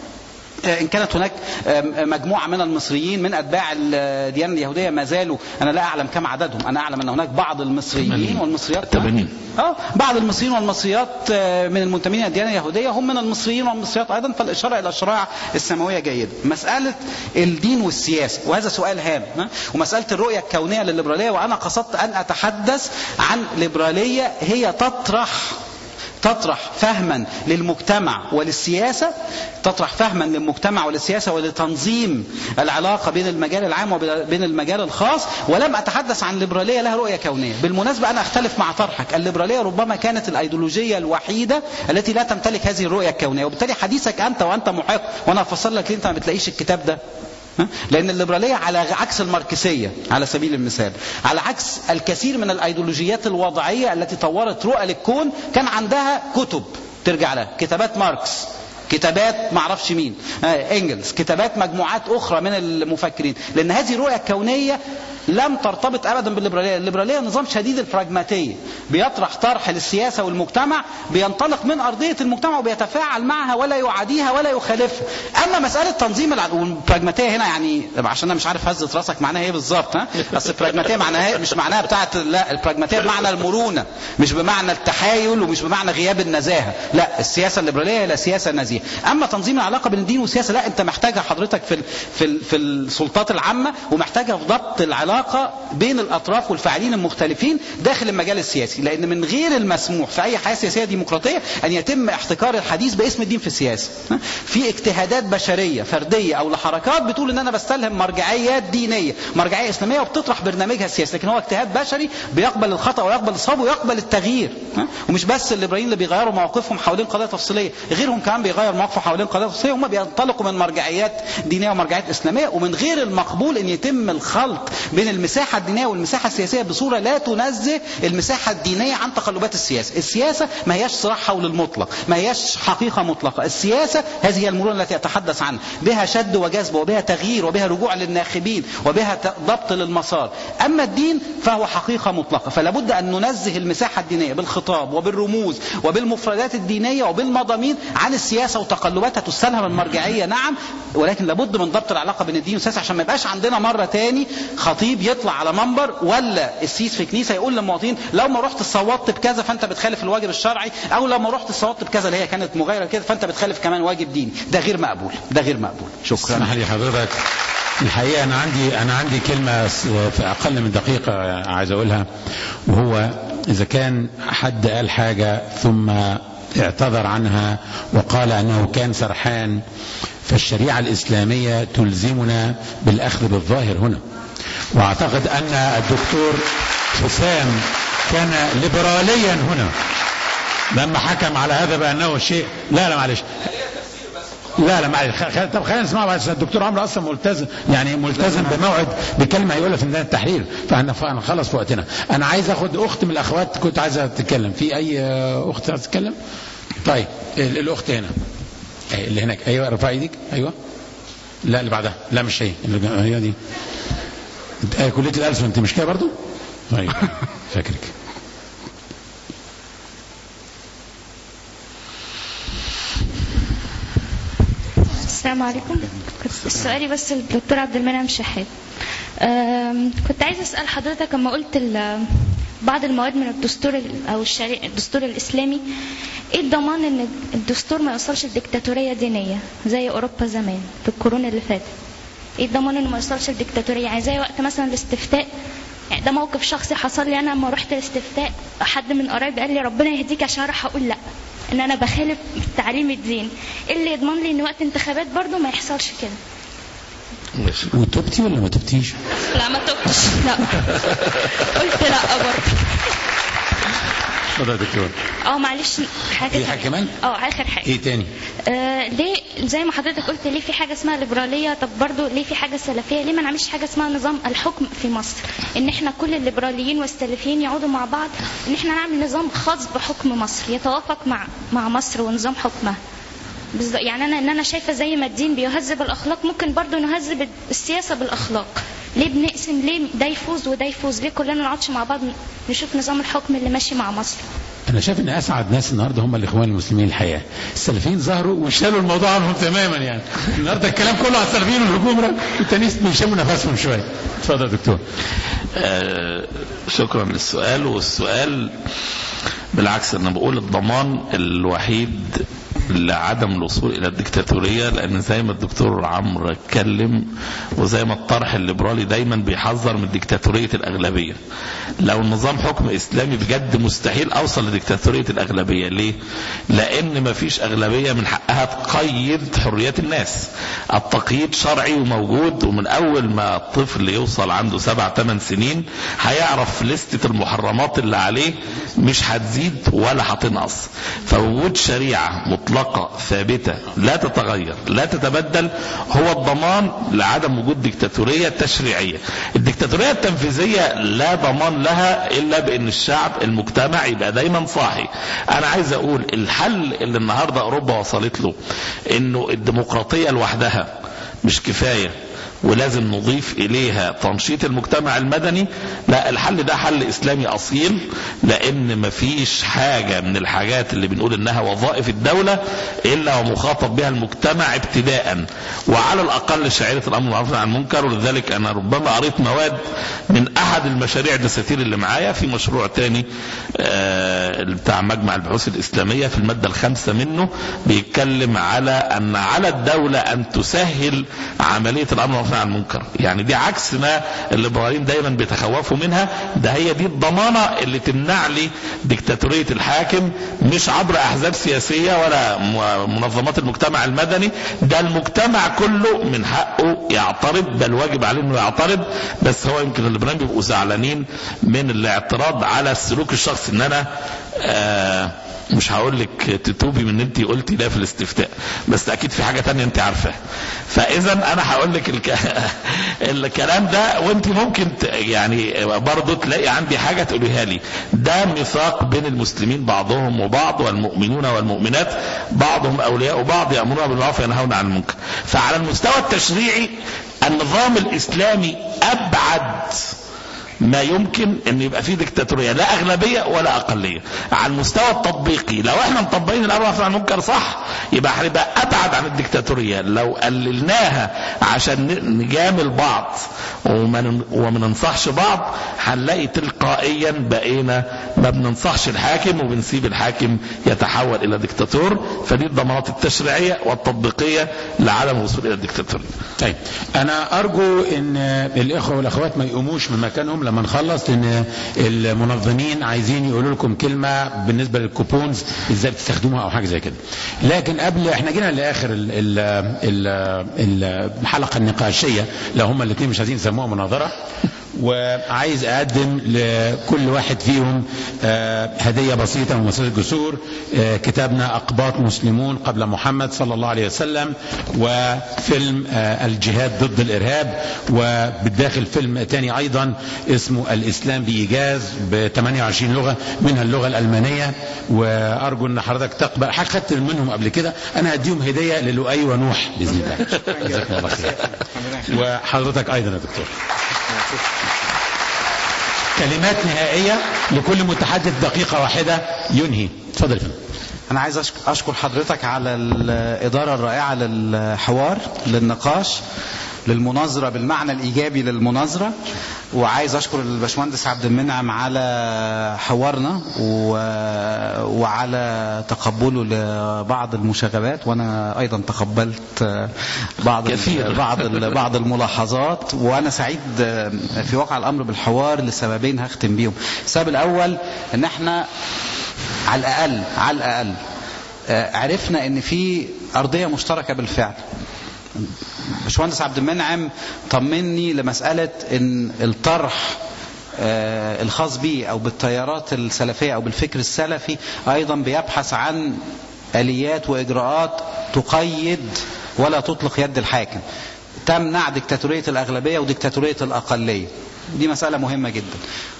إن كانت هناك مجموعة من المصريين من أتباع الديانة اليهودية ما زالوا أنا لا أعلم كم عددهم أنا أعلم أن هناك بعض المصريين والمصريات 80 اه بعض المصريين والمصريات من المنتمين للديانة اليهودية هم من المصريين والمصريات أيضا فالإشارة إلى الشرائع السماوية جيدة مسألة الدين والسياسة وهذا سؤال هام ومسألة الرؤية الكونية للليبرالية وأنا قصدت أن أتحدث عن ليبرالية هي تطرح تطرح فهما للمجتمع وللسياسة تطرح فهما للمجتمع وللسياسة ولتنظيم العلاقة بين المجال العام وبين المجال الخاص ولم أتحدث عن ليبرالية لها رؤية كونية بالمناسبة أنا أختلف مع طرحك الليبرالية ربما كانت الأيديولوجية الوحيدة التي لا تمتلك هذه الرؤية الكونية وبالتالي حديثك أنت وأنت محق وأنا أفسر لك ليه أنت ما بتلاقيش الكتاب ده لأن الليبرالية على عكس الماركسية على سبيل المثال على عكس الكثير من الأيديولوجيات الوضعية التي طورت رؤى للكون كان عندها كتب ترجع لها كتابات ماركس كتابات معرفش مين انجلز كتابات مجموعات أخرى من المفكرين لأن هذه الرؤية الكونية لم ترتبط ابدا بالليبراليه، الليبراليه نظام شديد البراجماتيه بيطرح طرح للسياسه والمجتمع بينطلق من ارضيه المجتمع وبيتفاعل معها ولا يعاديها ولا يخالفها. اما مساله تنظيم الع... والبراجماتيه هنا يعني عشان انا مش عارف هزه راسك معناها ايه بالظبط ها؟ اصل البراجماتيه معناها مش معناها بتاعت لا البراجماتيه بمعنى المرونه مش بمعنى التحايل ومش بمعنى غياب النزاهه، لا السياسه الليبراليه هي لا سياسه نزيهه، اما تنظيم العلاقه بين الدين والسياسه لا انت محتاجها حضرتك في ال... في ال... في السلطات العامه ومحتاجها في ضبط العلاقه بين الاطراف والفاعلين المختلفين داخل المجال السياسي، لان من غير المسموح في اي حياه سياسيه ديمقراطيه ان يتم احتكار الحديث باسم الدين في السياسه. ها؟ في اجتهادات بشريه فرديه او لحركات بتقول ان انا بستلهم مرجعيات دينيه، مرجعيه اسلاميه وبتطرح برنامجها السياسي، لكن هو اجتهاد بشري بيقبل الخطا ويقبل الصواب ويقبل التغيير. ها؟ ومش بس الليبراليين اللي بيغيروا مواقفهم حوالين قضايا تفصيليه، غيرهم كمان بيغير مواقفه حوالين قضايا تفصيليه هم بينطلقوا من مرجعيات دينيه ومرجعيات اسلاميه ومن غير المقبول ان يتم الخلط بين المساحه الدينيه والمساحه السياسيه بصوره لا تنزه المساحه الدينيه عن تقلبات السياسه، السياسه ما هياش صراع حول المطلق، ما هياش حقيقه مطلقه، السياسه هذه هي المرونه التي اتحدث عنها، بها شد وجذب وبها تغيير وبها رجوع للناخبين وبها ضبط للمسار، اما الدين فهو حقيقه مطلقه، فلا بد ان ننزه المساحه الدينيه بالخطاب وبالرموز وبالمفردات الدينيه وبالمضامين عن السياسه وتقلباتها تستلهم المرجعيه نعم ولكن لابد من ضبط العلاقه بين الدين والسياسه عشان ما يبقاش عندنا مره تاني خطيب يطلع على منبر ولا السيس في كنيسه يقول للمواطنين لو ما رحت صوتت بكذا فانت بتخالف الواجب الشرعي او لو ما رحت صوتت بكذا اللي هي كانت مغايره كده فانت بتخالف كمان واجب ديني ده غير مقبول ده غير مقبول شكرا اسمح لي حضرتك الحقيقه انا عندي انا عندي كلمه في اقل من دقيقه عايز اقولها وهو اذا كان حد قال حاجه ثم اعتذر عنها وقال انه كان سرحان فالشريعه الاسلاميه تلزمنا بالاخذ بالظاهر هنا واعتقد ان الدكتور حسام كان ليبراليا هنا لما حكم على هذا بانه شيء لا لا معلش لا لا معلش خ... خ... طب خلينا نسمع بس الدكتور عمرو اصلا ملتزم يعني ملتزم بموعد بكلمه هيقولها في ميدان التحرير فهنخلص في وقتنا انا عايز اخد اخت من الاخوات كنت عايزه تتكلم في اي اخت عايزه تتكلم طيب الاخت هنا اللي هناك ايوه ارفع ايدك ايوه لا اللي بعدها لا مش هي هي دي آه كليه الالسن انت مش كده برضو ايوه فاكرك السلام عليكم كنت سؤالي بس للدكتور عبد المنعم شحات كنت عايز اسال حضرتك لما قلت بعض المواد من الدستور او الشريع الدستور الاسلامي ايه الضمان ان الدستور ما يوصلش لديكتاتوريه دينيه زي اوروبا زمان في القرون اللي فاتت ايه الضمان انه ما يوصلش لديكتاتوريه يعني زي وقت مثلا الاستفتاء يعني ده موقف شخصي حصل لي انا لما رحت الاستفتاء حد من قرايبي قال لي ربنا يهديك عشان راح اقول لا ان انا بخالف تعليم الدين ايه اللي يضمن لي ان وقت انتخابات برضو ما يحصلش كده ماشي وتبتي ولا ما تبتيش لا ما تبتش لا قلت لا برضه اتفضل يا دكتور اه معلش حاجه في حاجه كمان اه اخر حاجه ايه تاني آه ليه زي ما حضرتك قلت ليه في حاجه اسمها ليبراليه طب برضو ليه في حاجه سلفيه ليه ما نعملش حاجه اسمها نظام الحكم في مصر ان احنا كل الليبراليين والسلفيين يقعدوا مع بعض ان احنا نعمل نظام خاص بحكم مصر يتوافق مع مع مصر ونظام حكمها يعني انا ان انا شايفه زي ما الدين بيهذب الاخلاق ممكن برضو نهذب السياسه بالاخلاق ليه بنقسم ليه ده يفوز وده يفوز ليه كلنا ما نقعدش مع بعض نشوف نظام الحكم اللي ماشي مع مصر انا شايف ان اسعد ناس النهارده هم الاخوان المسلمين الحقيقه السلفيين ظهروا وشالوا الموضوع عنهم تماما يعني النهارده الكلام كله على السلفيين والهجوم والتانيين بيشموا نفسهم شويه اتفضل يا دكتور آه شكرا للسؤال والسؤال بالعكس انا بقول الضمان الوحيد لعدم الوصول الى الدكتاتوريه لان زي ما الدكتور عمرو اتكلم وزي ما الطرح الليبرالي دايما بيحذر من ديكتاتوريه الاغلبيه. لو نظام حكم اسلامي بجد مستحيل اوصل لديكتاتوريه الاغلبيه، ليه؟ لان ما فيش اغلبيه من حقها تقيد حريات الناس. التقييد شرعي وموجود ومن اول ما الطفل يوصل عنده سبع ثمان سنين هيعرف لستة المحرمات اللي عليه مش هتزيد ولا هتنقص. فوجود شريعه مطلقة ثابتة لا تتغير لا تتبدل هو الضمان لعدم وجود ديكتاتورية تشريعية الديكتاتورية التنفيذية لا ضمان لها إلا بأن الشعب المجتمع يبقى دايما صاحي أنا عايز أقول الحل اللي النهاردة أوروبا وصلت له أنه الديمقراطية لوحدها مش كفاية ولازم نضيف إليها تنشيط المجتمع المدني لا الحل ده حل إسلامي أصيل لأن مفيش حاجة من الحاجات اللي بنقول إنها وظائف الدولة إلا ومخاطب بها المجتمع ابتداء وعلى الأقل شعيرة الأمر بالمعروف عن المنكر ولذلك أنا ربما قريت مواد من أحد المشاريع الدساتير اللي معايا في مشروع تاني آه، بتاع مجمع البحوث الإسلامية في المادة الخامسة منه بيتكلم على أن على الدولة أن تسهل عملية الأمر بالمعروف عن المنكر يعني دي عكس ما الليبراليين دايما بيتخوفوا منها ده هي دي الضمانة اللي تمنع لي ديكتاتورية الحاكم مش عبر أحزاب سياسية ولا م- منظمات المجتمع المدني ده المجتمع كله من حقه يعترض بل واجب عليه انه يعترض بس هو يمكن الليبراليين بيبقوا زعلانين من الاعتراض على السلوك الشخصي ان انا آه مش هقول لك تتوبي من ان انت قلتي ده في الاستفتاء بس اكيد في حاجه تانية انت عارفاها فاذا انا هقول لك الك... الكلام ده وانت ممكن ت... يعني برضه تلاقي عندي حاجه تقوليها لي ده ميثاق بين المسلمين بعضهم وبعض والمؤمنون والمؤمنات بعضهم اولياء بعض يامرون بالمعروف وينهون عن المنكر فعلى المستوى التشريعي النظام الاسلامي ابعد ما يمكن ان يبقى فيه ديكتاتوريه لا اغلبيه ولا اقليه على المستوى التطبيقي لو احنا مطبقين الامر بالمعروف عن المنكر صح يبقى هنبقى ابعد عن الديكتاتوريه لو قللناها عشان ن- نجامل بعض وما ن- وما ننصحش بعض هنلاقي تلقائيا بقينا ما بننصحش الحاكم وبنسيب الحاكم يتحول الى ديكتاتور فدي الضمانات التشريعيه والتطبيقيه لعدم الوصول الى الديكتاتوريه طيب انا ارجو ان الاخوه والاخوات ما يقوموش من مكانهم لما نخلص لان المنظمين عايزين يقولوا لكم كلمه بالنسبه للكوبونز ازاي بتستخدموها او حاجه زي كده لكن قبل احنا جينا لاخر ال- ال- ال- الحلقه النقاشيه لو هم الاثنين مش عايزين يسموها مناظره وعايز اقدم لكل واحد فيهم آه، هديه بسيطه من مؤسسه الجسور آه، كتابنا اقباط مسلمون قبل محمد صلى الله عليه وسلم وفيلم آه، الجهاد ضد الارهاب وبالداخل فيلم تاني ايضا اسمه الاسلام بايجاز ب 28 لغه منها اللغه الالمانيه وارجو ان حضرتك تقبل حضرتك خدت منهم قبل كده انا هديهم هديه للؤي ونوح باذن الله جزاكم الله خير وحضرتك ايضا يا دكتور كلمات نهائية لكل متحدث دقيقة واحدة ينهي تفضل يا فندم. أنا عايز أشك- أشكر حضرتك على الإدارة الرائعة للحوار للنقاش للمناظرة بالمعنى الإيجابي للمناظرة وعايز أشكر الباشمهندس عبد المنعم على حوارنا و- وعلى تقبله لبعض المشاغبات وأنا أيضا تقبلت بعض كثير. بعض بعض الملاحظات وأنا سعيد في واقع الأمر بالحوار لسببين هختم بيهم السبب الأول إن احنا على الأقل على الأقل آه، عرفنا ان في ارضيه مشتركه بالفعل باشمهندس عبد المنعم طمني لمساله ان الطرح آه، الخاص به او بالتيارات السلفيه او بالفكر السلفي ايضا بيبحث عن اليات واجراءات تقيد ولا تطلق يد الحاكم تمنع ديكتاتوريه الاغلبيه وديكتاتوريه الاقليه دي مساله مهمه جدا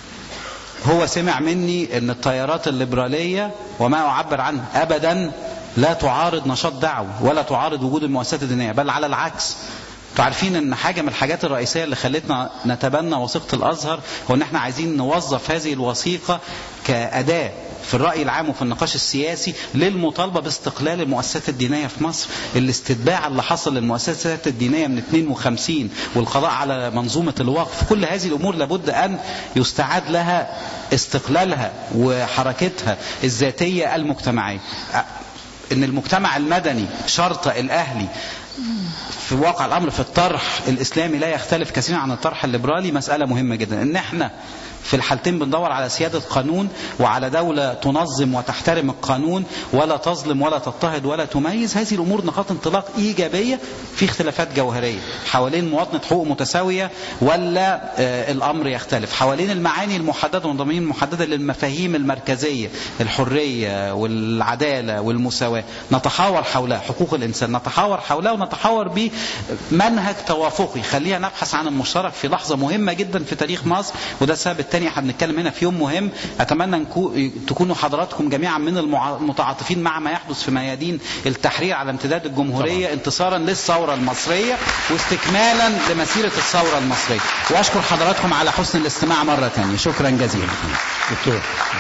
هو سمع مني ان التيارات الليبرالية وما اعبر عنه ابدا لا تعارض نشاط دعوي ولا تعارض وجود المؤسسات الدينية بل على العكس انتوا عارفين ان حاجة من الحاجات الرئيسية اللي خلتنا نتبنى وثيقة الازهر هو ان احنا عايزين نوظف هذه الوثيقة كأداة في الرأي العام وفي النقاش السياسي للمطالبة باستقلال المؤسسات الدينية في مصر الاستتباع اللي حصل للمؤسسات الدينية من 52 والقضاء على منظومة الوقف كل هذه الأمور لابد أن يستعاد لها استقلالها وحركتها الذاتية المجتمعية ان المجتمع المدني شرط الاهلي في واقع الامر في الطرح الاسلامي لا يختلف كثيرا عن الطرح الليبرالي مساله مهمه جدا ان احنا في الحالتين بندور على سيادة قانون وعلى دولة تنظم وتحترم القانون ولا تظلم ولا تضطهد ولا تميز هذه الأمور نقاط انطلاق إيجابية في اختلافات جوهرية حوالين مواطنة حقوق متساوية ولا آه الأمر يختلف حوالين المعاني المحددة والضمانين المحددة للمفاهيم المركزية الحرية والعدالة والمساواة نتحاور حولها حقوق الإنسان نتحاور حولها ونتحاور بمنهج توافقي خلينا نبحث عن المشترك في لحظة مهمة جدا في تاريخ مصر وده السبب الثاني تاني احنا بنتكلم هنا في يوم مهم اتمنى نكو- تكونوا حضراتكم جميعا من المع- المتعاطفين مع ما يحدث في ميادين التحرير على امتداد الجمهوريه انتصارا للثوره المصريه واستكمالا لمسيره الثوره المصريه واشكر حضراتكم على حسن الاستماع مره ثانيه شكرا جزيلا دكتور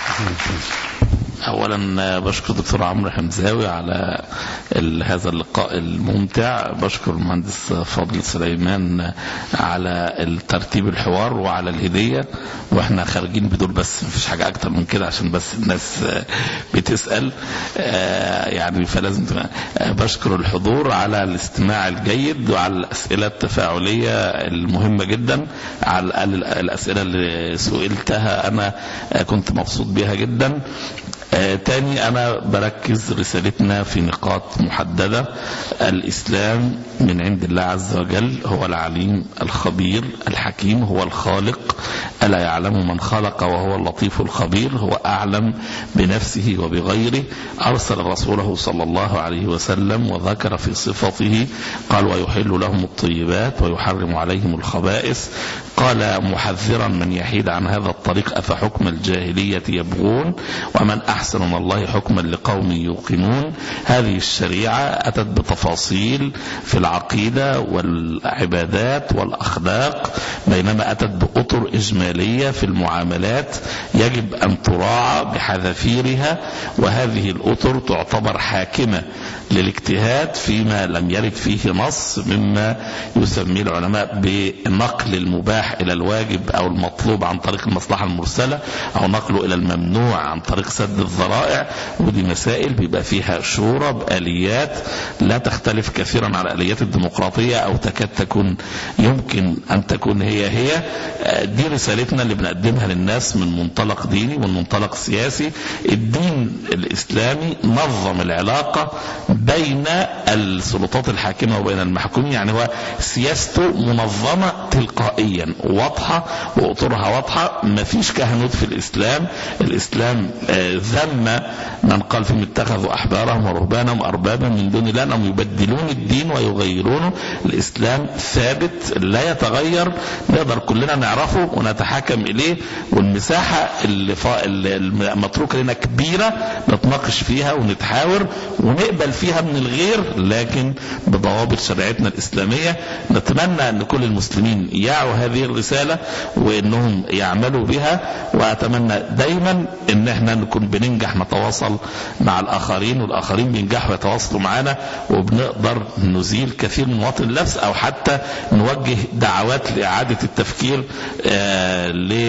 اولا بشكر دكتور عمرو حمزاوي على ال- هذا اللقاء الممتع بشكر المهندس فاضل سليمان على الترتيب الحوار وعلى الهديه واحنا خارجين بدول بس مفيش حاجه اكتر من كده عشان بس الناس آه، بتسال آه، يعني فلازم تبقى- آه، بشكر الحضور على الاستماع الجيد وعلى الاسئله التفاعليه المهمه جدا على ال- الاسئله اللي سئلتها انا آه، كنت مبسوط بيها جدا آه، تاني أنا بركز رسالتنا في نقاط محددة الإسلام من عند الله عز وجل هو العليم الخبير الحكيم هو الخالق ألا يعلم من خلق وهو اللطيف الخبير هو أعلم بنفسه وبغيره أرسل رسوله صلى الله عليه وسلم وذكر في صفته قال ويحل لهم الطيبات ويحرم عليهم الخبائث قال محذرا من يحيد عن هذا الطريق أفحكم الجاهلية يبغون ومن أحسن من الله حكما لقوم يوقنون هذه الشريعة أتت بتفاصيل في العقيدة والعبادات والأخلاق بينما أتت بأطر إجمالية في المعاملات يجب أن تراعى بحذافيرها وهذه الأطر تعتبر حاكمة للاجتهاد فيما لم يرد فيه نص مما يسميه العلماء بنقل المباح إلى الواجب أو المطلوب عن طريق المصلحة المرسلة أو نقله إلى الممنوع عن طريق سد الذرائع ودي مسائل بيبقى فيها شورى بآليات لا تختلف كثيرا عن آليات الديمقراطية أو تكاد تكون يمكن أن تكون هي هي آه، دي رسالتنا اللي بنقدمها للناس من منطلق ديني ومن منطلق سياسي الدين الإسلامي نظم العلاقة بين السلطات الحاكمة وبين المحكومين يعني هو سياسته منظمة تلقائيا واضحة وأطرها واضحة ما فيش كهنوت في الإسلام الإسلام آه، ذم من قال فيهم اتخذوا أحبارهم ورهبانهم أربابا من دون الله أنهم يبدلون الدين ويغيرونه الإسلام ثابت لا يتغير نقدر كلنا نعرفه ونتحاكم إليه والمساحة اللي فا... اللي المتروكة لنا كبيرة نتناقش فيها ونتحاور ونقبل فيها من الغير لكن بضوابط شريعتنا الإسلامية نتمنى أن كل المسلمين يعوا هذه الرسالة وأنهم يعملوا بها وأتمنى دايما أن احنا نكون بننجح نتواصل مع الآخرين والآخرين بينجحوا يتواصلوا معنا وبنقدر نزيل كثير من مواطن اللبس أو حتى نوجه دعوات لإعادة التفكير آه،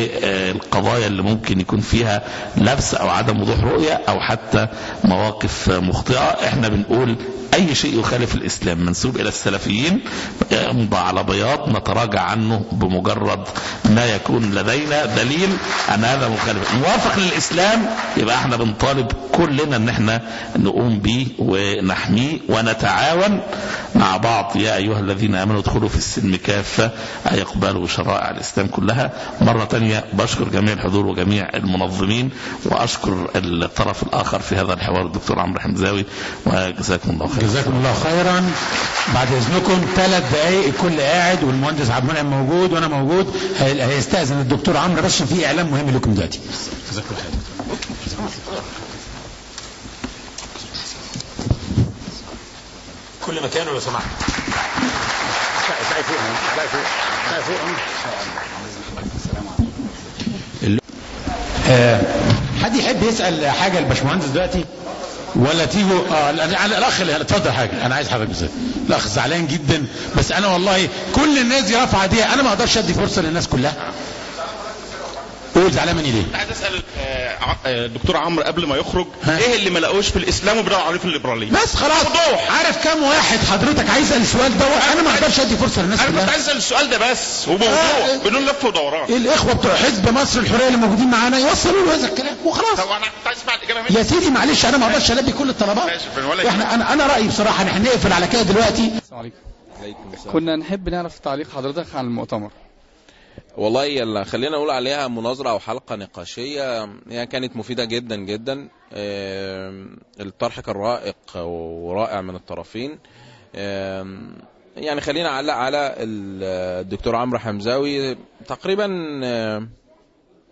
للقضايا اللي ممكن يكون فيها لبس أو عدم وضوح رؤية أو حتى مواقف مخطئة احنا بنقول اي شيء يخالف الاسلام منسوب الى السلفيين يمضى على بياض نتراجع عنه بمجرد ما يكون لدينا دليل ان هذا مخالف موافق للاسلام يبقى احنا بنطالب كلنا ان احنا نقوم به ونحميه ونتعاون مع بعض يا ايها الذين امنوا ادخلوا في السلم كافه اي يقبلوا شرائع الاسلام كلها مره تانية بشكر جميع الحضور وجميع المنظمين واشكر الطرف الاخر في هذا الحوار الدكتور عمرو حمزاوي وجزاكم الله خير جزاكم الله خيرا بعد اذنكم ثلاث دقائق الكل قاعد والمهندس عبد المنعم موجود وانا موجود هي- هيستاذن الدكتور عمرو بس عشان في اعلان مهم لكم دلوقتي جزاكم الله خير كل مكان لو سمحت سقف فوق سقف فوق سقف فوق آه، حد يحب يسال حاجه للباشمهندس دلوقتي ولا تيجوا اه لا، على الاخ اللي اتفضل حاجه انا عايز حضرتك بالذات الاخ زعلان جدا بس انا والله كل الناس دي رافعه ايديها انا ما اقدرش ادي فرصه للناس كلها قول زعلان مني ليه عايز اسال آه، ع- آه، الدكتور عمرو قبل ما يخرج ايه اللي ما لقوش في الاسلام وبيدوروا عليه في الليبراليه بس خلاص عارف كام واحد حضرتك عايز اسال السؤال ده انا ما اقدرش ادي فرصه للناس انا كنت كلها عايز اسال السؤال ده بس وموضوع آه. بدون لف ودوران الاخوه بتوع حزب مصر الحريه اللي موجودين معانا يوصلوا له هذا الكلام وخلاص طب انا كنت عايز اسمع الاجابه منك يا سيدي معلش انا ما اقدرش البي كل الطلبات ماشي ولا احنا انا انا رايي بصراحه ان احنا نقفل على كده دلوقتي السلام عليكم كنا نحب نعرف تعليق حضرتك عن المؤتمر والله يلا خلينا نقول عليها مناظرة أو حلقة نقاشية هي كانت مفيدة جدا جدا آم، الطرح كان رائق ورائع من الطرفين آم، يعني خلينا أعلق على ال- الدكتور عمرو حمزاوي تقريبا آم،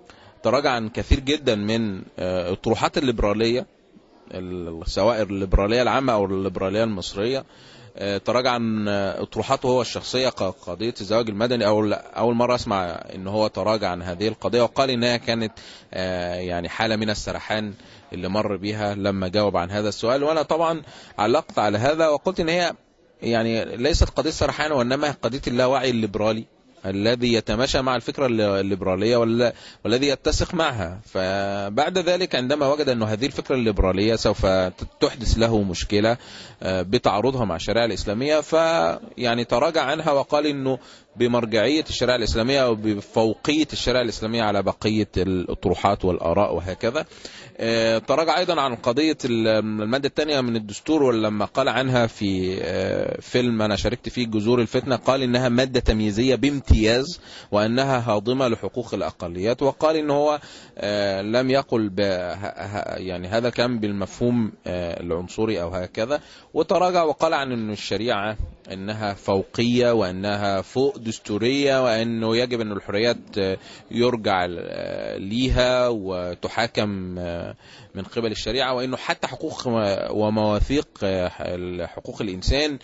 تراجع عن كثير جدا من آه، الطروحات الليبرالية ال- سواء الليبرالية العامة أو الليبرالية المصرية آه، تراجع عن آه، اطروحاته هو الشخصيه كقضيه الزواج المدني او اول مره اسمع ان هو تراجع عن هذه القضيه وقال انها كانت آه، يعني حاله من السرحان اللي مر بها لما جاوب عن هذا السؤال وانا طبعا علقت على هذا وقلت ان هي يعني ليست قضيه سرحان وانما قضيه اللاوعي الليبرالي الذي يتماشى مع الفكرة الليبرالية وال- والذي يتسق معها فبعد ذلك عندما وجد أن هذه الفكرة الليبرالية سوف تحدث له مشكلة آه، بتعارضها مع الشريعة الإسلامية فيعني تراجع عنها وقال أنه بمرجعية الشريعة الإسلامية أو بفوقية الشريعة الإسلامية على بقية الأطروحات والآراء وهكذا آه، تراجع أيضا عن قضية المادة الثانية من الدستور ولما قال عنها في آه، فيلم أنا شاركت فيه جذور الفتنة قال إنها مادة تمييزية بامتياز وأنها هاضمة لحقوق الأقليات وقال إن هو آه، لم يقل ب- ه- ه- يعني هذا كان بالمفهوم آه، العنصري أو هكذا وتراجع وقال عن أن الشريعة انها فوقيه وانها فوق دستوريه وانه يجب ان الحريات آه، يرجع آه، ليها وتحاكم آه، من قبل الشريعه وانه حتى حقوق ومواثيق آه، حقوق الانسان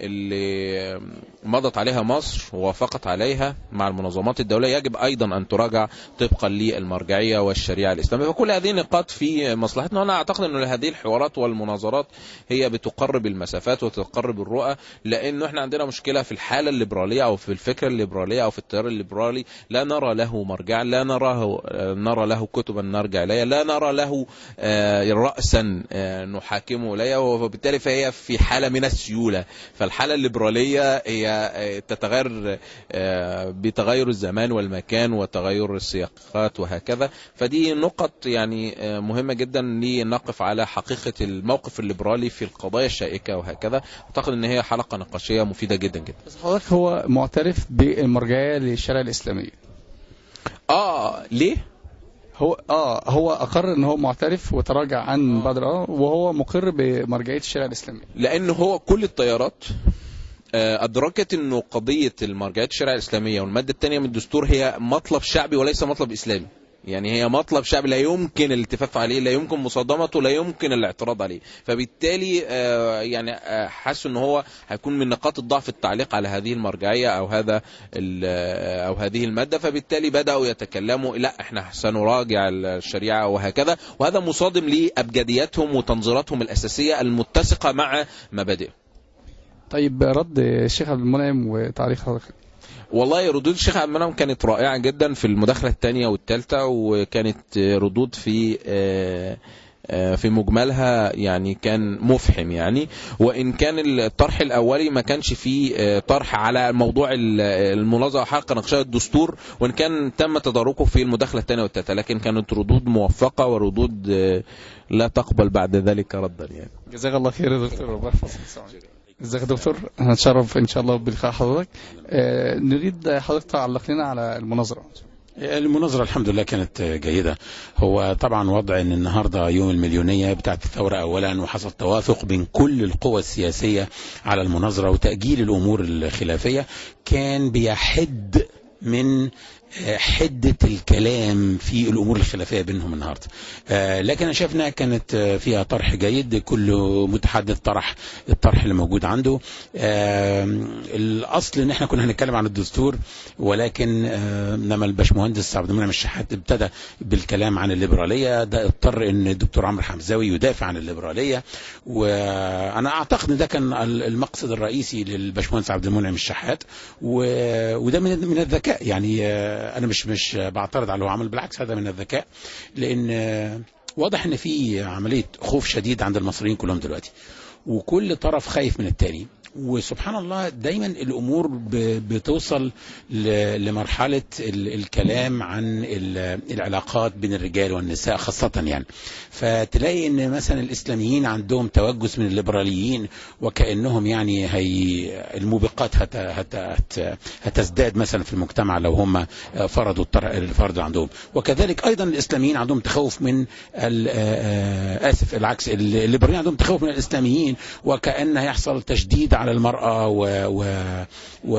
اللي مضت عليها مصر ووافقت عليها مع المنظمات الدوليه يجب ايضا ان تراجع طبقا للمرجعيه والشريعه الاسلاميه فكل هذه النقاط في مصلحتنا وانا اعتقد ان هذه الحوارات والمناظرات هي بتقرب المسافات وتقرب الرؤى لانه احنا عندنا مشكله في الحاله الليبراليه او في الفكره الليبراليه او في التيار الليبرالي لا نرى له مرجع لا نراه نرى له كتبا نرجع اليها لا نرى له آه، راسا آه، نحاكمه اليها وبالتالي فهي في حاله من السيوله فالحاله الليبراليه هي آه، تتغير آه، بتغير الزمان والمكان وتغير السياقات وهكذا فدي نقط يعني آه، مهمه جدا لنقف على حقيقه الموقف الليبرالي في القضايا الشائكه وهكذا اعتقد ان هي حلقه نقاشيه مفيده جدا جدا بس حضرتك هو معترف بالمرجعيه للشريعه الاسلاميه اه ليه هو اه هو اقر ان هو معترف وتراجع عن بعض الاراء وهو مقر بمرجعيه الشريعه الاسلاميه لان هو كل التيارات آه، أدركت أنه قضية المرجعيات الشريعة الإسلامية والمادة الثانية من الدستور هي مطلب شعبي وليس مطلب إسلامي يعني هي مطلب شعبي لا يمكن الالتفاف عليه لا يمكن مصادمته لا يمكن الاعتراض عليه فبالتالي آه، يعني آه، حاسس ان هو هيكون من نقاط الضعف التعليق على هذه المرجعيه او هذا ال- آه، او هذه الماده فبالتالي بداوا يتكلموا لا احنا سنراجع الشريعه وهكذا وهذا مصادم لابجدياتهم وتنظيراتهم الاساسيه المتسقه مع مبادئهم طيب رد الشيخ عبد المنعم وتعليق حضرتك والله ردود الشيخ عبد المنعم كانت رائعة جدا في المداخلة الثانية والثالثة وكانت ردود في آه، آه، في مجملها يعني كان مفحم يعني وان كان الطرح الاولي ما كانش فيه آه، طرح على موضوع ال- المناظره حلقه نقشيه الدستور وان كان تم تداركه في المداخله الثانيه والثالثه لكن كانت ردود موفقه وردود آه، لا تقبل بعد ذلك ردا يعني جزاك الله خير يا دكتور ربنا يحفظك ازيك يا دكتور هنتشرف ان شاء الله بلقاء حضرتك آه نريد حضرتك تعلق لنا على المناظره المناظرة الحمد لله كانت جيدة هو طبعا وضع ان النهاردة يوم المليونية بتاعت الثورة اولا وحصل توافق بين كل القوى السياسية على المناظرة وتأجيل الامور الخلافية كان بيحد من آه، حدة الكلام في الأمور الخلافية بينهم النهاردة آه، لكن أنا شايف إنها كانت آه، فيها طرح جيد كل متحدث طرح الطرح اللي موجود عنده آه، الأصل إن إحنا كنا هنتكلم عن الدستور ولكن آه، لما الباشمهندس عبد المنعم الشحات ابتدى بالكلام عن الليبرالية ده اضطر إن الدكتور عمرو حمزاوي يدافع عن الليبرالية وأنا أعتقد إن ده كان المقصد الرئيسي للباشمهندس عبد المنعم الشحات و- وده من من الذكاء يعني آه، انا مش مش بعترض على اللي هو عمل بالعكس هذا من الذكاء لان آه، واضح ان في عمليه خوف شديد عند المصريين كلهم دلوقتي وكل طرف خايف من التاني وسبحان الله دايما الامور ب- بتوصل ل- لمرحله ال- الكلام عن ال- العلاقات بين الرجال والنساء خاصه يعني فتلاقي ان مثلا الاسلاميين عندهم توجس من الليبراليين وكانهم يعني هي الموبقات هت هت هت هتزداد مثلا في المجتمع لو هم فرضوا الطرح الفرض عندهم وكذلك ايضا الاسلاميين عندهم تخوف من ال- آه، آه، اسف العكس الليبراليين عندهم تخوف من الاسلاميين وكان هيحصل تشديد على المرأة و... و... و...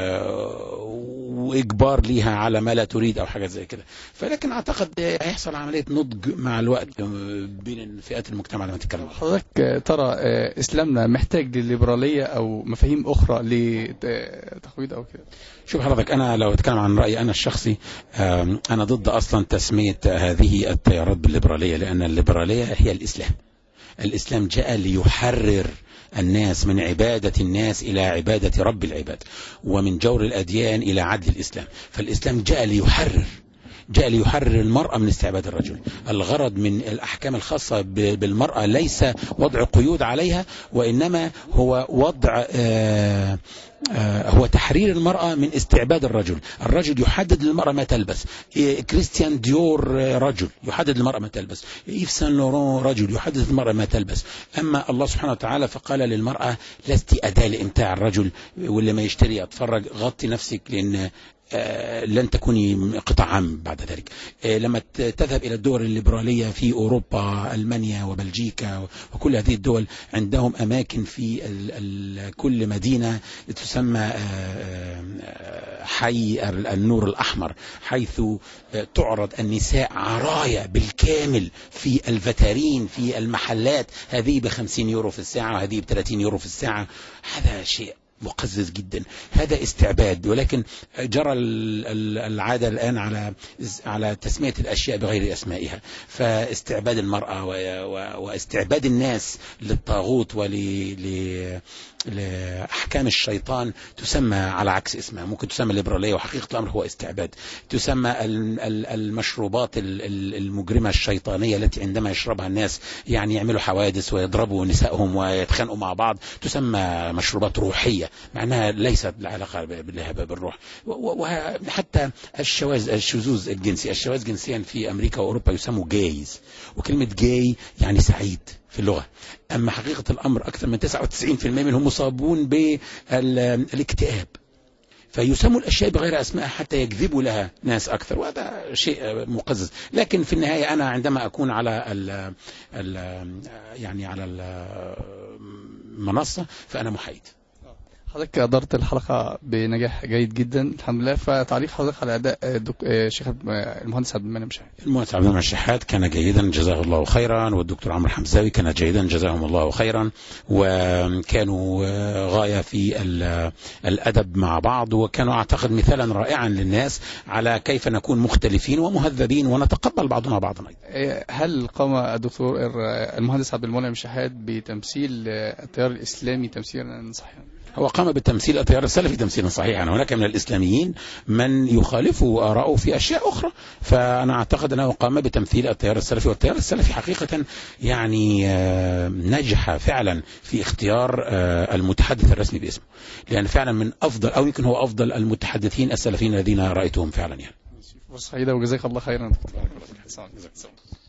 وإجبار ليها على ما لا تريد أو حاجة زي كده فلكن أعتقد هيحصل عملية نضج مع الوقت بين فئات المجتمع لما تتكلم حضرتك ترى آه، اسلامنا محتاج لليبراليه او مفاهيم اخرى لتقويض او كده شوف حضرتك أنا لو أتكلم عن رأيي أنا الشخصي آم، أنا ضد أصلا تسمية هذه التيارات بالليبرالية لأن الليبرالية هي الإسلام الإسلام جاء ليحرر الناس من عبادة الناس إلى عبادة رب العباد ومن جور الأديان إلى عدل الإسلام فالإسلام جاء ليحرر جاء ليحرر المرأة من استعباد الرجل الغرض من الأحكام الخاصة ب- بالمرأة ليس وضع قيود عليها وإنما هو وضع آه، آه، هو تحرير المرأة من استعباد الرجل الرجل يحدد للمرأة ما تلبس إيه، كريستيان ديور آه، رجل يحدد للمرأة ما تلبس إيف سان لوران رجل يحدد للمرأة ما تلبس أما الله سبحانه وتعالى فقال للمرأة لست أداة لإمتاع الرجل واللي ما يشتري أتفرج غطي نفسك لأن آه، لن تكوني قطع عام بعد ذلك آه، لما ت- تذهب إلى الدول الليبرالية في أوروبا ألمانيا وبلجيكا وكل هذه الدول عندهم أماكن في ال ال كل مدينة تسمى آه، آه، حي ال- النور الأحمر حيث آه، تعرض النساء عرايا بالكامل في الفترين في المحلات هذه بخمسين يورو في الساعة وهذه بثلاثين يورو في الساعة هذا شيء مقزز جدا هذا استعباد ولكن جرى ال- ال- العادة الآن على على تسمية الأشياء بغير أسمائها فاستعباد المرأة و- و- واستعباد الناس للطاغوت ول ل- لأحكام الشيطان تسمى على عكس اسمها ممكن تسمى ليبرالية وحقيقة الأمر هو استعباد تسمى ال- ال- المشروبات ال- ال- المجرمة الشيطانية التي عندما يشربها الناس يعني يعملوا حوادث ويضربوا نسائهم ويتخانقوا مع بعض تسمى مشروبات روحية معناها ليست لها علاقة ب- بالله بالروح و- و- وحتى الشواذ الشذوذ الجنسي الشواذ جنسيا في أمريكا وأوروبا يسموا جايز وكلمة جاي يعني سعيد في اللغة أما حقيقة الأمر أكثر من 99% منهم مصابون بالاكتئاب فيسموا الأشياء بغير أسماء حتى يجذبوا لها ناس أكثر وهذا شيء مقزز لكن في النهاية أنا عندما أكون على ال ال يعني على المنصة فأنا محايد حضرتك أدرت الحلقة بنجاح جيد جدا الحمد لله فتعليق حضرتك على أداء آه، دك... آه، شيخ عبد- آه، المهندس عبد المنعم شاهين المهندس عبد المنعم الشحات كان جيدا جزاه الله خيرا والدكتور عمرو حمزاوي كان جيدا جزاهم الله خيرا وكانوا آه، غاية في ال- الأدب مع بعض وكانوا أعتقد مثالا رائعا للناس على كيف نكون مختلفين ومهذبين ونتقبل بعضنا بعضا أيضا آه، هل قام الدكتور آه، المهندس عبد المنعم شحات بتمثيل آه، التيار الإسلامي تمثيلا صحيحا؟ هو قام بتمثيل التيار السلفي تمثيلا صحيحا هناك من الإسلاميين من يخالف آراءه في أشياء أخرى فأنا أعتقد أنه قام بتمثيل التيار السلفي والتيار السلفي حقيقة يعني آه، نجح فعلا في اختيار آه، المتحدث الرسمي باسمه لأن فعلا من أفضل أو يمكن هو أفضل المتحدثين السلفيين الذين رأيتهم فعلا يعني فرصة سعيدة وجزاك الله خيرا